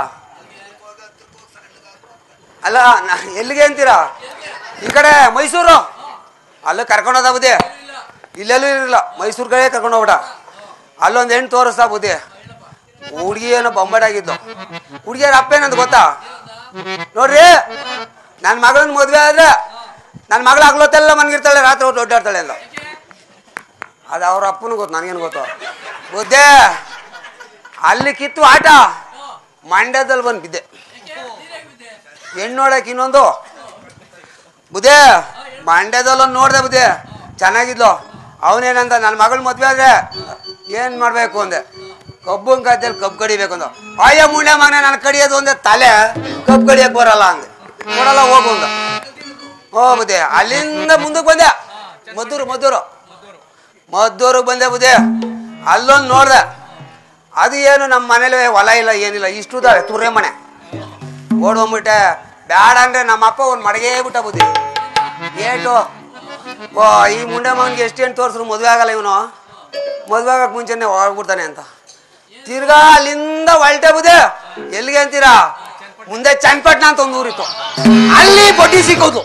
ಅಲ್ಲ ನ- ಎಲ್ಲಿಗೆ ಅಂತೀರಾ ಈ ಕಡೆ ಮೈಸೂರು ಅಲ್ಲೂ ಕರ್ಕೊಂಡೋದ ಬುದ್ಧಿ ಇಲ್ಲೆಲ್ಲೂ ಇರಲಿಲ್ಲ ಮೈಸೂರು ಕಡೆ ಕರ್ಕೊಂಡು ಹೋಗ್ಬಿಟ್ಟ ಅಲ್ಲೊಂದು ಹೆಣ್ಣು ತೋರಿಸ್ತಾ ಬುದ್ಧಿ ಹುಡುಗಿ ಏನೋ ಬೊಂಬಾಟಾಗಿದ್ದು ಹುಡುಗಿಯರ ಅಪ್ಪ ಏನಂತ ಗೊತ್ತಾ ನೋಡ್ರಿ ನನ್ನ ಮಗಳನ್ನ ಮದುವೆ ಆದ್ರೆ ನನ್ನ ಮಗಳು ಆಗ್ಲೊತ್ತೆಲ್ಲ ಮನ್ಗಿರ್ತಾಳೆ ರಾತ್ರಿ ಹೊತ್ತು ಒಡ್ಡಾಡ್ತಾಳೆ ಅಂದ ಅದು ಅವ್ರ ಅಪ್ಪನೂ ಗೊತ್ತು ನನಗೇನು ಗೊತ್ತು ಬುದ್ಧೆ ಅಲ್ಲಿ ಕಿತ್ತು ಆಟ ಮಂಡ್ಯದಲ್ಲಿ ಬಂದು ಬಿದ್ದೆ ಹೆಣ್ಣು ನೋಡಕ್ಕೆ ಇನ್ನೊಂದು ಬುದ್ಧೆ ಮಂಡ್ಯದಲ್ಲಿ ಒಂದು ನೋಡ್ದೆ ಬುದ್ಧೆ ಚೆನ್ನಾಗಿದ್ಲು ಅವನೇನಂದ ನನ್ನ ಮಗಳ ಮದ್ವೆ ಆದ್ರೆ ಏನ್ ಮಾಡ್ಬೇಕು ಅಂದೆ ಕಬ್ಬನ್ ಗದ್ದೆಯಲ್ಲಿ ಕಬ್ಬು ಕಡಿಬೇಕು ಅಂದ ಅಯ್ಯ ಮುಂಡೆ ಮಗನೇ ನಾನು ಕಡಿಯೋದು ಒಂದೇ ತಲೆ ಕಬ್ಬು ಕಡಿಯಕ್ ಬರಲ್ಲ ಅಂದೆ ಕೊಡಲ್ಲ ಹೋಗು ಅಂದ ಹೋ ಬುದ್ಧೆ ಅಲ್ಲಿಂದ ಮುಂದಕ್ಕೆ ಬಂದೆ ಮದ್ದೂರು ಮದ್ದೂರು ಮದ್ದೂರಿಗೆ ಬಂದೆ ಬುದ್ಧೆ ಅಲ್ಲೊಂದು ನೋಡ್ದೆ ಅದು ಏನು ನಮ್ಮ ಮನೇಲಿ ಹೊಲ ಇಲ್ಲ ಏನಿಲ್ಲ ಇಷ್ಟು ಇದಾವೆ ತುರೆ ಮನೆ ಓಡ್ಬಂದ್ಬಿಟ್ಟೆ ಬ್ಯಾಡ ಅಂದ್ರೆ ನಮ್ಮ ಅಪ್ಪ ಒಂದು ಮಡಗೇ ಬಿಟ್ಟ ಬುದ್ಧಿ ಏಟು ಓ ಈ ಮುಂಡೆ ಮಗನಿಗೆ ಎಷ್ಟು ಏನು ತೋರಿಸ್ರು ಮದುವೆ ಆಗಲ್ಲ ಇವನು ಮದುವೆ ಆಗಕ್ಕೆ ಮುಂಚೆನೆ ಹೋಗ್ಬಿಡ್ತಾನೆ ಅಂತ ತಿರ್ಗಾ ಅಲ್ಲಿಂದ ಹೊಲ್ಟೆ ಬುದ್ಧಿ ಎಲ್ಲಿಗೆ ಅಂತೀರಾ ಮುಂದೆ ಚನ್ನಪಟ್ಟಣ ಅಂತ ಒಂದು ಊರಿತ್ತು ಅಲ್ಲಿ ಬಡ್ಡಿ ಸಿಕ್ಕೋದು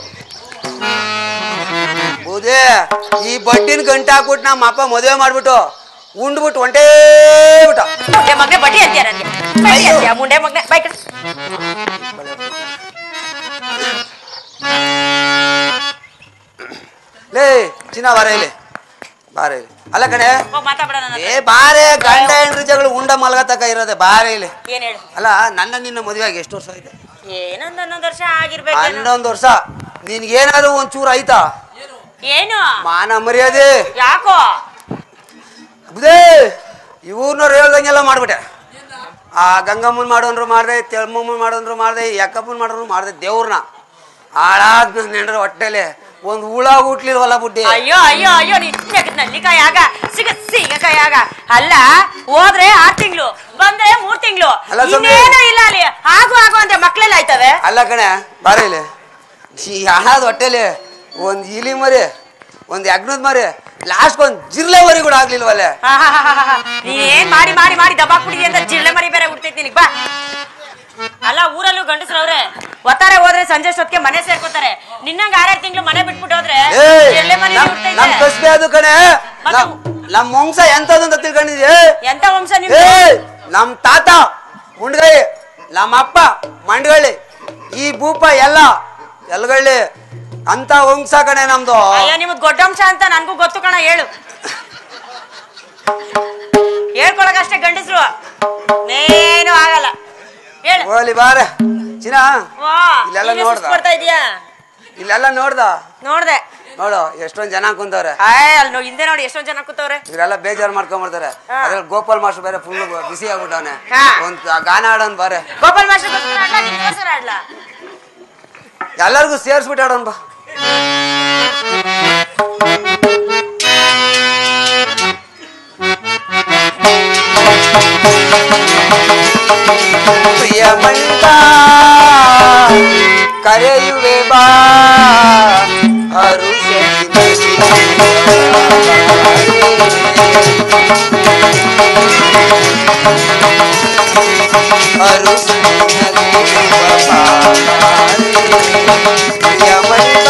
ಬುದೇ ಈ ಬಡ್ಡಿನ ಗಂಟೆ ಹಾಕ್ಬಿಟ್ಟು ನಮ್ಮ ಅಪ್ಪ ಮದುವೆ ಮಾಡ್ಬಿಟ್ಟು ಉಂಡ್ಬಿಟ್ಟು ಹೊಂಟೇ ಬಿಟ್ಟ ಮುಂಡೆ ಮಗ್ನೆ ಬಡ್ಡಿ ಅಂತೀಯ ನನಗೆ ಬಡ್ಡಿ ಅಂತೀಯ ಮುಂಡೆ ಮಗ್ನೆ ಬೈ ಕಡೆ ಲೇ ಚಿನ್ನ ಬಾರ ಇಲ್ಲಿ ಬಾರ ಇಲ್ಲಿ ಅಲ್ಲ ಕಣೆ ಹೋಗ್ ಮಾತಾಡ್ಬೇಡ ನನ್ನ ಏ ಬಾರೆ ಗಂಡ ಹೆಂಡ್ರ ಜಗಳು ಉಂಡ ಮಲ್ಗತಕ ಇರೋದೆ ಬಾರೆ ಇಲ್ಲಿ ಏನ್ ಹೇಳು ಅಲ್ಲ ನನ್ನ ನಿನ್ನ ಮದುವೆ ಆಗಿ ಎಷ್ಟು ವರ್ಷ ಆಯ್ತು ಏನೊಂದ್ ಹನ್ನೊಂದ್ ವರ್ಷ ಆಗಿರ್ಬೇಕು ಹನ್ನೊಂದು ವರ್ಷ ನಿನ್ಗೇನಾದ್ರು ಒಂಚೂರು ಆಯ್ತಾ ಏನು ಮಾನ ಮರ್ಯಾದೆ ಯಾಕೋ ಬುದೇ ಇವ್ರನ್ನವ್ರು ಹೇಳ್ದಂಗೆಲ್ಲ ಮಾಡ್ಬಿಟ್ಟೆ ಆ ಗಂಗಮ್ಮನ್ ಮಾಡೋನ್ರು ಮಾಡ್ದೆ ತೆಳಮ್ಮನ್ ಮಾಡೋನ್ರು ಮಾಡ್ದೆ ಯಕ್ಕಪ್ಪನ್ ಮಾಡೋರು ಮಾಡ್ದೆ ದೇವ್ರನ್ನ ಹಾಳಾದ್ ನನ್ನ ಹೆಂಡ್ರ ಹೊಟ್ಟೆಲೆ ಒಂದು ಹುಳ ಹುಟ್ಲಿಲ್ವಲ್ಲ ಬುಡ್ಡಿ ಅಯ್ಯೋ ಅಯ್ಯೋ ಅಯ್ಯೋ ನೀ ನಲ್ಲಿಕಾಯಿ ಆಗ ಸಿಗ ಸೀಗಕಾಯಿ ಆಗ ಅಲ್ಲ ಹೋದ್ರೆ ಆರ್ ತಿಂಗ್ಳು ಬಂದ್ರೆ ಮೂರ್ ತಿಂಗ್ಳು ಅಲ್ಲ ಸ್ವಾಮಿ. ಇನ್ನೇನು ಇಲ್ಲ ಅಲ್ಲಿ ಆಗು ಆಗು ಅಂತ ಮಕ್ಳೆಲ್ಲ ಆಯ್ತವೆ ಅಲ್ಲ ಕಣೆ ಬಾರ ಇಲ್ಲಿ ಈ ಹಾಳಾದ ಹೊಟ್ಟೆಲಿ ಒಂದು ಇಲಿ ಮರಿ ಒಂದು ಯಜ್ಞದ ಮರಿ ಲಾಸ್ಟ್ ಒಂದು ಜಿರ್ಲೆ ಮರಿ ಕೂಡ ಆಗ್ಲಿಲ್ವಲ್ಲೇ ಆಹಾಹಾಹಾಹಾ. ನೀನೇನ್ ಮಾಡಿ ಮಾಡಿ ಮಾಡಿ ದಬ್ಬಾಕ್ಬಿಟ್ಟಿದಿ ಅಂತ ಜಿಳ್ಳೆ ಮರಿ ಬೇರೆ ಹುಡ್ತೈತಿ ನಿನಗ್ ಬಾ ಅಲ್ಲ ಊರಲ್ಲೂ ಗಂಡಸ್ರವ್ರೆ ಒತ್ತಾರೆ ಹೋದ್ರೆ ಸಂಜೆ ಹೊತ್ತಿಗೆ ಮನೆ ಸೇರ್ಕೋತಾರೆ ನಿನ್ನಂಗ ಆರಾರು ತಿಂಗಳು ಮನೆ ಬಿಟ್ಬಿಟ್ಟು ಹೋದ್ರೆ ಜಿಳ್ಳೆ ಮರಿ ನಮ್ ಹುಡ್ತೈತೆ ಕಸ್ಬೆ ಅದು ಕಣೆ ಮತ್ತೆ- ನಮ್- ನಮ್ ವಂಶ ಎಂತದ್ದು ಅಂತ ತಿಳ್ಕೊಂಡಿದ್ಯೆ ಎಂತ ವಂಶ ನಿಮ್ದು ಏ ನಮ್ ತಾತ ಮುಂಡ್ಗೈ ನಮ್ಮ ಅಪ್ಪ ಮಂಡ್ಗಳ್ಳಿ ಈ ಭೂಪ ಎಲ್ಲ ಎಲ್ಗಳ್ಳಿ ಅಂತ ವಂಶ ಕಣೆ ನಮ್ದು ಅಯ್ಯೋ ನಿಮ್ಗ್ ಗೊಡ್ಡಂಶ ಅಂತ ನನ್ಗೂ ಗೊತ್ತು ಕಣ ಹೇಳು ಹೇಳ್ಕೊಳಕಷ್ಟೇ ಗಂಡಸ್ರು ಏನು ಆಗಲ್ಲ ಹೇಳು ಹೋಲಿ ಬಾರೆ ಚಿನ್ನ ವಾ ಇಲ್ಲೆಲ್ಲ ನೀನೇ ನೋಡ್ದ? ಸುಸ್ತ್ ಬರ್ತಾ ಇದೀಯಾ ಇಲ್ಲೆಲ್ಲ ನೋಡ್ದ ನೋಡ್ದೆ ನೋಡು ಎಷ್ಟೊಂದ್ ಜನ ಕುಂತವ್ರೆ ಆಯ್ ಅಲ್ಲಿ ನೋ- ಹಿಂದೆ ನೋಡಿ ಎಷ್ಟೊಂದ್ ಜನ ಕೂತವ್ರೆ ಇವರೆಲ್ಲ ಬೇಜಾರು ಮಾಡ್ಕೊಂಡ್ಬರ್ತಾರೆ ಹಾ. ಅದ್ರಲ್ಲಿ ಗೋಪಾಲ್ ಮಾಸ್ಟರ್ ಬೇರೆ ಫುಲ್ ಬಿಸಿ ಆಗ್ಬಿಟ್ಟವನೆ ಹಾ. ಒಂದ್ ಗಾನ ಆಡೋನ್ ಬಾರೆ ಗೋಪಾಲ್ ಮಾಸ್ಟರ್ ಆಡ್ಲಾ ನಿಮ್ಗೋಸ್ಕರ ಆಡ್ಲಾ ಎಲ್ಲರಿಗೂ ಸೇರ್ಸ್ಬಿಟ್ಟು ಆಡೋನ್ ಬಾ ಪ್ರಿಯ ಮಂಡ ಕರೆಯುವೆ ಬಾ ಪ್ರಿಯ ಮಂಡ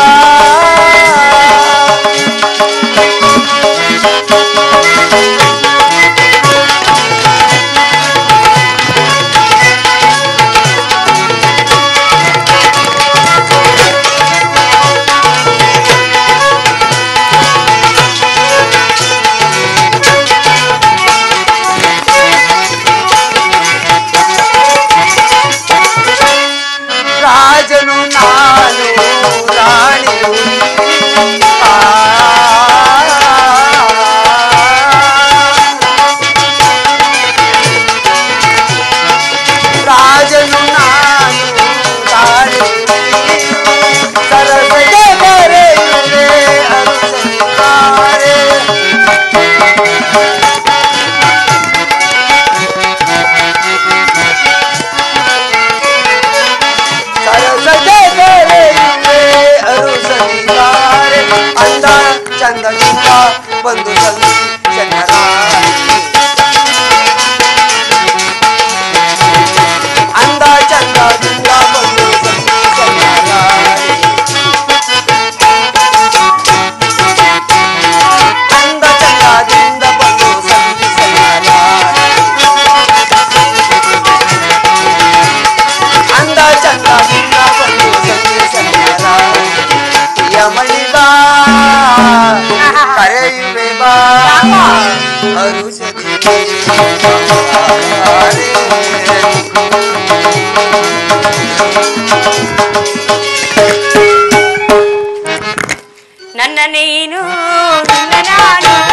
ಅಂದ ಚಂದದಿಂದ ಬಂದು ಸಂಧಿ ಚಂದನ ಅಂದ ಚಂದದಿಂದ ಬಂದು ಸಂಧಿ ಚಂದನ ಅಂದ ಚಂದದಿಂದ ಬಂದು ಸಂಧಿ ಚಂದನ ಅಂದ ಚಂದದಿಂದ ಬಂದು ಸಂಧಿ ಚಂದನ ಯಮಳಿ ಬಾ ಕರೆಯುವೆ ಬಾ ಅರುಷದಿ ನನ್ನ ನೀನು ನಿನ್ನ ನಾನು